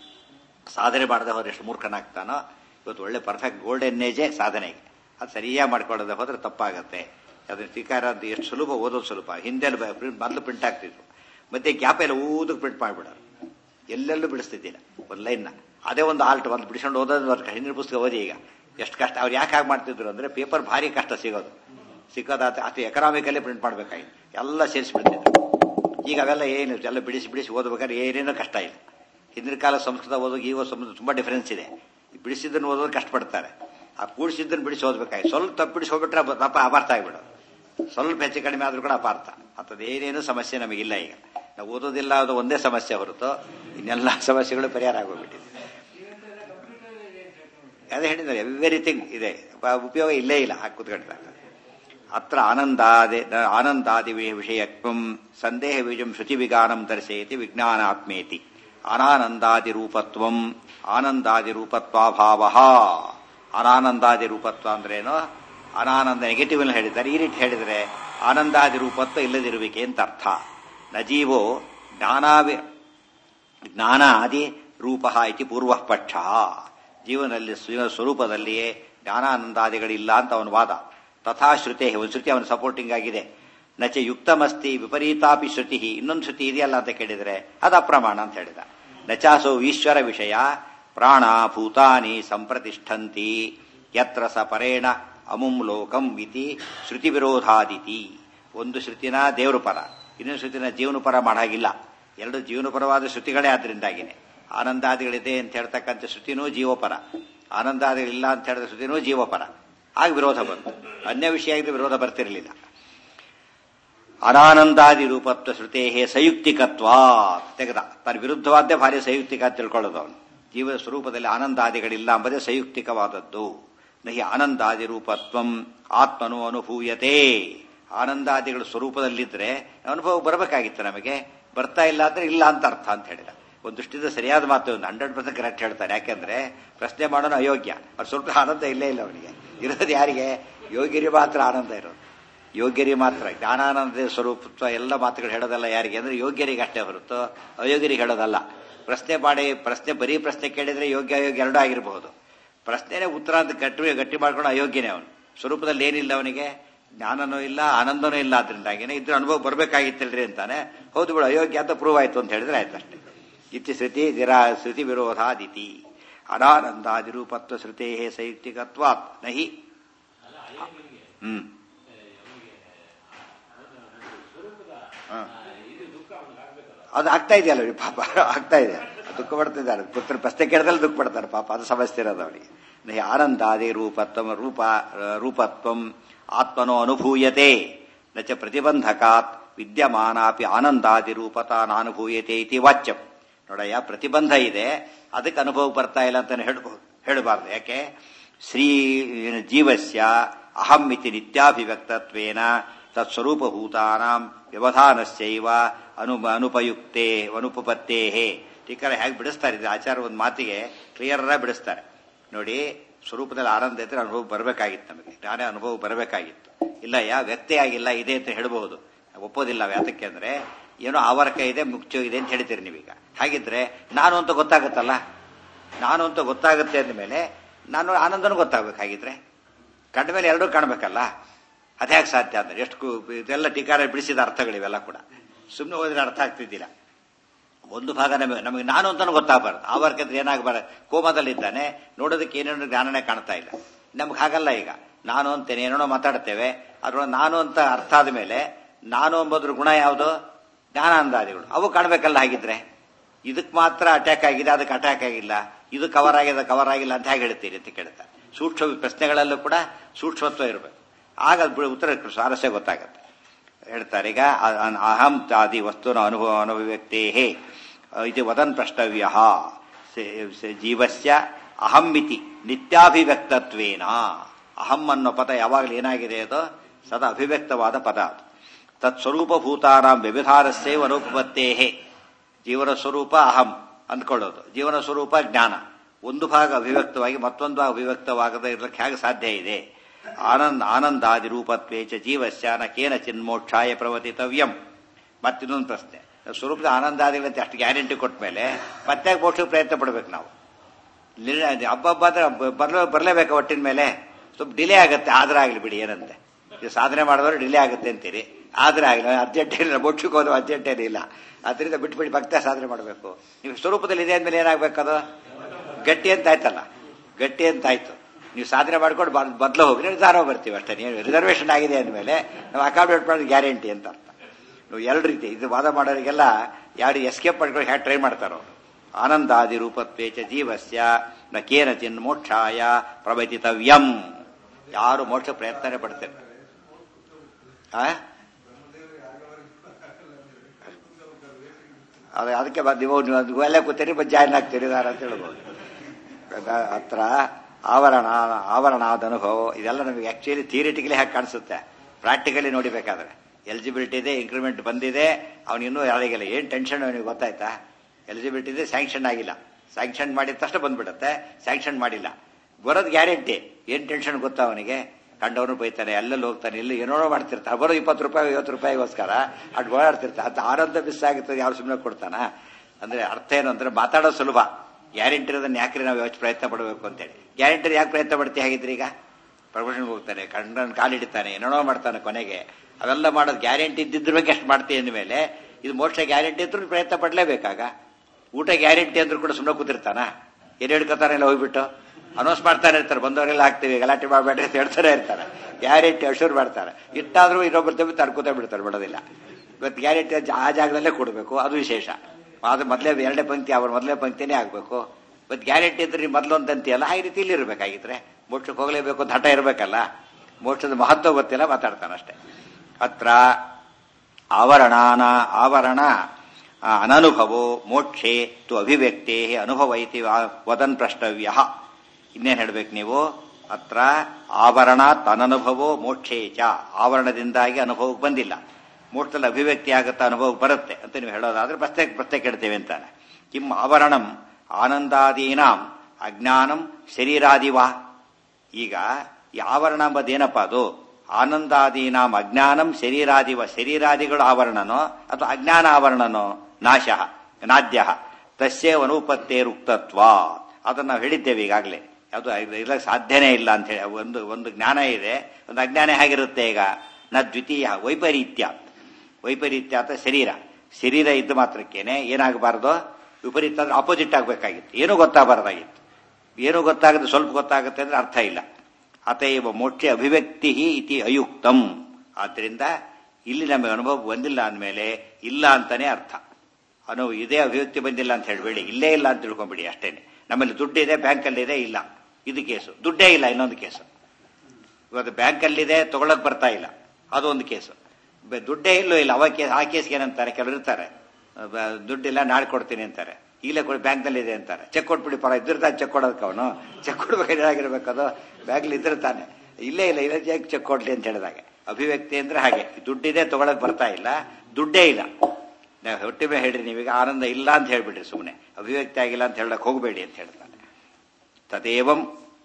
ಸಾಧನೆ ಮಾಡದೆ ಹೋದ್ರೆ ಎಷ್ಟು ಮೂರ್ಖನಾಗ್ತಾನೋ ಇವತ್ತು ಒಳ್ಳೆ ಪರ್ಫೆಕ್ಟ್ ಗೋಲ್ಡನ್ ಏಜೇ ಸಾಧನೆಗೆ ಅದು ಸರಿಯಾಗಿ ಮಾಡ್ಕೊಳ್ಳೋದೆ ಹೋದ್ರೆ ತಪ್ಪಾಗತ್ತೆ ಅದನ್ನ ಟೀಕಾರ ಅಂತ ಎಷ್ಟು ಸುಲಭ ಓದೋದು ಸುಲಭ ಹಿಂದೆಲ್ಲ ಪ್ರಿಂಟ್ ಮೊದಲು ಪ್ರಿಂಟ್ ಆಗ್ತಿದ್ರು ಮತ್ತೆ ಗ್ಯಾಪ್ ಎಲ್ಲ ಊದಕ್ಕೆ ಪ್ರಿಂಟ್ ಮಾಡಿಬಿಡೋರು ಎಲ್ಲೆಲ್ಲೂ ಬಿಡಿಸ್ತಿದ್ದಿಲ್ಲ ಒಂದು ಲೈನ್ನ ಅದೇ ಒಂದು ಆಲ್ಟ್ ಒಂದು ಬಿಡಿಸ್ಕೊಂಡು ಓದೋದು ವರ್ಗ ಹಿಂದಿನ ಪುಸ್ತಕ ಓದಿ ಈಗ ಎಷ್ಟು ಕಷ್ಟ ಅವ್ರು ಯಾಕೆ ಹಾಗೆ ಮಾಡ್ತಿದ್ರು ಅಂದ್ರೆ ಪೇಪರ್ ಭಾರಿ ಕಷ್ಟ ಸಿಗೋದು ಸಿಕ್ಕೋದಾತ ಅತಿ ಎಕನಾಮಿಕಲ್ಲಿ ಪ್ರಿಂಟ್ ಮಾಡ್ಬೇಕಾಗಿತ್ತು ಎಲ್ಲ ಸೇರಿಸ್ಬಿಡ್ತಿದ್ರು ಈಗ ಅವೆಲ್ಲ ಏನು ಎಲ್ಲ ಬಿಡಿಸಿ ಬಿಡಿಸಿ ಓದ್ಬೇಕಾದ್ರೆ ಏನೇನೋ ಕಷ್ಟ ಇಲ್ಲ ಹಿಂದಿನ ಕಾಲ ಸಂಸ್ಕೃತ ಓದೋಕೆ ಈಗ ಸಂಸ್ಕೃತ ತುಂಬಾ ಡಿಫರೆನ್ಸ್ ಇದೆ ಈ ಬಿಡಿಸಿದ್ದನ್ನು ಓದೋದು ಕಷ್ಟಪಡ್ತಾರೆ ಆ ಕೂಡಿಸಿದ್ದನ್ನು ಬಿಡಿಸಿ ಓದ್ಬೇಕಾಗಿ ಸ್ವಲ್ಪ ತಪ್ಪು ಬಿಡಿಸಿ ಹೋಗ್ಬಿಟ್ರೆ ಅದು ತಪ್ಪ ಅಪಾರ್ಥ ಆಗ್ಬಿಡೋದು ಸ್ವಲ್ಪ ಹೆಚ್ಚು ಕಡಿಮೆ ಆದ್ರೂ ಕೂಡ ಅಪಾರ್ಥ ಅಂಥದ್ದು ಏನೇನು ಸಮಸ್ಯೆ ನಮಗಿಲ್ಲ ಈಗ ನಾವು ಓದೋದಿಲ್ಲ ಅದು ಒಂದೇ ಸಮಸ್ಯೆ ಹೊರತು ಇನ್ನೆಲ್ಲ ಸಮಸ್ಯೆಗಳು ಪರಿಹಾರ ಆಗೋಗ್ಬಿಟ್ಟಿದೆ ಅದೇ ಹೇಳಿದ್ದಾರೆ ಎವ್ರಿಥಿಂಗ್ ಇದೆ ಪ- ಉಪಯೋಗ ಇಲ್ಲೇ ಇಲ್ಲ ಹಾಕಿ ಕೂತ್ಕೊಂಡಿದ್ದಾಗ ಅತ್ರ ಆನಂದಾದಿ ಆನಂದಾದಿ ವಿಷಯತ್ವಂ ಸಂದೇಹ ಬೀಜಂ ಶುಚಿ ವಿಗಾನಂ ದರ್ಶಯತಿ ವಿಜ್ಞಾನಾತ್ಮೇತಿ ಅನಾನಂದಾದಿ ರೂಪತ್ವಂ ಆನಂದಾದಿ ರೂಪತ್ವಾಭಾವ ಅನಾನಂದಾದಿ ರೂಪತ್ವ ಅಂದ್ರೇನು ಅನಾನಂದ ನೆಗೆಟಿವ್ ಅಲ್ಲಿ ಹೇಳಿದ್ದಾರೆ ಈ ರೀತಿ ಹೇಳಿದರೆ ಆನಂದಾದಿ ರೂಪತ್ವ ಇಲ್ಲದಿರುವಿಕೆ ಅಂತ ಅರ್ಥ ನಜೀವೋ ಜ್ಞಾನಾವಿ ಜ್ಞಾನಾದಿ ರೂಪ ಇತಿ ಪೂರ್ವ ಪಕ್ಷ ಜೀವನದಲ್ಲಿ ಸ್ವ- ಸ್ವರೂಪದಲ್ಲಿಯೇ ಜ್ಞಾನಾನಂದಾದಿಗಳಿಲ್ಲ ಅಂತ ಅವನ ವಾದ ತಥಾ ಶ್ರುತೆ ಒಂದು ಶ್ರುತಿ ಅವನ ಸಪೋರ್ಟಿಂಗ್ ಆಗಿದೆ ನಚೆ ಯುಕ್ತಮಸ್ತಿ ವಿಪರೀತಾಪಿ ಶ್ರುತಿ ಇನ್ನೊಂದು ಶ್ರುತಿ ಇದೆಯಲ್ಲ ಅಂತ ಕೇಳಿದರೆ ಅದು ಅಪ್ರಮಾಣ ಅಂತ ಹೇಳಿದ ನಚಾಸೋ ಈಶ್ವರ ವಿಷಯ ಪ್ರಾಣ ಭೂತಾನಿ ಸಂಪ್ರತಿಷ್ಠಂತಿ ಯತ್ರ ಸ ಪರೇಣ ಅಮುಂ ಲೋಕಂ ಇತಿ ಶ್ರುತಿ ವಿರೋಧಾದಿತಿ ಒಂದು ಶ್ರುತಿನ ದೇವ್ರ ಪರ ಇನ್ನೊಂದು ಶ್ರುತಿನ ಜೀವನ ಪರ ಮಾಡಾಗಿಲ್ಲ ಎರಡು ಜೀವನಪರವಾದ ಶ್ರುತಿಗಳೇ ಆದ್ರಿಂದಾಗಿನೇ ಆನಂದಾದಿಗಳಿದೆ ಅಂತ ಹೇಳ್ತಕ್ಕಂಥ ಶ್ರುತಿನೂ ಜೀವಪರ ಆನಂದಾದಿಗಳಿಲ್ಲ ಅಂತ ಹೇಳಿದ ಶ್ರುತಿನೂ ಜೀವಪರ ಆಗ ವಿರೋಧ ಬಂತು ಅನ್ಯ ವಿಷಯ ಆಗಿದ್ರೆ ವಿರೋಧ ಬರ್ತಿರಲಿಲ್ಲ ಅನಾನಂದಾದಿ ರೂಪತ್ವ ಶ್ರುತೇ ಸಂಯುಕ್ತಿಕತ್ವಾ ತೆಗೆದ ತನ್ನ ವಿರುದ್ಧವಾದ್ದೇ ಭಾರಿ ಸಂಯುಕ್ತಿಕ ಅಂತ ತಿಳ್ಕೊಳ್ಳೋದು ಅವನು ಜೀವ ಸ್ವರೂಪದಲ್ಲಿ ಆನಂದಾದಿಗಳಿಲ್ಲ ಎಂಬುದೇ ಸಂಯುಕ್ತಿಕವಾದದ್ದು ನಹಿ ಆನಂದಾದಿ ರೂಪತ್ವಂ ಆತ್ಮನು ಅನುಭೂಯತೆ ಆನಂದಾದಿಗಳ ಸ್ವರೂಪದಲ್ಲಿದ್ರೆ ಅನುಭವ ಬರಬೇಕಾಗಿತ್ತು ನಮಗೆ ಬರ್ತಾ ಇಲ್ಲ ಅಂದ್ರೆ ಇಲ್ಲ ಅಂತ ಅರ್ಥ ಅಂತ ಹೇಳಿದ ಒಂದು ದೃಷ್ಟಿಯಿಂದ ಸರಿಯಾದ ಮಾತು ಒಂದು ಹಂಡ್ರೆಡ್ ಪರ್ಸೆಂಟ್ ಕರೆಕ್ಟ್ ಹೇಳ್ತಾರೆ ಯಾಕೆಂದ್ರೆ ಪ್ರಶ್ನೆ ಮಾಡೋನು ಅಯೋಗ್ಯ ಅವ್ರು ಸ್ವಲ್ಪ ಆನಂದ ಇಲ್ಲೇ ಇಲ್ಲ ಅವನಿಗೆ ಇರೋದು ಯಾರಿಗೆ ಯೋಗ್ಯರಿ ಮಾತ್ರ ಆನಂದ ಇರೋದು ಯೋಗ್ಯರಿ ಮಾತ್ರ ಜ್ಞಾನಾನಂದ ಸ್ವರೂಪತ್ವ ಎಲ್ಲ ಮಾತುಗಳು ಹೇಳೋದಲ್ಲ ಯಾರಿಗೆ ಅಂದ್ರೆ ಯೋಗ್ಯರಿಗೆ ಅಷ್ಟೇ ಹೊರತು ಅಯೋಗ್ಯರಿಗೆ ಹೇಳೋದಲ್ಲ ಪ್ರಶ್ನೆ ಮಾಡಿ ಪ್ರಶ್ನೆ ಬರೀ ಪ್ರಶ್ನೆ ಕೇಳಿದ್ರೆ ಯೋಗ್ಯ ಅಯೋಗ್ಯ ಎರಡೂ ಆಗಿರಬಹುದು ಪ್ರಶ್ನೆನೇ ಉತ್ತರ ಅಂತ ಗಟ್ಟಿ ಗಟ್ಟಿ ಮಾಡ್ಕೊಂಡು ಅಯೋಗ್ಯನೇ ಅವನು ಸ್ವರೂಪದಲ್ಲಿ ಏನಿಲ್ಲ ಅವನಿಗೆ ಜ್ಞಾನನೂ ಇಲ್ಲ ಆನಂದನೂ ಇಲ್ಲ ಅದರಿಂದಾಗಿನೇ ಇದ್ರ ಅನುಭವ ಬರ್ಬೇಕಾಗಿತ್ತಲ್ರಿ ಅಂತಾನೆ ಹೌದು ಬಿಡು ಅಯೋಗ್ಯ ಅಂತ ಪ್ರೂವ್ ಆಯ್ತು ಅಂತ ಹೇಳಿದ್ರೆ ಆಯ್ತು ಅಷ್ಟೇ ಇತಿ ಶ್ರುತಿ ನಿರಾ ಶ್ರುತಿ ವಿರೋಧಾದಿತಿ ಅನಾನಂದಾದಿ ರೂಪತ್ವ ಶ್ರುತೇ ಸಂಯುಕ್ತಿಕತ್ವಾತ್ ನಹಿ ಹ್ಮ್ ಹ. ಅದು ಆಗ್ತಾ ಇದೆಯಲ್ಲ ಅವ್ರಿಗೆ ಪಾಪ ಆಗ್ತಾ ಇದೆ ದುಃಖ ಪಡ್ತಿದ್ದಾರೆ ಪುತ್ರ ಪ್ರಶ್ನೆ ಕೇಳಿದ್ರೆ ದುಃಖ ಪಡ್ತಾರೆ ಪಾಪ ಅದು ಸಮಸ್ಯೆ ಇರೋದು ಅವನಿಗೆ ನಹಿ ಆನಂದಾದಿ ರೂಪತ್ವ ರೂಪ ರೂಪತ್ವಂ ಆತ್ಮನೋ ಅನುಭೂಯತೆ ನಚ ಪ್ರತಿಬಂಧಕಾತ್ ವಿದ್ಯಮಾನಾಪಿ ಆನಂದಾದಿ ರೂಪತ ನಾನುಭೂಯತೆ ಇತಿ ವಾಚ್ಯಂ ನೋಡಯ್ಯ ಪ್ರತಿಬಂಧ ಇದೆ ಅದಕ್ಕೆ ಅನುಭವ ಬರ್ತಾ ಇಲ್ಲ ಅಂತ ಹೇಳ್ಬೋದು ಹೇಳಬಾರ್ದು ಯಾಕೆ ಶ್ರೀ ಜೀವಸ್ಯ ಅಹಂ ಇತಿ ನಿತ್ಯಾಭಿವ್ಯಕ್ತತ್ವೇನ ತತ್ಸ್ವರೂಪಭೂತಾನಾಂ ವ್ಯವಧಾನಸ್ಯೈವ ಅನು ಅನುಪಯುಕ್ತೆ ಅನುಪಪತ್ತೇ ಟೀಕರ ಹೇಗೆ ಬಿಡಿಸ್ತಾರೆ ಇದು ಆಚಾರ ಒಂದು ಮಾತಿಗೆ ಕ್ಲಿಯರ್ ಬಿಡಿಸ್ತಾರೆ ನೋಡಿ ಸ್ವರೂಪದಲ್ಲಿ ಆನಂದ ಇದ್ರೆ ಅನುಭವ ಬರಬೇಕಾಗಿತ್ತು ನಮಗೆ ನಾನೇ ಅನುಭವ ಬರಬೇಕಾಗಿತ್ತು ಇಲ್ಲ ಯಾ ವ್ಯಕ್ತಿ ಆಗಿಲ್ಲ ಇದೆ ಅಂತ ಹೇಳಬಹುದು ಒಪ್ಪೋದಿಲ್ಲ ವ್ಯಾತಕ್ಕೆ ಅಂದ್ರೆ ಏನೋ ಆವರಕ ಇದೆ ಮುಖ್ಯ ಇದೆ ಅಂತ ಹೇಳ್ತೀರಿ ನೀವೀಗ ಹಾಗಿದ್ರೆ ನಾನು ಅಂತ ಗೊತ್ತಾಗುತ್ತಲ್ಲ ನಾನು ಅಂತ ಗೊತ್ತಾಗುತ್ತೆ ಅಂದಮೇಲೆ ನಾನು ಆನಂದನೂ ಗೊತ್ತಾಗಬೇಕಾಗಿದ್ರೆ ಕಂಡ ಮೇಲೆ ಎರಡೂ ಕಾಣಬೇಕಲ್ಲ ಅದ್ಯಾಕೆ ಸಾಧ್ಯ ಅಂದ್ರೆ ಎಷ್ಟು ಕು- ಇದೆಲ್ಲ ಟೀಕಾರ ಬಿಡಿಸಿದ ಅರ್ಥಗಳಿವೆಲ್ಲ ಕೂಡ ಸುಮ್ಮನೆ ಹೋದ್ರೆ ಅರ್ಥ ಆಗ್ತಿದ್ದಿಲ್ಲ ಒಂದು ಭಾಗ ನಮಗೆ ನಮಗೆ ನಾನು ಅಂತಾನು ಗೊತ್ತಾಗಬಾರ್ದು ಆ ವರ್ಗದ್ರೆ ಏನಾಗಬಾರ್ದು ಕೋಮದಲ್ಲಿದ್ದಾನೆ ನೋಡೋದಕ್ಕೆ ಏನೇನೋ ಜ್ಞಾನನೇ ಕಾಣ್ತಾ ಇಲ್ಲ ನಮ್ಗೆ ಹಾಗಲ್ಲ ಈಗ ನಾನು ಅಂತೇನೆ ಏನೇನೋ ಮಾತಾಡ್ತೇವೆ ಅದ್ರೊಳಗೆ ನಾನು ಅಂತ ಅರ್ಥ ಆದ ಮೇಲೆ ನಾನು ಎಂಬುದ್ರ ಗುಣ ಯಾವುದು ಜ್ಞಾನಾನಂದಾದಿಗಳು ಅವು ಕಾಣಬೇಕಲ್ಲ ಹಾಗಿದ್ರೆ ಇದಕ್ಕೆ ಮಾತ್ರ ಅಟ್ಯಾಕ್ ಆಗಿದೆ ಅದಕ್ಕೆ ಅಟ್ಯಾಕ್ ಆಗಿಲ್ಲ ಇದು ಕವರ್ ಆಗಿದೆ ಕವರ್ ಆಗಿಲ್ಲ ಅಂತ ಹೇಗೆ ಹೇಳ್ತೀರಿ ಅಂತ ಕೇಳ್ತಾರೆ ಸೂಕ್ಷ್ಮ ಪ್ರಶ್ನೆಗಳಲ್ಲೂ ಕೂಡ ಸೂಕ್ಷ್ಮತ್ವ ಇರಬೇಕು ಆಗ ಅದ್ ಬಿಡು ಉತ್ತರ ಸ್ವಾರಸ್ಯ ಗೊತ್ತಾಗತ್ತೆ ಹೇಳ್ತಾರೆ ಈಗ ಅ- ಅ- ಅಹಂ ತಾದಿ ವಸ್ತುನ ಅನುಭವ ಅನುಭವ್ಯಕ್ತೇ ಇದು ವದನ್ ಪ್ರಷ್ಟವ್ಯ ಜೀವಸ್ಯ ಅಹಂ ಇತಿ ನಿತ್ಯಾಭಿವ್ಯಕ್ತತ್ವೇನ ಅಹಂ ಅನ್ನೋ ಪದ ಯಾವಾಗಲೂ ಏನಾಗಿದೆ ಅದು ಸದಾ ಅಭಿವ್ಯಕ್ತವಾದ ಪದ ಅದು ತತ್ಸ್ವರೂಪಭೂತಾನಾಂ ವ್ಯವಿಧಾರಸ್ಯೇವ ಅನುಪತ್ತೇ ಜೀವನ ಸ್ವರೂಪ ಅಹಂ ಅಂದ್ಕೊಳ್ಳೋದು ಜೀವನ ಸ್ವರೂಪ ಜ್ಞಾನ ಒಂದು ಭಾಗ ಅಭಿವ್ಯಕ್ತವಾಗಿ ಮತ್ತೊಂದು ಭಾಗ ಅಭಿವ್ಯಕ್ತವಾಗದೇ ಇರಲಿಕ್ಕೆ ಹೇಗೆ ಸಾಧ್ಯ ಇದೆ ಆನಂದ ಆನಂದಾದಿ ರೂಪತ್ವೇ ಚ ಜೀವಸ್ಯ ನ ಕೇನ ಚಿನ್ಮೋಕ್ಷಾಯ ಪ್ರವತಿತವ್ಯಂ ಮತ್ತಿನ್ನೊಂದು ಪ್ರಶ್ನೆ ಸ್ವರೂಪದ ಆನಂದಾದಿಗಳಂತೆ ಅಷ್ಟು ಗ್ಯಾರಂಟಿ ಕೊಟ್ಟ ಮೇಲೆ ಮತ್ತೆ ಮೋಕ್ಷಕ್ಕೆ ಪ್ರಯತ್ನ ಪಡ್ಬೇಕು ನಾವು ಲಿ- ಹಬ್ಬ ಹಬ್ಬ ಅಂದ್ರೆ ಬರ್ಲ ಬರಲೇಬೇಕು ಒಟ್ಟಿನ ಮೇಲೆ ಸ್ವಲ್ಪ ಡಿಲೇ ಆಗುತ್ತೆ ಆದ್ರೆ ಆಗ್ಲಿ ಬಿಡಿ ಏನಂತೆ ಇದು ಸಾಧನೆ ಮಾಡಿದವರು ಡಿಲೇ ಆಗುತ್ತೆ ಅಂತೀರಿ ಆದ್ರೆ ಆಗಿಲ್ಲ ಅರ್ಜೆಂಟ್ ಇಲ್ಲ ಮೋಕ್ಷಕ್ಕೆ ಹೋದ್ರೆ ಅರ್ಜೆಂಟ್ ಏನಿಲ್ಲ ಅದರಿಂದ ಬಿಟ್ಬಿಡಿ ಭಕ್ತ ಸಾಧನೆ ಮಾಡಬೇಕು ನೀವು ಸ್ವರೂಪದಲ್ಲಿ ಇದೆ ಅಂದ್ಮೇಲೆ ಏನಾಗಬೇಕದು ಗಟ್ಟಿ ಅಂತ ಆಯ್ತಲ್ಲ ಗಟ್ಟಿ ಅಂತ ಆಯ್ತು ನೀವು ಸಾಧನೆ ಮಾಡ್ಕೊಂಡು ಬದಲು ಹೋಗಿ ನಿರ್ಧಾರ ಬರ್ತೀವಿ ಅಷ್ಟೇ ನೀವು ರಿಸರ್ವೇಷನ್ ಆಗಿದೆ ಅಂದಮೇಲೆ ನಾವು ಅಕಾಮಿಡೇಟ್ ಮಾಡೋದು ಗ್ಯಾರಂಟಿ ಅಂತ ಅರ್ಥ ನೀವು ಎರಡು ರೀತಿ ಇದು ವಾದ ಮಾಡೋರಿಗೆಲ್ಲ ಯಾರು ಎಸ್ಕೇಪ್ ಮಾಡ್ಕೊಂಡು ಹ್ಯಾ ಟ್ರೈ ಮಾಡ್ತಾರೋ ಆನಂದಾದಿ ರೂಪತ್ವೇ ಚ ಜೀವಸ್ಯ ನ ಕೇನಚಿನ್ ಮೋಕ್ಷಾಯ ಪ್ರವತಿತವ್ಯಂ ಯಾರು ಮೋಕ್ಷ ಪ್ರಯತ್ನನೇ ಪಡ್ತಾರೆ ಆ? ಅದೇ ಅದಕ್ಕೆ ಬ- ನೀವು ನೀವು ಅಲ್ಲೇ ಕೂತೀರಿ ಬಂದು ಜಾಯ್ನ್ ಆಗ್ತೀರಿ ದಾರ ಅಂತ ಹೇಳ್ಬೋದು ಅದ- ಹತ್ರ ಆವರಣ ಆವರಣಾದ ಅನುಭವ ಇದೆಲ್ಲ ನಮಗೆ ಆಕ್ಚುಲಿ ಥಿಯರಿಟಿಕಲಿ ಹಾಗೆ ಕಾಣಿಸುತ್ತೆ ಪ್ರಾಕ್ಟಿಕಲಿ ನೋಡಿಬೇಕಾದ್ರೆ ಎಲಿಜಿಬಿಲಿಟಿ ಇದೆ ಇಂಕ್ರಿಮೆಂಟ್ ಬಂದಿದೆ ಅವನು ಇನ್ನೂ ಯಾರಿಗಿಲ್ಲ ಏನು ಟೆನ್ಷನ್ ಅವನಿಗೆ ಗೊತ್ತಾಯ್ತಾ ಎಲಿಜಿಬಿಲಿಟಿ ಇದೆ ಸ್ಯಾಂಕ್ಷನ್ ಆಗಿಲ್ಲ ಸ್ಯಾಂಕ್ಷನ್ ಮಾಡಿದ ತಕ್ಷಣ ಬಂದ್ಬಿಡುತ್ತೆ ಸ್ಯಾಂಕ್ಷನ್ ಮಾಡಿಲ್ಲ ಬರೋದು ಗ್ಯಾರಂಟಿ ಏನು ಟೆನ್ಷನ್ ಗೊತ್ತಾ ಅವನಿಗೆ ಕಂಡವನು ಬೈತಾನೆ ಎಲ್ಲೆಲ್ಲಿ ಹೋಗ್ತಾನೆ ಇಲ್ಲಿ ಏನೋ ಮಾಡ್ತಿರ್ತಾನೆ ಬರೋ ಇಪ್ಪತ್ತು ರೂಪಾಯಿ ಐವತ್ತು ರೂಪಾಯಿಗೋಸ್ಕರ ಅಡ್ ಓಡಾಡ್ತಿರ್ತಾನೆ ಅದು ಆನಂದ ಮಿಸ್ ಆಗುತ್ತದೆ ಯಾರು ಸುಮ್ಮನೆ ಕೊಡ್ತಾನ ಅಂದ್ರೆ ಅರ್ಥ ಏನು ಅಂದ್ರೆ ಮಾತಾಡೋದು ಸುಲಭ ಗ್ಯಾರಂಟಿ ಇರೋದನ್ನ ಯಾಕ್ರಿ ನಾವು ಯೋಚನೆ ಪ್ರಯತ್ನ ಪಡಬೇಕು ಅಂತೇಳಿ ಗ್ಯಾರಂಟಿ ಯಾಕೆ ಪ್ರಯತ್ನ ಪಡ್ತಿ ಹಾಗಿದ್ರಿ ಈಗ ಪ್ರಮೋಷನ್ಗೆ ಹೋಗ್ತಾನೆ ಕಂಡನ್ ಕಾಲಿಡ್ತಾನೆ ಏನೇನೋ ಮಾಡ್ತಾನೆ ಕೊನೆಗೆ ಅವೆಲ್ಲ ಮಾಡೋದು ಗ್ಯಾರಂಟಿ ಇದ್ದಿದ್ರ ಬಗ್ಗೆ ಎಷ್ಟು ಮಾಡ್ತೀವಿ ಅಂದಮೇಲೆ ಇದು ಮೋಕ್ಷ ಗ್ಯಾರಂಟಿ ಇದ್ರೂ ಪ್ರಯತ್ನ ಪಡಲೇಬೇಕಾಗ ಊಟ ಗ್ಯಾರಂಟಿ ಅಂದ್ರೂ ಕೂಡ ಸುಮ್ಮನೆ ಕೂತಿರ್ತಾನ ಏನ್ ಹೇಳ್ಕೊತಾನೆಲ್ಲ ಹೋಗ್ಬಿಟ್ಟು ಅನೌನ್ಸ್ ಮಾಡ್ತಾನೆ ಇರ್ತಾರೆ ಬಂದವರೆಲ್ಲ ಹಾಕ್ತೀವಿ ಗಲಾಟೆ ಮಾಡಬೇಡ್ರಿ ಅಂತ ಹೇಳ್ತಾನೆ ಇರ್ತಾರೆ ಗ್ಯಾರಂಟಿ ಅಶೂರ್ ಮಾಡ್ತಾರೆ ಇಟ್ಟಾದ್ರೂ ಇನ್ನೊಬ್ಬರು ತೆಗೆದು ತರ್ಕೋತಾ ಬಿಡ್ತಾರೆ ಬಿಡೋದಿಲ್ಲ ಇವತ್ತು ಗ್ಯಾರಂಟಿ ಆ ಜಾಗದಲ್ಲೇ ಕೊಡಬೇಕು ಅದು ವಿಶೇಷ ಅದು ಮೊದಲೇ ಎರಡನೇ ಪಂಕ್ತಿ ಅವ್ರ ಮೊದಲನೇ ಪಂಕ್ತಿನೇ ಆಗಬೇಕು ಇವತ್ತು ಗ್ಯಾರಂಟಿ ಇದ್ರೆ ನೀವು ಮೊದಲು ಒಂದು ಅಂತೀಯಲ್ಲ ಆ ರೀತಿ ಇಲ್ಲಿ ಇರಬೇಕಾಗಿದ್ರೆ ಮೋಕ್ಷಕ್ಕೆ ಹೋಗಲೇಬೇಕು ಅಂತ ಹಠ ಇರಬೇಕಲ್ಲ ಮೋಕ್ಷದ ಮಹತ್ವ ಗೊತ್ತಿಲ್ಲ ಮಾತಾಡ್ತಾನೆ ಅಷ್ಟೇ ಅತ್ರ ಆವರಣಾನ ಆವರಣ ಆ, ಅನನುಭವೋ ಮೋಕ್ಷೇ ತು ಅಭಿವ್ಯಕ್ತೇ ಅನುಭವ ಇತಿ ವಾ- ವದನ್ ಪ್ರಷ್ಟವ್ಯ ಇನ್ನೇನು ಹೇಳ್ಬೇಕು ನೀವು ಅತ್ರ ಆವರಣ ತನನುಭವೋ ಮೋಕ್ಷೇ ಚ ಆವರಣದಿಂದಾಗಿ ಅನುಭವಕ್ಕೆ ಬಂದಿಲ್ಲ ಮೋಕ್ಷದಲ್ಲಿ ಅಭಿವ್ಯಕ್ತಿ ಆಗುತ್ತಾ ಅನುಭವಕ್ಕೆ ಬರುತ್ತೆ ಅಂತ ನೀವು ಹೇಳೋದಾದ್ರೆ ಪ್ರಶ್ನೆ ಪ್ರಶ್ನೆ ಕೇಳ್ತೇವೆ ಅಂತಾನೆ ಕಿಂ ಆವರಣಂ ಆನಂದಾದೀನಾಂ ಅಜ್ಞಾನಂ ಶರೀರಾದಿವಾ ಈಗ ಈ ಆವರಣ ಎಂಬುದೇನಪ್ಪ ಅದು ಆನಂದಾದೀನಾಂ ಅಜ್ಞಾನಂ ಶರೀರಾದಿವ ಶರೀರಾದಿಗಳು ಆವರಣನೋ ಅಥವಾ ಅಜ್ಞಾನ ಆವರಣನೋ ನಾಶ ನಾದ್ಯ ತಸ್ಯ ಅನುಪತ್ತೇರುಕ್ತತ್ವ ಅದನ್ನ ನಾವು ಹೇಳಿದ್ದೇವೆ ಈಗಾಗಲೇ ಅದು ಇಲ್ಲ ಸಾಧ್ಯನೇ ಇಲ್ಲ ಅಂತ ಹೇಳಿ ಒಂದು ಒಂದು ಜ್ಞಾನ ಇದೆ ಒಂದು ಅಜ್ಞಾನ ಹೇಗಿರುತ್ತೆ ಈಗ ನ ದ್ವಿತೀಯ ವೈಪರೀತ್ಯ ವೈಪರೀತ್ಯ ಅಂತ ಶರೀರ ಶರೀರ ಇದ್ದ ಮಾತ್ರಕ್ಕೇನೆ ಏನಾಗಬಾರ್ದು ವಿಪರೀತ ಅಂದ್ರೆ ಆಪೋಸಿಟ್ ಆಗಬೇಕಾಗಿತ್ತು ಏನೂ ಗೊತ್ತಾಗಬಾರ್ದಾಗಿತ್ತು ಏನು ಗೊತ್ತಾಗುತ್ತೆ ಸ್ವಲ್ಪ ಗೊತ್ತಾಗುತ್ತೆ ಅಂದ್ರೆ ಅರ್ಥ ಇಲ್ಲ ಅತೈವ ಮೋಕ್ಷ ಅಭಿವ್ಯಕ್ತಿ ಇತಿ ಅಯುಕ್ತಂ ಆದ್ರಿಂದ ಇಲ್ಲಿ ನಮಗೆ ಅನುಭವ ಬಂದಿಲ್ಲ ಅಂದಮೇಲೆ ಇಲ್ಲ ಅಂತಾನೆ ಅರ್ಥ ಅನುಭವ ಇದೇ ಅಭಿವ್ಯಕ್ತಿ ಬಂದಿಲ್ಲ ಅಂತ ಹೇಳಬೇಡಿ ಇಲ್ಲೇ ಇಲ್ಲ ಅಂತ ತಿಳ್ಕೊಂಬಿಡಿ ಅಷ್ಟೇನೆ ನಮ್ಮಲ್ಲಿ ದುಡ್ಡಿದೆ ಬ್ಯಾಂಕಲ್ಲಿದೆ ಇಲ್ಲ ಇದು ಕೇಸು ದುಡ್ಡೇ ಇಲ್ಲ ಇನ್ನೊಂದು ಕೇಸು ಇವತ್ತು ಬ್ಯಾಂಕಲ್ಲಿದೆ ತಗೊಳಕ್ ಬರ್ತಾ ಇಲ್ಲ ಅದು ಒಂದು ಕೇಸು ಬೆ- ದುಡ್ಡೇ ಇಲ್ಲೋ ಇಲ್ಲ ಅವ ಕೇಸ್ ಆ ಕೇಸ್ಗೆ ಏನಂತಾರೆ ಕೆಲವರು ಇರ್ತಾರೆ ಬ- ದುಡ್ಡಿಲ್ಲ ನಾಳೆ ಕೊಡ್ತೀನಿ ಅಂತಾರೆ ಈಗಲೇ ಕೊಡಿ ಬ್ಯಾಂಕ್ನಲ್ಲಿ ಇದೆ ಅಂತಾರೆ ಚೆಕ್ ಕೊಟ್ಬಿಡಿ ಪರ ಇದ್ದಿರ್ತಾನೆ ಚೆಕ್ ಕೊಡೋದಕ್ಕೆ ಅವನು ಚೆಕ್ ಕೊಡ್ಬೇಕಾಗಿರ್ಬೇಕು ಅದು ಬ್ಯಾಂಕ್ಲಿ ಇದ್ದಿರ್ತಾನೆ ಇಲ್ಲೇ ಇಲ್ಲ ಇಲ್ಲ ಚೆಕ್ ಚೆಕ್ ಕೊಡ್ಲಿ ಅಂತ ಹೇಳಿದಾಗ ಅಭಿವ್ಯಕ್ತಿ ಅಂದ್ರೆ ಹಾಗೆ ದುಡ್ಡಿದೆ ತಗೊಳಕ್ ಬರ್ತಾ ಇಲ್ಲ ದುಡ್ಡೇ ಇಲ್ಲ ನಾವು ಹೊಟ್ಟೆ ಮೇಲೆ ಹೇಳ್ರಿ ನೀವೀಗ ಆನಂದ ಇಲ್ಲ ಅಂತ ಹೇಳ್ಬಿಡ್ರಿ ಸುಮ್ಮನೆ ಅಭಿವ್ಯಕ್ತಿ ಆಗಿಲ್ಲ ಅಂತ ಹೇಳಕ್ ಹೋಗಬೇಡಿ ಅಂತ ಹೇಳ್ತಾನೆ ತದೇವಂ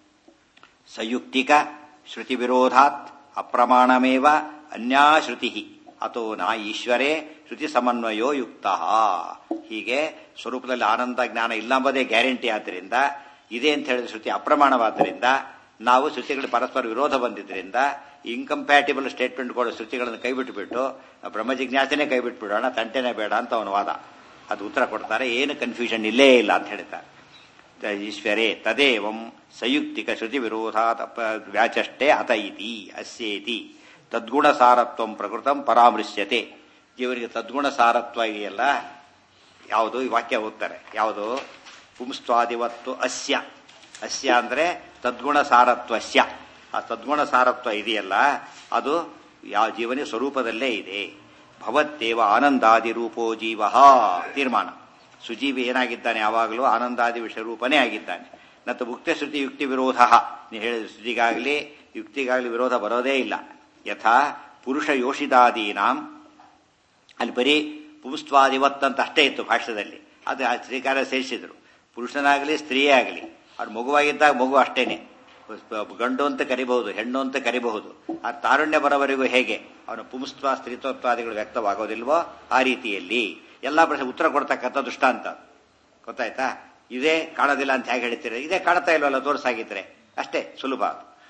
ಸಂಯುಕ್ತಿಕ ಶ್ರುತಿ ವಿರೋಧಾತ್ ಅಪ್ರಮಾಣಮೇವ ಅನ್ಯಾಶ್ರುತಿ ಅಥೋ ನ ಈಶ್ವರೇ ಶ್ರುತಿ ಸಮನ್ವಯೋ ಯುಕ್ತ ಹೀಗೆ ಸ್ವರೂಪದಲ್ಲಿ ಆನಂದ ಜ್ಞಾನ ಇಲ್ಲ ಎಂಬುದೇ ಗ್ಯಾರಂಟಿ ಆದ್ದರಿಂದ ಇದೆ ಅಂತ ಹೇಳಿದ ಶ್ರುತಿ ಅಪ್ರಮಾಣವಾದ್ದರಿಂದ ನಾವು ಶ್ರುತಿಗಳು ಪರಸ್ಪರ ವಿರೋಧ ಬಂದಿದ್ದರಿಂದ ಇನ್ಕಂಪ್ಯಾಟಿಬಲ್ ಸ್ಟೇಟ್ಮೆಂಟ್ಗಳು ಶ್ರುತಿಗಳನ್ನು ಕೈಬಿಟ್ಟುಬಿಟ್ಟು ಬ್ರಹ್ಮ ಜಿಜ್ಞಾಸನೆ ಕೈಬಿಟ್ಬಿಡೋಣ ತಂಟೆನೇ ಬೇಡ ಅಂತ ಅವನ ವಾದ ಅದು ಉತ್ತರ ಕೊಡ್ತಾರೆ ಏನು ಕನ್ಫ್ಯೂಷನ್ ಇಲ್ಲೇ ಇಲ್ಲ ಅಂತ ಹೇಳ್ತಾರೆ ತ- ಈಶ್ವರೇ ತದೇವಂ ಸಂಯುಕ್ತಿಕ ಶ್ರುತಿ ವಿರೋಧಾತ್ ಅಪ- ವ್ಯಾಚಷ್ಟೇ ಅತ ಇತಿ ಅಸ್ಯೇತಿ ತದ್ಗುಣ ಸಾರತ್ವ ಪ್ರಕೃತಂ ಪರಾಮೃಶ್ಯತೆ ಇವರಿಗೆ ತದ್ಗುಣ ಸಾರತ್ವ ಇದೆಯಲ್ಲ ಯಾವುದು ಈ ವಾಕ್ಯ ಓದ್ತಾರೆ ಯಾವುದು ಪುಂಸ್ತ್ವಾದಿವತ್ತು ಅಸ್ಯ ಅಸ್ಯ ಅಂದ್ರೆ ತದ್ಗುಣ ಸಾರತ್ವಸ್ಯ ಆ ತದ್ಗುಣ ಸಾರತ್ವ ಇದೆಯಲ್ಲ ಅದು ಯಾವ ಜೀವನ ಸ್ವರೂಪದಲ್ಲೇ ಇದೆ ಭವತ್ತೇವ ಆನಂದಾದಿ ರೂಪೋ ಜೀವ ತೀರ್ಮಾನ ಸುಜೀವಿ ಏನಾಗಿದ್ದಾನೆ ಯಾವಾಗಲೂ ಆನಂದಾದಿ ವಿಷಯರೂಪನೇ ಆಗಿದ್ದಾನೆ ಮತ್ತು ಮುಕ್ತ ಶ್ರುತಿ ಯುಕ್ತಿ ವಿರೋಧ ನೀವು ಹೇಳಿದ ಶ್ರುತಿಗಾಗಲಿ ಯುಕ್ತಿಗಾಗಲಿ ವಿರೋಧ ಬರೋದೇ ಇಲ್ಲ ಯಥಾ ಪುರುಷ ಯೋಷಿದಾದೀನಾಂ ಅಲ್ಲಿ ಬರೀ ಪುಂಸ್ತ್ವಾದಿವತ್ ಅಂತ ಅಷ್ಟೇ ಇತ್ತು ಭಾಷ್ಯದಲ್ಲಿ ಅದು ಆ ಶ್ರೀಕಾರ ಸೇರಿಸಿದ್ರು ಪುರುಷನಾಗಲಿ ಸ್ತ್ರೀಯೇ ಆಗಲಿ ಅವ್ರು ಮಗುವಾಗಿದ್ದಾಗ ಮಗು ಅಷ್ಟೇನೆ ಗಂಡು ಅಂತ ಕರಿಬಹುದು ಹೆಣ್ಣು ಅಂತ ಕರಿಬಹುದು ಆ ತಾರುಣ್ಯ ಬರೋವರೆಗೂ ಹೇಗೆ ಅವನ ಪುಂಸ್ತ್ವ ಸ್ತ್ರೀತ್ವತ್ವಾದಿಗಳು ವ್ಯಕ್ತವಾಗೋದಿಲ್ವೋ ಆ ರೀತಿಯಲ್ಲಿ ಎಲ್ಲಾ ಪ್ರಶ್ನೆ ಉತ್ತರ ಕೊಡ್ತಕ್ಕಂಥ ದೃಷ್ಟಾಂತ ಗೊತ್ತಾಯ್ತಾ ಇದೇ ಕಾಣೋದಿಲ್ಲ ಅಂತ ಹೇಗೆ ಹೇಳ್ತೀರ ಇದೇ ಕಾಣ್ತಾ ಇಲ್ವಲ್ಲ ತೋರ್ಸಾಗಿದ್ರೆ ಅಷ್ಟೇ ಸುಲಭ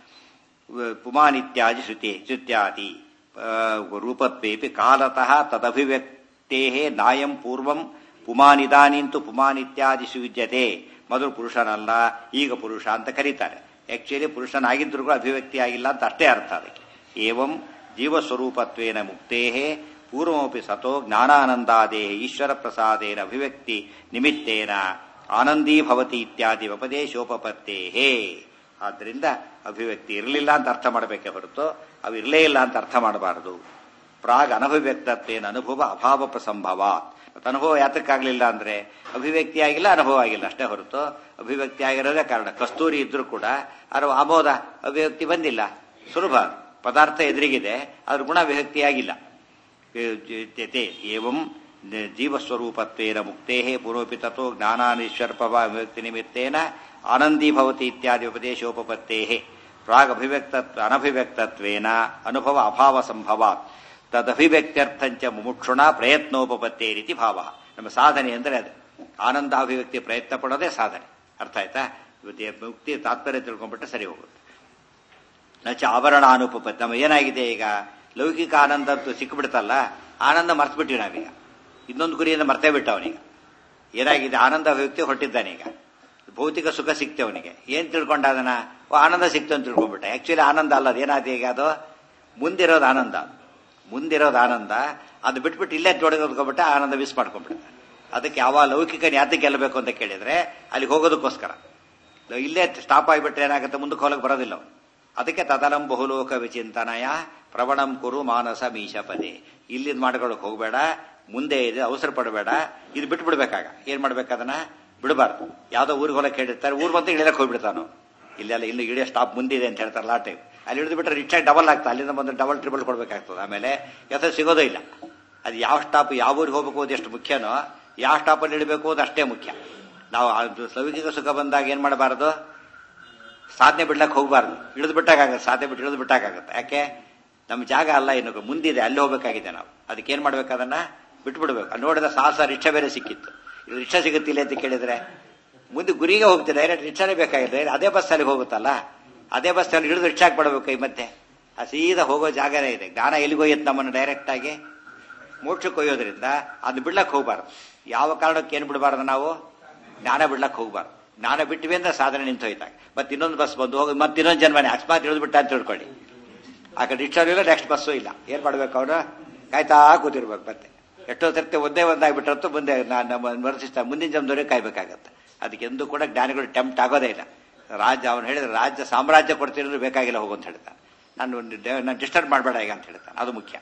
ಪುಮಾನಿತ್ಯಾದಿ ಶ್ರುತಿ ಶ್ರುತ್ಯಾದಿ ರೂಪತ್ವೇಪಿ ಕಾಲತಃ ತದಭಿವ್ಯಕ್ತೇ ನಾಯಂ ಪೂರ್ವಂ ಪುಮಾನಿದಾನಿಂತು ಪುಮಾನಿತ್ಯಾದಿಶು ವಿದ್ಯತೆ ಮೊದಲು ಪುರುಷನಲ್ಲ ಈಗ ಪುರುಷ ಅಂತ ಕರೀತಾರೆ ಆಕ್ಚುಲಿ ಪುರುಷನಾಗಿದ್ರು ಕೂಡ ಅಭಿವ್ಯಕ್ತಿ ಆಗಿಲ್ಲ ಅಂತ ಅಷ್ಟೇ ಅರ್ಥ ಅದಕ್ಕೆ ಏವಂ ಜೀವಸ್ವರೂಪತ್ವೇನ ಮುಕ್ತೇ ಪೂರ್ವಮಪಿ ಸತೋ ಜ್ಞಾನಾನಂದಾದೇ ಈಶ್ವರ ಪ್ರಸಾದೇನ ಅಭಿವ್ಯಕ್ತಿ ನಿಮಿತ್ತೇನ ಆನಂದೀ ಭವತಿ ಇತ್ಯಾದಿ ಉಪದೇಶೋಪತ್ತೇ ಆದ್ದರಿಂದ ಅಭಿವ್ಯಕ್ತಿ ಇರಲಿಲ್ಲ ಅಂತ ಅರ್ಥ ಮಾಡಬೇಕೆ ಹೊರತು ಅವು ಇರಲೇ ಇಲ್ಲ ಅಂತ ಅರ್ಥ ಮಾಡಬಾರದು ಪ್ರಾಗ್ ಅನಭಿವ್ಯಕ್ತತ್ವೇನ ಅನುಭವ ಅಭಾವ ಪ್ರಸಂಭವ ಮತ್ತು ಅನುಭವ ಯಾತಕ್ಕಾಗಲಿಲ್ಲ ಅಂದ್ರೆ ಅಭಿವ್ಯಕ್ತಿ ಆಗಿಲ್ಲ ಅನುಭವ ಆಗಿಲ್ಲ ಅಷ್ಟೇ ಹೊರತು ಅಭಿವ್ಯಕ್ತಿ ಆಗಿರೋದೇ ಕಾರಣ ಕಸ್ತೂರಿ ಇದ್ರೂ ಕೂಡ ಅದರ ಆಮೋದ ಅಭಿವ್ಯಕ್ತಿ ಬಂದಿಲ್ಲ ಸುಲಭ ಪದಾರ್ಥ ಎದುರಿಗಿದೆ ಅದ್ರ ಗುಣ ವಿಭಕ್ತಿ ಆಗಿಲ್ಲ ತ್ಯತೆ ಏವಂ ಜೀವಸ್ವರೂಪತ್ವೇನ ಮುಕ್ತೇ ಪೂರ್ವಪಿ ತಥೋ ಜ್ಞಾನಾನೀಶ್ವರ್ಪವ ವಿಭಕ್ತಿ ನಿಮಿತ್ತೇನ ಆನಂದೀ ಭವತಿ ಇತ್ಯಾದಿ ಉಪದೇಶೋಪತ್ತೇ ಪ್ರಾಗ್ ಅಭಿವ್ಯಕ್ತತ್ವ ಅನಭಿವ್ಯಕ್ತತ್ವೇನ ಅನುಭವ ಅಭಾವ ಸಂಭವ ತದಭಿವ್ಯಕ್ತ್ಯರ್ಥಂಚ ಮುಮುಕ್ಷುಣ ಪ್ರಯತ್ನೋಪತ್ತೇ ರೀತಿ ಭಾವ ನಮ್ಮ ಸಾಧನೆ ಅಂದ್ರೆ ಅದು ಆನಂದಾಭಿವ್ಯಕ್ತಿ ಪ್ರಯತ್ನ ಪಡೋದೇ ಸಾಧನೆ ಅರ್ಥ ಆಯ್ತಾ ಇವತ್ತು ಮುಕ್ತಿ ತಾತ್ಪರ್ಯ ತಿಳ್ಕೊಂಡ್ಬಿಟ್ರೆ ಸರಿ ಹೋಗುತ್ತೆ ನಚ ಆವರಣ ಅನುಪಪತ್ತಿ ನಮ್ಮ ಏನಾಗಿದೆ ಈಗ ಲೌಕಿಕ ಆನಂದ ಅಂತೂ ಸಿಕ್ಕಿಬಿಡ್ತಲ್ಲ ಆನಂದ ಮರ್ತ್ಬಿಟ್ಟಿವಿ ನಾವೀಗ ಇನ್ನೊಂದು ಗುರಿಯಿಂದ ಮರ್ತೇ ಬಿಟ್ಟ ಅವನೀಗ ಏನಾಗಿದೆ ಆನಂದ ಅಭಿವ್ಯಕ್ತಿ ಹೊರಟಿದ್ದಾನೆ ಈಗ ಭೌತಿಕ ಸುಖ ಸಿಕ್ತೆ ಅವನಿಗೆ ಏನ್ ತಿಳ್ಕೊಂಡ ಅದನ್ನ ಓ, ಆನಂದ ಸಿಕ್ತು ಅಂತ ತಿಳ್ಕೊಂಡ್ಬಿಟ್ಟ ಆಕ್ಚುಲಿ ಆನಂದ ಅಲ್ಲ ಅದೇನಾದ ಈಗ ಅದು ಮುಂದಿರೋದು ಆನಂದ ಮುಂದಿರೋದು ಆನಂದ ಅದು ಬಿಟ್ಬಿಟ್ಟು ಇಲ್ಲೇ ತೊಡಗೋದ್ಕೊಂಡ್ಬಿಟ್ಟ ಆನಂದ ಮಿಸ್ ಮಾಡ್ಕೊಂಡ್ಬಿಡ್ತ ಅದಕ್ಕೆ ಯಾವ ಲೌಕಿಕ ಯಾತಕ್ಕೆ ಗೆಲ್ಲಬೇಕು ಅಂತ ಕೇಳಿದ್ರೆ ಅಲ್ಲಿಗೆ ಹೋಗೋದಕ್ಕೋಸ್ಕರ ಇಲ್ಲೇ ಸ್ಟಾಪ್ ಆಗಿಬಿಟ್ರೆ ಏನಾಗುತ್ತೆ ಮುಂದಕ್ಕೆ ಹೋಗಕ್ಕೆ ಬರೋದಿಲ್ಲ ಅವನು ಅದಕ್ಕೆ ತದಲಂ ಬಹುಲೋಕ ವಿಚಿಂತನಯ ಪ್ರವಣಂ ಕುರು ಮಾನಸ ಮೀಶಪದೆ ಇಲ್ಲಿದ್ ಮಾಡ್ಕೊಳಕ್ ಹೋಗ್ಬೇಡ ಮುಂದೆ ಇದೆ ಅವಸರ ಪಡಬೇಡ ಇದು ಬಿಟ್ಟು ಬಿಡ್ಬೇಕಾಗ ಏನ್ ಮಾಡ್ಬೇಕು ಅದನ್ನ ಬಿಡಬಾರ್ದು ಯಾವ್ದೋ ಊರಿಗೆ ಹೊಲಕ್ಕೆ ಹೇಳಿರ್ತಾರೆ ಊರ್ ಬಂತ ಇಳಿಯಕ್ ಹೋಗ್ಬಿಡ್ತಾನು ಇಲ್ಲೆಲ್ಲ ಇಲ್ಲಿ ಇಳಿಯೋ ಸ್ಟಾಪ್ ಮುಂದಿದೆ ಅಂತ ಹೇಳ್ತಾರಲ್ಲ ಆ ಟೈಮ್ ಅಲ್ಲಿ ಹಿಡಿದು ಬಿಟ್ಟರೆ ರಿಕ್ಷಾ ಡಬಲ್ ಆಗ್ತದೆ ಅಲ್ಲಿಂದ ಬಂದು ಡಬಲ್ ಟ್ರಿಬಲ್ ಕೊಡ್ಬೇಕಾಗ್ತದೆ ಆಮೇಲೆ ಯಥ ಸಿಗೋದೇ ಇಲ್ಲ ಅದು ಯಾವ ಸ್ಟಾಪ್ ಯಾವ ಊರಿಗೆ ಹೋಗ್ಬೇಕು ಅದು ಎಷ್ಟು ಮುಖ್ಯನೋ ಯಾವ ಸ್ಟಾಪಲ್ಲಿ ಇಡಬೇಕು ಅದು ಅಷ್ಟೇ ಮುಖ್ಯ ನಾವು ಅದು ಲೌಕಿಕ ಸುಖ ಬಂದಾಗ ಏನ್ ಮಾಡಬಾರದು ಸಾಧನೆ ಬಿಡ್ಲಕ್ಕೆ ಹೋಗಬಾರ್ದು ಇಳಿದು ಬಿಟ್ಟಾಗತ್ತೆ ಸಾಧನೆ ಬಿಟ್ಟು ಇಳಿದು ಬಿಟ್ಟಾಗತ್ತೆ ಯಾಕೆ ನಮ್ಮ ಜಾಗ ಅಲ್ಲ ಇನ್ನು ಮುಂದಿದೆ ಅಲ್ಲಿ ಹೋಗ್ಬೇಕಾಗಿದೆ ನಾವು ಅದಕ್ಕೆ ಏನ್ ಮಾಡ್ಬೇಕು ಅದನ್ನ ಬಿಟ್ಬಿಡ್ಬೇಕು ಅಲ್ಲಿ ನೋಡಿದ ಸಾಹಸ ರಿಕ್ಷಾ ಬೇರೆ ಸಿಕ್ಕಿತ್ತು ಇದು ರಿಕ್ಷಾ ಸಿಗುತ್ತಿಲ್ಲ ಅಂತ ಕೇಳಿದ್ರೆ ಮುಂದೆ ಗುರಿಗೆ ಹೋಗ್ತಿದೆ ಡೈರೆಕ್ಟ್ ರಿಕ್ಷಾನೇ ಬೇಕಾಗಿದೆ ಅದೇ ಬಸ್ಸಲ್ಲಿ ಹೋಗುತ್ತಲ್ಲ ಅದೇ ಬಸ್ಸಲ್ಲಿ ಇಳಿದು ರಿಕ್ಷಾಕ್ ಪಡಬೇಕು ಈ ಮತ್ತೆ ಆ ಸೀದಾ ಹೋಗೋ ಜಾಗನೇ ಇದೆ ಜ್ಞಾನ ಎಲ್ಲಿಗೋಯ್ತು ನಮ್ಮನ್ನು ಡೈರೆಕ್ಟ್ ಆಗಿ ಮೋಕ್ಷಕ್ಕೆ ಒಯ್ಯೋದ್ರಿಂದ ಅದು ಬಿಡ್ಲಕ್ಕೆ ಹೋಗ್ಬಾರ್ದು ಯಾವ ಕಾರಣಕ್ಕೆ ಏನು ಬಿಡಬಾರ್ದು ನಾವು ಜ್ಞಾನ ಬಿಡ್ಲಕ್ಕೆ ಹೋಗ್ಬಾರ್ದು ಜ್ಞಾನ ಬಿಟ್ಟಿವಿ ಅಂದ್ರೆ ಸಾಧನೆ ನಿಂತು ಹೋಯ್ತಾಗ ಮತ್ತೆ ಇನ್ನೊಂದು ಬಸ್ ಬಂದು ಹೋಗಿ ಮತ್ತೆ ಇನ್ನೊಂದು ಜನ್ಮನೆ ಅಕಸ್ಮಾತ್ ಇಳಿದು ಬಿಟ್ಟ ಅಂತ ತಿಳ್ಕೊಳ್ಳಿ ಆ ಕಡೆ ರಿಕ್ಷಾ ಇಲ್ಲ ನೆಕ್ಸ್ಟ್ ಬಸ್ಸು ಇಲ್ಲ ಏನ್ ಮಾಡ್ಬೇಕು ಅವನು ಕಾಯ್ತಾ ಕೂತಿರ್ಬೇಕು ಮತ್ತೆ ಎಷ್ಟೋ ಸರ್ತಿ ಒಂದೇ ಒಂದಾಗ್ಬಿಟ್ರಂತೂ ಮುಂದೆ ನಮ್ಮ ವರ್ತಿಸ್ತಾ ಮುಂದಿನ ಜನ್ಮದವರೆಗೆ ಕಾಯ್ಬೇಕಾಗತ್ತೆ ಅದಕ್ಕೆ ಎಂದೂ ಕೂಡ ಜ್ಞಾನಿಗಳು ಟೆಂಪ್ಟ್ ಆಗೋದೇ ಇಲ್ಲ ರಾಜ್ಯ ಅವನು ಹೇಳಿದ್ರೆ ರಾಜ್ಯ ಸಾಮ್ರಾಜ್ಯ ಕೊಡ್ತಿರೋದು ಬೇಕಾಗಿಲ್ಲ ಹೋಗು ಅಂತ ಹೇಳ್ತಾನೆ ನಾನು ನಾನು ಡಿಸ್ಟರ್ಬ್ ಮಾಡಬೇಡ ಈಗ ಅಂತ ಹೇಳ್ತಾನೆ ಅದು ಮುಖ್ಯ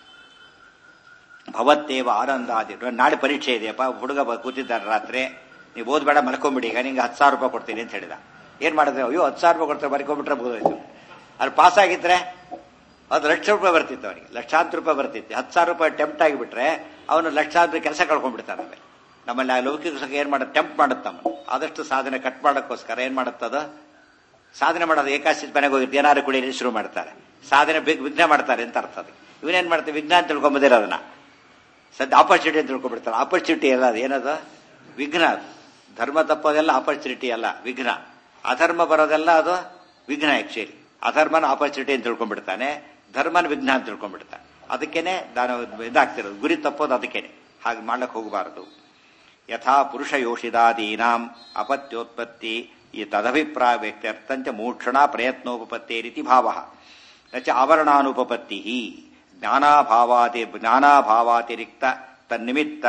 ಭವತ್ತೇವ ಆನಂದ ಆದಿ ನಾಳೆ ಪರೀಕ್ಷೆ ಇದೆಯಪ್ಪ ಹುಡುಗ ಕೂತಿದ್ದಾನೆ ರಾತ್ರಿ ನೀವು ಓದ್ಬೇಡ ಮಲ್ಕೊಂಬಿಡಿ ಈಗ ನಿಂಗೆ ಹತ್ತು ಸಾವಿರ ರೂಪಾಯಿ ಕೊಡ್ತೀನಿ ಅಂತ ಹೇಳಿದ ಏನ್ ಮಾಡಿದ್ರೆ ಅಯ್ಯೋ ಹತ್ತು ಸಾವಿರ ರೂಪಾಯಿ ಕೊಡ್ತಾರೆ ಬರ್ಕೊಂಡ್ಬಿಟ್ರೆ ಬೋದಾಯ್ತು ಅಲ್ಲಿ ಪಾಸ್ ಆಗಿದ್ರೆ ಅದು ಲಕ್ಷ ರೂಪಾಯಿ ಬರ್ತಿತ್ತು ಅವನಿಗೆ ಲಕ್ಷಾಂತರ ರೂಪಾಯಿ ಬರ್ತಿತ್ತು ಹತ್ತು ಸಾವಿರ ರೂಪಾಯಿ ಟೆಂಪ್ಟ್ ಆಗಿಬಿಟ್ರೆ ಅವನು ಲಕ್ಷಾಂತರ ಕೆಲಸ ಕಳ್ಕೊಂಡ್ಬಿಡ್ತಾನೆ ಆಮೇಲೆ ನಮ್ಮಲ್ಲಿ ಆ ಲೌಕಿಕ ಸುಖ ಏನ್ ಮಾಡುತ್ತೆ ಟೆಂಪ್ಟ್ ಮಾಡುತ್ತೆ ನಮ್ಮ ಆದಷ್ಟು ಸಾಧನೆ ಕಟ್ ಮಾಡೋಕ್ಕೋಸ್ಕರ ಏನ್ ಮಾಡುತ್ತದ ಸಾಧನೆ ಮಾಡೋದು ಏಕಾಶಿ ಮನೆಗೆ ಹೋಗಿ ಏನಾರು ಕುಡಿಯಲಿ ಶುರು ಮಾಡ್ತಾರೆ ಸಾಧನೆ ವಿಘ್ನ ಮಾಡ್ತಾರೆ ಅಂತ ಅರ್ಥ ಅದಕ್ಕೆ ಇವನೇನ್ ಮಾಡ್ತಾರೆ ವಿಘ್ನ ಅಂತ ತಿಳ್ಕೊಂಬೋದಿಲ್ಲ ಅದನ್ನ ಸದ್ಯ ಆಪರ್ಚುನಿಟಿ ಅಂತ ತಿಳ್ಕೊಂಡ್ಬಿಡ್ತಾರೆ ಆಪರ್ಚುನಿಟಿ ಅಲ್ಲ ಅದು ಏನದು ವಿಘ್ನ ಅದು ಧರ್ಮ ತಪ್ಪೋದೆಲ್ಲ ಆಪರ್ಚುನಿಟಿ ಅಲ್ಲ ವಿಘ್ನ ಅಧರ್ಮ ಬರೋದೆಲ್ಲ ಅದು ವಿಘ್ನ ಆಕ್ಚುಲಿ ಅಧರ್ಮನ ಆಪರ್ಚುನಿಟಿ ಅಂತ ತಿಳ್ಕೊಂಡ್ಬಿಡ್ತಾನೆ ಧರ್ಮನ ವಿಘ್ನ ಅಂತ ತಿಳ್ಕೊಂಡ್ಬಿಡ್ತಾನೆ ಅದಕ್ಕೇನೆ ನಾನು ಇದಾಗ್ತಿರೋದು ಗುರಿ ತಪ್ಪೋದು ಅದಕ್ಕೇನೆ ಹಾಗೆ ಮಾಡ್ಲಕ್ಕೆ ಹೋಗಬಾರದು ಯಥಾ ಪುರುಷ ಯೋಷಿದಾದೀನಾಂ ಅಪತ್ಯೋತ್ಪತ್ತಿ ಈ ತದಭಿಪ್ರಾಯ ವ್ಯಕ್ತ್ಯರ್ಥಂಚ ಮೋಕ್ಷಣ ಪ್ರಯತ್ನೋಪಪತ್ತೇ ರೀತಿ ಭಾವ ನಚ ಆವರಣಾನುಪಪತ್ತಿ ಜ್ಞಾನಾಭಾವಾತಿ ಜ್ಞಾನಾಭಾವಾತಿರಿಕ್ತ ತನ್ನಿಮಿತ್ತ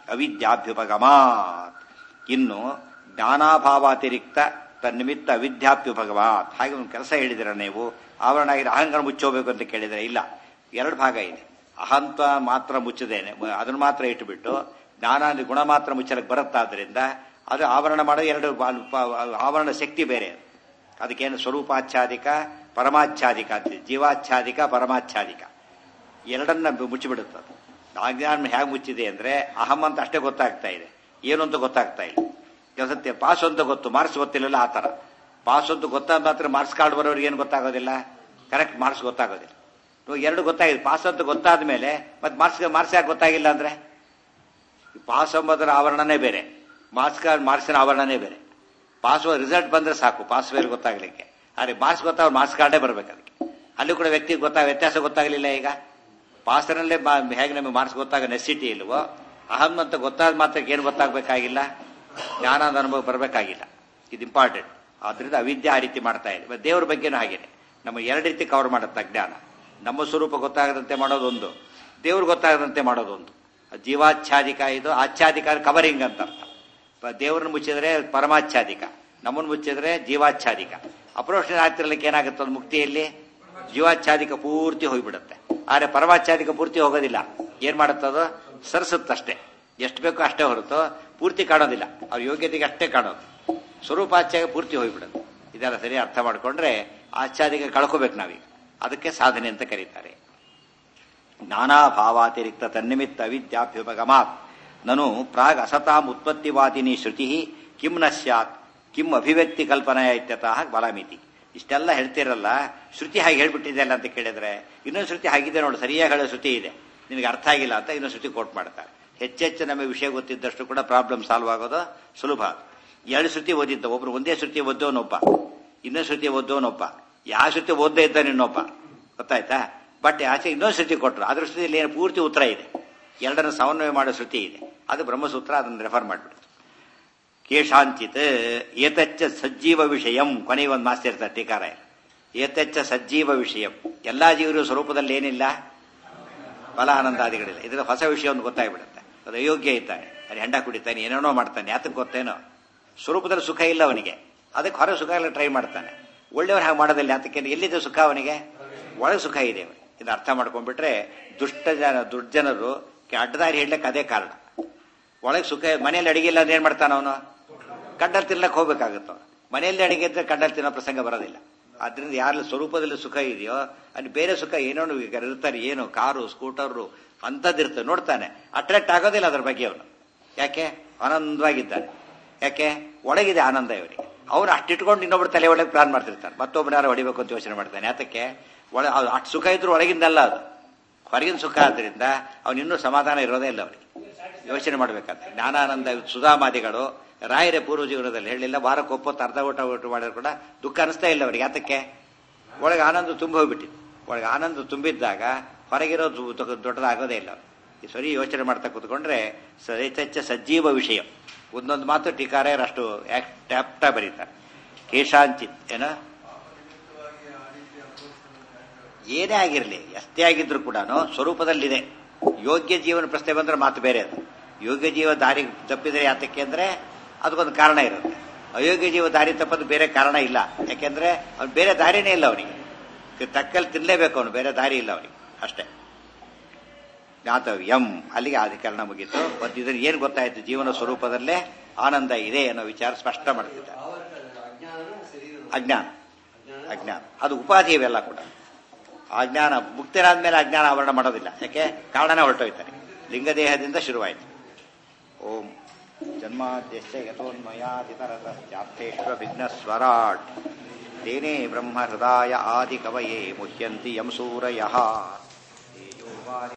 ಅವಿದ್ಯಾಭ್ಯುಪಗಮಾತ್ ಇನ್ನು ಜ್ಞಾನಾಭಾವಾತಿರಿಕ್ತ ತನ್ನಿಮಿತ್ತ ಅವಿದ್ಯಾಭ್ಯುಪಗಮಾತ್ ಹಾಗೆ ಒಂದು ಕೆಲಸ ಹೇಳಿದಿರ ನೀವು ಆವರಣ ಆಗಿದೆ ಅಹಂಕಾರ ಮುಚ್ಚೋಬೇಕು ಅಂತ ಕೇಳಿದರೆ ಇಲ್ಲ ಎರಡು ಭಾಗ ಇದೆ ಅಹಂತ ಮಾತ್ರ ಮುಚ್ಚದೇನೆ ಅದನ್ನು ಮಾತ್ರ ಇಟ್ಟುಬಿಟ್ಟು ಜ್ಞಾನ ಗುಣ ಮಾತ್ರ ಮುಚ್ಚಲಕ್ಕೆ ಬರುತ್ತಾದ್ರಿಂದ ಅದು ಆವರಣ ಮಾಡೋದು ಎರಡು ಆವರಣ ಶಕ್ತಿ ಬೇರೆ ಅದಕ್ಕೇನು ಸ್ವರೂಪಾಚ್ಛಾದಿಕ ಪರಮಾಚ್ಛಾದಿಕ ಅಂತ ಜೀವಾಚ್ಛಾದಿಕ ಪರಮಾಚ್ಛಾದಿಕ ಎರಡನ್ನ ಮುಚ್ಚಿಬಿಡುತ್ತದೆ ಅಜ್ಞಾನ ಹೇಗೆ ಮುಚ್ಚಿದೆ ಅಂದ್ರೆ ಅಹಂ ಅಂತ ಅಷ್ಟೇ ಗೊತ್ತಾಗ್ತಾ ಇದೆ ಏನು ಅಂತ ಗೊತ್ತಾಗ್ತಾ ಇಲ್ಲ ಸತ್ಯ ಪಾಸ್ ಅಂತ ಗೊತ್ತು ಮಾರ್ಕ್ಸ್ ಗೊತ್ತಿಲ್ಲಲ್ಲ ಆ ತರ ಪಾಸ್ ಅಂತ ಗೊತ್ತಾದ ಮಾತ್ರ ಮಾರ್ಕ್ಸ್ ಕಾರ್ಡ್ ಬರೋರಿಗೆ ಏನು ಗೊತ್ತಾಗೋದಿಲ್ಲ ಕರೆಕ್ಟ್ ಮಾರ್ಕ್ಸ್ ಗೊತ್ತಾಗೋದಿಲ್ಲ ಎರಡು ಗೊತ್ತಾಗಿದೆ ಪಾಸ್ ಅಂತ ಗೊತ್ತಾದ ಮೇಲೆ ಮತ್ತೆ ಮಾರ್ಕ್ಸ್ ಮಾರ್ಕ್ಸ್ ಯಾಕೆ ಗೊತ್ತಾಗಿಲ್ಲ ಅಂದ್ರೆ ಪಾಸ್ ಎಂಬುದರ ಆವರಣನೇ ಬೇರೆ ಮಾರ್ಕ್ಸ್ ಕಾರ್ಡ್ ಮಾರ್ಕ್ಸಿನ ಆವರಣನೇ ಬೇರೆ ಪಾಸ್ ರಿಸಲ್ಟ್ ಬಂದ್ರೆ ಸಾಕು ಪಾಸ್ ಬೇರೆ ಗೊತ್ತಾಗ್ಲಿಕ್ಕೆ ಆದ್ರೆ ಮಾರ್ಕ್ಸ್ ಗೊತ್ತಾಗ ಮಾರ್ಕ್ಸ್ ಕಾರ್ಡೇ ಬರ್ಬೇಕು ಅದಕ್ಕೆ ಅಲ್ಲಿ ಕೂಡ ವ್ಯಕ್ತಿಗೆ ಗೊತ್ತಾಗ ವ್ಯತ್ಯಾಸ ಗೊತ್ತಾಗಲಿಲ್ಲ ಈಗ ಪಾಸ್ನಲ್ಲೇ ಹೇಗೆ ನಮಗೆ ಮಾರ್ಕ್ಸ್ ಗೊತ್ತಾಗ ನೆಸಿಟಿ ಇಲ್ವೋ ಅಹಂ ಅಂತ ಗೊತ್ತಾದ ಮಾತ್ರಕ್ಕೆ ಏನು ಗೊತ್ತಾಗಬೇಕಾಗಿಲ್ಲ ಜ್ಞಾನದ ಅನುಭವ ಬರಬೇಕಾಗಿಲ್ಲ ಇದು ಇಂಪಾರ್ಟೆಂಟ್ ಆದ್ರಿಂದ ಅವಿದ್ಯೆ ಆ ರೀತಿ ಮಾಡ್ತಾ ಇದೆ ದೇವ್ರ ಬಗ್ಗೆನೂ ಹಾಗೇನೆ ನಮ್ಮ ಎರಡು ರೀತಿ ಕವರ್ ಮಾಡುತ್ತೆ ಜ್ಞಾನ ನಮ್ಮ ಸ್ವರೂಪ ಗೊತ್ತಾಗದಂತೆ ಮಾಡೋದೊಂದು ದೇವ್ರು ಗೊತ್ತಾಗದಂತೆ ಮಾಡೋದೊಂದು ಜೀವಾಚ್ಛಾದಿಕ ಇದು ಆಚ್ಛಾದಿಕ ಕವರಿಂಗ್ ಅಂತ ಅರ್ಥ ದೇವ್ರನ್ನ ಮುಚ್ಚಿದ್ರೆ ಪರಮಾಚ್ಛಾದಿಕ ನಮ್ಮನ್ನು ಮುಚ್ಚಿದ್ರೆ ಜೀವಾಚ್ಛಾದಿಕ ಅಪ್ರೋಷಣ ಆಗ್ತಿರ್ಲಿಕ್ಕೆ ಏನಾಗುತ್ತೆ ಅದು ಮುಕ್ತಿಯಲ್ಲಿ ಜೀವಾಚ್ಛಾದಿಕ ಪೂರ್ತಿ ಹೋಗ್ಬಿಡುತ್ತೆ ಆದ್ರೆ ಪರಮಾಚ್ಛಾದಿಕ ಪೂರ್ತಿ ಹೋಗೋದಿಲ್ಲ ಏನ್ ಮಾಡುತ್ತದು ಸರಿಸುತ್ತಷ್ಟೇ ಎಷ್ಟು ಬೇಕೋ ಅಷ್ಟೇ ಹೊರತು ಪೂರ್ತಿ ಕಾಣೋದಿಲ್ಲ ಅವ್ರ ಯೋಗ್ಯತೆಗೆ ಅಷ್ಟೇ ಕಾಣೋದು ಸ್ವರೂಪಾಚ್ಛಾಗ ಪೂರ್ತಿ ಹೋಗ್ಬಿಡುತ್ತೆ ಇದೆಲ್ಲ ಸರಿ ಅರ್ಥ ಮಾಡ್ಕೊಂಡ್ರೆ ಆಚ್ಛಾದಿಕ ಕಳ್ಕೋಬೇಕು ನಾವೀಗ ಅದಕ್ಕೆ ಸಾಧನೆ ಅಂತ ಕರೀತಾರೆ ನಾನಾ ಭಾವಾತಿರಿಕ್ತ ತನ್ನಿಮಿತ್ತ ಅವಿದ್ಯಾಭ್ಯುಪಗಮಾತ್ ನನು ಪ್ರಾಗ್ ಅಸತಾಂ ಉತ್ಪತ್ತಿವಾದಿನಿ ಶ್ರುತಿ ಕಿಂ ನ ಸ್ಯಾತ್ ಕಿಂ ಅಭಿವ್ಯಕ್ತಿ ಕಲ್ಪನೆಯ ಇತ್ಯತಃ ಬಲಮಿತಿ ಇಷ್ಟೆಲ್ಲ ಹೇಳ್ತಿರಲ್ಲ ಶ್ರುತಿ ಹಾಗೆ ಹೇಳ್ಬಿಟ್ಟಿದೆಯಲ್ಲ ಅಂತ ಕೇಳಿದ್ರೆ ಇನ್ನೊಂದು ಶ್ರುತಿ ಹಾಗಿದೆ ನೋಡು ಸರಿಯಾಗಿ ಹೇಳೋ ಶ್ರುತಿ ಇದೆ ನಿನಗೆ ಅರ್ಥ ಆಗಿಲ್ಲ ಅಂತ ಇನ್ನೊಂದು ಶ್ರುತಿ ಕೋಟ್ ಮಾಡ್ತಾರೆ ಹೆಚ್ಚೆಚ್ಚು ನಮಗೆ ವಿಷಯ ಗೊತ್ತಿದ್ದಷ್ಟು ಕೂಡ ಪ್ರಾಬ್ಲಮ್ ಸಾಲ್ವ್ ಆಗೋದು ಸುಲಭ ಎರಡು ಶ್ರುತಿ ಓದಿದ್ದ ಒಬ್ರು ಒಂದೇ ಶ್ರುತಿ ಓದೋನೊಬ್ಬ ಇನ್ನೊಂದು ಶ್ರುತಿ ಓದೋನೊಬ್ಬ ಯಾವ ಶ್ರುತಿ ಓದ್ದೇ ಇದ್ದಾನೆ ಇನ್ನೊಬ್ಬ ಗೊತ್ತಾಯ್ತಾ ಬಟ್ ಆಚೆ ಇನ್ನೊಂದು ಶ್ರುತಿ ಕೊಟ್ಟರು ಅದ್ರ ಶ್ರುತಿಯಲ್ಲಿ ಏನು ಪೂರ್ತಿ ಉತ್ತರ ಇದೆ ಎರಡನ್ನು ಸಮನ್ವಯ ಮಾಡೋ ಶ್ರುತಿ ಇದೆ ಅದು ಬ್ರಹ್ಮಸೂತ್ರ ಅದನ್ನು ರೆಫರ್ ಮಾಡಿಬಿಡ್ತು ಕೇಶಾಂಚಿತ್ ಏತಚ್ಚ ಸಜ್ಜೀವ ವಿಷಯಂ ಕೊನೆಗೆ ಒಂದು ಮಾಸ್ತಿ ಇರ್ತಾರೆ ಟೀಕಾರ ಏತಚ್ಚ ಸಜ್ಜೀವ ವಿಷಯಂ ಎಲ್ಲಾ ಜೀವರು ಸ್ವರೂಪದಲ್ಲಿ ಏನಿಲ್ಲ ಫಲ ಆನಂದಾದಿಗಳಿಲ್ಲ ಇದರ ಹೊಸ ವಿಷಯ ಒಂದು ಗೊತ್ತಾಗ್ಬಿಡುತ್ತೆ ಅದು ಅಯೋಗ್ಯ ಇದ್ದಾನೆ ಅಲ್ಲಿ ಹೆಂಡ ಕುಡಿತಾನೆ ಏನೇನೋ ಮಾಡ್ತಾನೆ ಯಾತಕ್ಕೆ ಗೊತ್ತೇನೋ ಸ್ವರೂಪದಲ್ಲಿ ಸುಖ ಇಲ್ಲ ಅವನಿಗೆ ಅದಕ್ಕೆ ಹೊರ ಸುಖ ಎಲ್ಲ ಟ್ರೈ ಮಾಡ್ತಾನೆ ಒಳ್ಳೆಯವ್ರು ಹಾಗೆ ಮಾಡೋದಿಲ್ಲ ಅದಕ್ಕೆ ಎಲ್ಲಿದೆ ಸುಖ ಅವನಿಗೆ ಒಳಗೆ ಸುಖ ಇದೆ ಅವನಿಗೆ ಇದು ಅರ್ಥ ಮಾಡ್ಕೊಂಡ್ಬಿಟ್ರೆ ದುಷ್ಟ ಜನ ದುರ್ಜನರು ಅಡ್ಡದಾರಿ ಹೇಳಕ್ಕೆ ಅದೇ ಕಾರಣ ಒಳಗೆ ಸುಖ ಮನೆಯಲ್ಲಿ ಅಡಿಗೆ ಇಲ್ಲ ಅಂದ್ರೆ ಏನ್ ಮಾಡ್ತಾನ ಅವನು ಕಡ್ಡಲ್ಲಿ ತಿನ್ಲಕ್ಕೆ ಹೋಗ್ಬೇಕಾಗುತ್ತೋ ಮನೆಯಲ್ಲಿ ಅಡಿಗೆ ಇದ್ರೆ ಕಡ್ಡಲ್ಲಿ ತಿನ್ನೋ ಪ್ರಸಂಗ ಬರೋದಿಲ್ಲ ಆದ್ರಿಂದ ಯಾರ ಸ್ವರೂಪದಲ್ಲಿ ಸುಖ ಇದೆಯೋ ಅಲ್ಲಿ ಬೇರೆ ಸುಖ ಏನೋ ಈಗ ಇರ್ತಾರೆ ಏನು ಕಾರು ಸ್ಕೂಟರು ಅಂಥದ್ದಿರ್ತದೆ ನೋಡ್ತಾನೆ ಅಟ್ರಾಕ್ಟ್ ಆಗೋದಿಲ್ಲ ಅದ್ರ ಬಗ್ಗೆ ಅವನು ಯಾಕೆ ಆನಂದವಾಗಿದ್ದಾನೆ ಯಾಕೆ ಒಳಗಿದೆ ಆನಂದ ಇವನಿಗೆ ಅವನು ಅಷ್ಟಿಟ್ಕೊಂಡು ಇನ್ನೊಬ್ರು ತಲೆ ಒಳಗೆ ಪ್ಲಾನ್ ಮಾಡ್ತಿರ್ತಾನೆ ಮತ್ತೊಬ್ಬನ ಯಾರು ಹೊಡಿಬೇಕು ಅಂತ ಯೋಚನೆ ಮಾಡ್ತಾನೆ ಯಾತಕ್ಕೆ ಒಳ ಅದು ಅಷ್ಟು ಸುಖ ಇದ್ರು ಒಳಗಿಂದಲ್ಲ ಅದು ಹೊರಗಿನ ಸುಖ ಆದ್ರಿಂದ ಅವನು ಇನ್ನೂ ಸಮಾಧಾನ ಇರೋದೇ ಇಲ್ಲ ಅವನಿಗೆ ಯೋಚನೆ ಮಾಡ್ಬೇಕಾದ್ರೆ ಜ್ಞಾನಾನಂದ ಸುಧಾಮಾದಿಗಳು ರಾಯರ ಪೂರ್ವ ಜೀವನದಲ್ಲಿ ಹೇಳಿಲ್ಲ ವಾರಕ್ಕೆ ಒಪ್ಪತ್ತು ಅರ್ಧ ಊಟ ಊಟ ಮಾಡಿದ್ರು ಕೂಡ ದುಃಖ ಅನಿಸ್ತಾ ಇಲ್ಲ ಅವರಿಗೆ ಯಾತಕ್ಕೆ ಒಳಗೆ ಆನಂದ ತುಂಬ ಹೋಗ್ಬಿಟ್ಟಿದೆ ಒಳಗೆ ಆನಂದ ತುಂಬಿದ್ದಾಗ ಹೊರಗಿರೋದು ದೊಡ್ಡದಾಗೋದೇ ಇಲ್ಲ ಈ ಸರಿ ಯೋಚನೆ ಮಾಡ್ತಾ ಕೂತ್ಕೊಂಡ್ರೆ ಸರಿತಚ್ಚ ಸಜ್ಜೀವ ವಿಷಯ ಒಂದೊಂದು ಮಾತು ಟೀಕಾರರು ಅಷ್ಟು ಟ್ಯಾಪ್ಟ ಬರೀತಾರೆ ಕೇಶಾಂಚಿತ್ ಏನ ಏನೇ ಆಗಿರಲಿ ಎಷ್ಟೇ ಆಗಿದ್ರು ಕೂಡ ಸ್ವರೂಪದಲ್ಲಿದೆ ಯೋಗ್ಯ ಜೀವನ ಪ್ರಶ್ನೆ ಬಂದ್ರೆ ಮಾತು ಬೇರೆ ಅದು ಯೋಗ್ಯ ಜೀವ ದಾರಿ ತಪ್ಪಿದರೆ ಯಾತಕ್ಕೆ ಅಂದ್ರೆ ಅದಕ್ಕೊಂದು ಕಾರಣ ಇರುತ್ತೆ ಅಯೋಗ್ಯ ಜೀವ ದಾರಿ ತಪ್ಪದು ಬೇರೆ ಕಾರಣ ಇಲ್ಲ ಯಾಕೆಂದ್ರೆ ಅವ್ನು ಬೇರೆ ದಾರಿನೇ ಇಲ್ಲ ಅವನಿಗೆ ತಕ್ಕಲ್ಲಿ ತಿನ್ಲೇಬೇಕು ಅವನು ಬೇರೆ ದಾರಿ ಇಲ್ಲ ಅವನಿಗೆ ಅಷ್ಟೇ ಜ್ಞಾತವ್ಯಂ ಅಲ್ಲಿಗೆ ಅಧಿಕರಣ ಮುಗೀತು ಮತ್ತು ಇದನ್ನು ಏನು ಗೊತ್ತಾಯ್ತು ಜೀವನ ಸ್ವರೂಪದಲ್ಲೇ ಆನಂದ ಇದೆ ಅನ್ನೋ ವಿಚಾರ ಸ್ಪಷ್ಟ ಮಾಡ್ತಿದ್ದಾರೆ ಅಜ್ಞಾನ ಅಜ್ಞಾನ ಅದು ಉಪಾಧಿ ಇವೆಲ್ಲ ಕೂಡ ಅಜ್ಞಾನ ಮುಕ್ತರಾದ್ಮೇಲೆ ಅಜ್ಞಾನ ಆವರಣ ಮಾಡೋದಿಲ್ಲ ಯಾಕೆ ಕಾರಣನೇ ಹೊರಟೋಯ್ತಾನೆ ಲಿಂಗದೇಹದಿಂದ ಶುರುವಾಯಿತು ಓಂ ಜನ್ಮಾದ್ಯಶ್ಚ ಯಥೋನ್ಮಯಾದಿತರತಶ್ಚಾರ್ಥೇಶ್ವ ವಿಘ್ನಸ್ವರಾಟ್ ತೇನೇ ಬ್ರಹ್ಮ ಹೃದಯ ಆದಿ ಕವಯೇ ಮುಹ್ಯಂತಿ ಯಂ ಸೂರಯಃ